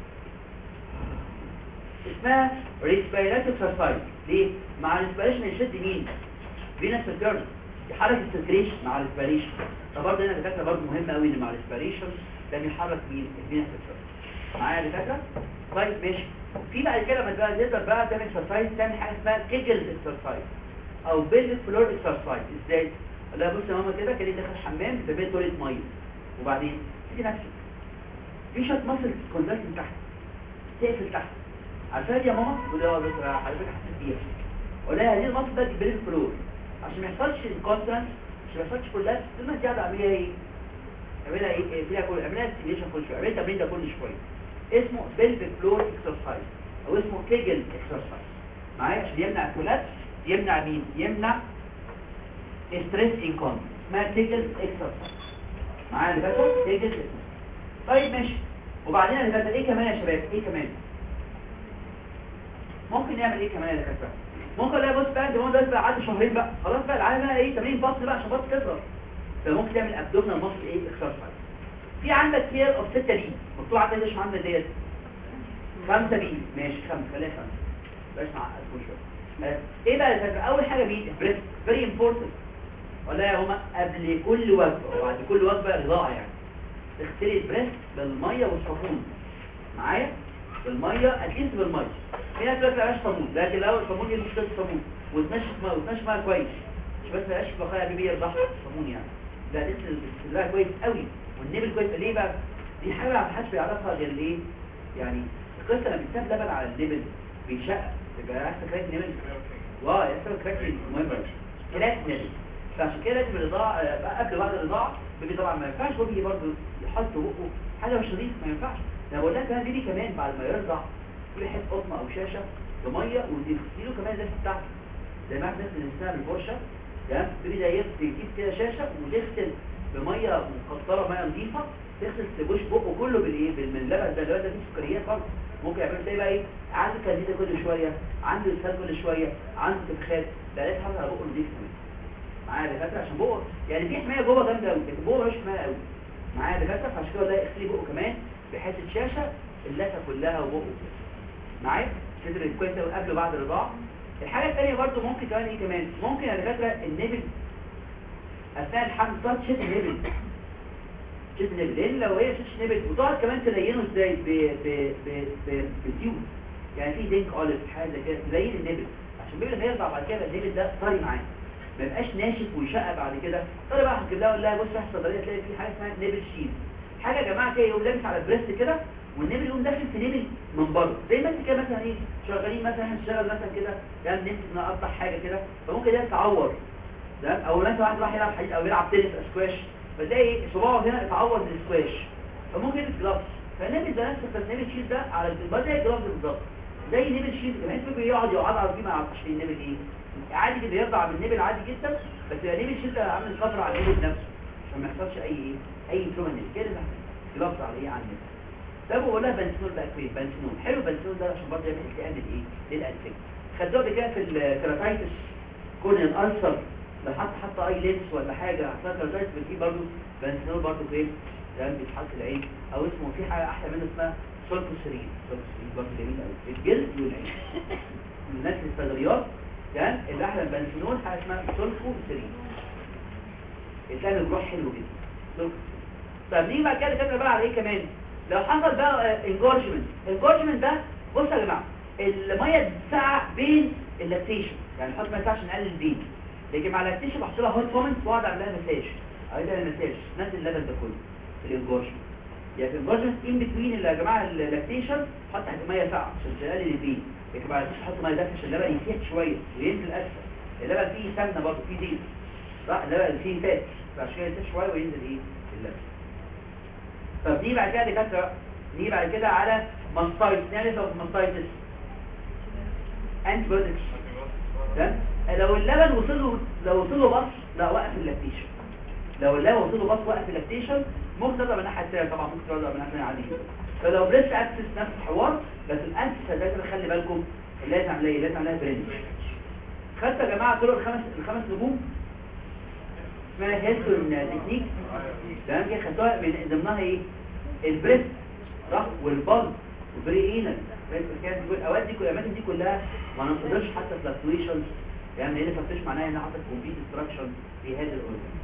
اسمها ريسبيرات اكسرسايز ليه مع الريسبيريشن يشد مين فينس سيركل يحرك السيركيليشن مع الريسبيريشن فبرضه هنا دكاتره برضه مهم قوي ان مع الريسبيريشن ده بيحرك مين الفينس سيركل معايا يا دكاتره طيب ماشي في بعد كده لما تبقى تقدر بقى تعمل اكسرسايز تعمل حاجه اسمها كيجل اكسرسايز او بيلد فلور اكسرسايز ازاي لا بص يا ماما كده كان داخل الحمام ببيت تولد ميه وبعدين تيجي نفسك في شويه مصل كونتاكت من تحت تقفل تحت عارفها دي يا ماما وده هو بس حضرتك حسيت بيها ولا هذه المصل ده بيلد فلور عشان ما يحصلش الكونتراكت عشان ما يحصلش كلها طول ما انت قاعده اعمليها ايه اعملها ايه فيها كل اعملها ستيميشن كل شويه اعملها التمرين ده كل شويه اسمه بيلفيك فلور اكسرسايز او اسمه كيجل اكسرسايز معايا عشان يمنع الكولابس يمنع مين يمنع ستريس انكون اسمها كيجل اكسرسايز معايا اللي فاتت كيجل exercise. طيب ماشي وبعدين اللي فاتت ايه كمان يا شباب ايه كمان ممكن نعمل ايه كمان يا دكاتره ممكن لا بص بقى ده بس بقى عدى شهرين بقى خلاص بقى العالم بقى ايه تمرين بطن بقى عشان بطن تكبر فممكن تعمل ابدومينال ماسل ايه اكسرسايز في عندك كير اوف 6 بي مكتوب عندك ايش عندك ديت 5 بي ماشي 5 خليها 5 بلاش مع كل شويه آه، ايه بقى الفكره اول حاجه بي بريس فيري امبورتنت ولا يا هما قبل كل وجبه وبعد كل وجبه رضاعه يعني تغسلي البريس بالميه والصابون معايا بالميه اتليست بالميه في ناس بتقول بلاش صابون لكن لو الصابون دي مش صابون وتنشف ميه وتنشف ميه كويس مش بس بلاش بقايا بيبي يرضع صابون يعني لا تغسل تغسلها كويس قوي والنبل كويس ليه بقى دي حاجه ما حدش بيعرفها غير ليه يعني القصه لما بتساب لبن على النبل بيشق تبقى عارفه كراك نبل واو يحصل كراك مهم كلاس نبل فعشان كده لازم الرضاعة آه، قبل بعد الرضاعة بيبي طبعا ما ينفعش بيبي برضه يحط بقه حاجة مش نظيفة ما ينفعش انا بقول لك بقى بيبي كمان بعد ما يرضع يجيب حته قطن او شاشة بمية وتغسله كمان زي بتاعته زي ما احنا بنستخدم بالفرشة تمام بيبي ده يغسل يجيب كده شاشة وتغسل بمية مقطرة مية نظيفة تغسل تبوش بقه كله بالايه باللبن ده اللبن ده فيه سكريات برضه ممكن يعمل زي بقى ايه عنده كانديدا كل شويه عنده اسهال كل شويه عنده تفخات ده لازم حاجه على بقه نضيف كمان معايا يا دكاتره عشان بقه يعني في حمايه جوه جامده قوي لكن بقه مش حمايه قوي معايا يا دكاتره فعشان كده ده يغسلي بقه كمان بحته شاشه اللثه كلها وبقه معايا صدر كويس قوي قبل وبعد الرضاعه الحاجه الثانيه برضو ممكن كمان ايه كمان ممكن يا دكاتره النبل اثناء الحمل تقعد تشد النبل تشد النبل لان لو هي تشد النبل وتقعد كمان تلينه ازاي ب ب ب ب بزيوت يعني في دينك اوليف حاجه زي كده تلين النبل عشان بيقول لما يرضع بعد كده النبل ده طري معاه ما يبقاش ناشف ويشقق بعد كده طري بقى هتجيب لها اقول لها بص في الصيدليه تلاقي في حاجه اسمها نبل شيل حاجه يا جماعه كده يقوم لابس على البريست كده والنبل يقوم داخل في نبل من بره زي ما انت كده مثلا ايه شغالين مثلا هنشتغل مثلا كده يعني نمسك نقطع حاجه كده فممكن ده تعور تمام او مثلا واحد راح يلعب حديد او يلعب تنس اسكواش فتلاقي ايه صباعه هنا اتعور من السكواش فممكن يلبس جلافز فالنبل ده نفس النبل شيل ده على الجلد زي الجلافز بالظبط زي نبل شيل كمان في يقعد يقعد فيه ما يعرفش فيه النبل ايه عادي كده يرضع بالنبل عادي جدا بس النبل شيل ده عامل فتره على النبل نفسه عشان ما يحصلش اي ايه اي تروما النبل كده جلافز على ايه على النبل ده بقول لها بنسنول بقى فين بنسنول حلو بنسنول ده عشان برضه يعمل التئام الايه للانفك خدوها قبل كده في الكراتايتس كون الالسر لو حط حط اي لينس ولا حاجه عشان كراتايتس بتجيب برضه بنسنول برضه فين ده بيتحط العين او اسمه في حاجه احلى منه اسمها سولكوسرين سولكوسرين برضه جميل قوي الجلد والعين الناس الصيدليات كان اللي احلى من بنسنول حاجه اسمها سولكوسرين الكلام الجروح حلو جدا سولكوسرين طب نيجي بعد كده كده بقى على ايه كمان لو حصل بقى انجورجمنت الانجورجمنت ده بصوا يا جماعه الميه ساعه بين اللاكتيشن يعني نحط ميه ساعه عشان نقلل البين لكن مع اللاكتيشن بحط لها هوت مومنت واقعد اعمل لها مساج اعمل لها مساج نزل اللبن ده كله في الانجورجمنت يعني في الانجورجمنت ان بتوين يا جماعه اللاكتيشن حط تحت ميه ساعه عشان تقلل البين لكن بعد كده حط ميه دافيه عشان اللبن يسيح شويه وينزل اسفل اللبن فيه سمنه برضه فيه زيت صح اللبن فيه فات فعشان كده يسيح شويه وينزل ايه اللبن طب دي بعد كده دكاتره دي بعد كده على ماستايتس نعرف اوف ماستايتس انتيبيوتكس تمام لو اللبن وصل له لو وصل له بص لا وقف اللاكتيشن لو اللبن وصل له بص وقف اللاكتيشن ممكن تضرب من الناحيه الثانيه طبعا ممكن تضرب من الناحيه الثانيه عادي فلو بريست اكسس نفس الحوار بس الانسس ده خلي بالكم لازم اعمل ايه لازم اعملها برنس خدت يا جماعه طرق الخمس الخمس نجوم اسمها هيلتون تكنيك تمام كده خدتوها من ضمنها ايه البريست صح والبلد والبريئينال كانت الاوقات دي كل الاماكن دي كلها ما ننتظرش حتى فلكتويشنز يعني لان فلكتويشن معناها ان حصل كومبليت ديستراكشن في هذا الاورجن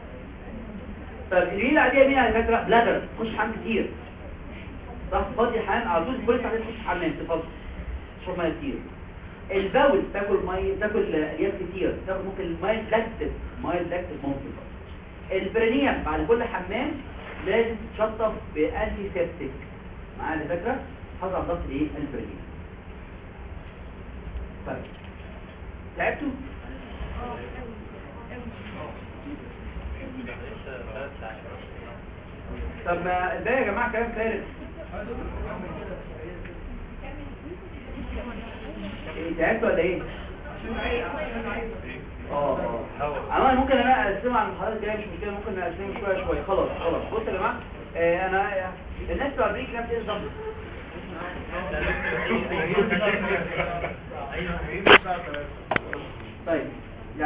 طب اللي بعديها مين على فكره بلادر تخش حمام كتير صح تفضي الحمام على طول كل ساعتين تخش حمام تفضي تشرب ميه كتير الباول تاكل ميه تاكل الياف كتير تاكل ممكن الميه لاكتيف ميه لاكتيف ممكن البرينيوم بعد كل حمام لازم تشطف بانتي سيبتيك معايا الفكره حافظ على ضغط الايه البرينيوم طيب تعبتوا طب ما الباقي يا جماعه كلام فارغ إيه، تعبتوا ولا ايه اه اه انا ممكن انا اقسمها عن المحاضرات الجايه مش مشكله ممكن اقسمها شويه شويه خلاص خلاص بصوا يا جماعه آه انا الناس بتوع البريك نفس ايه بالظبط طيب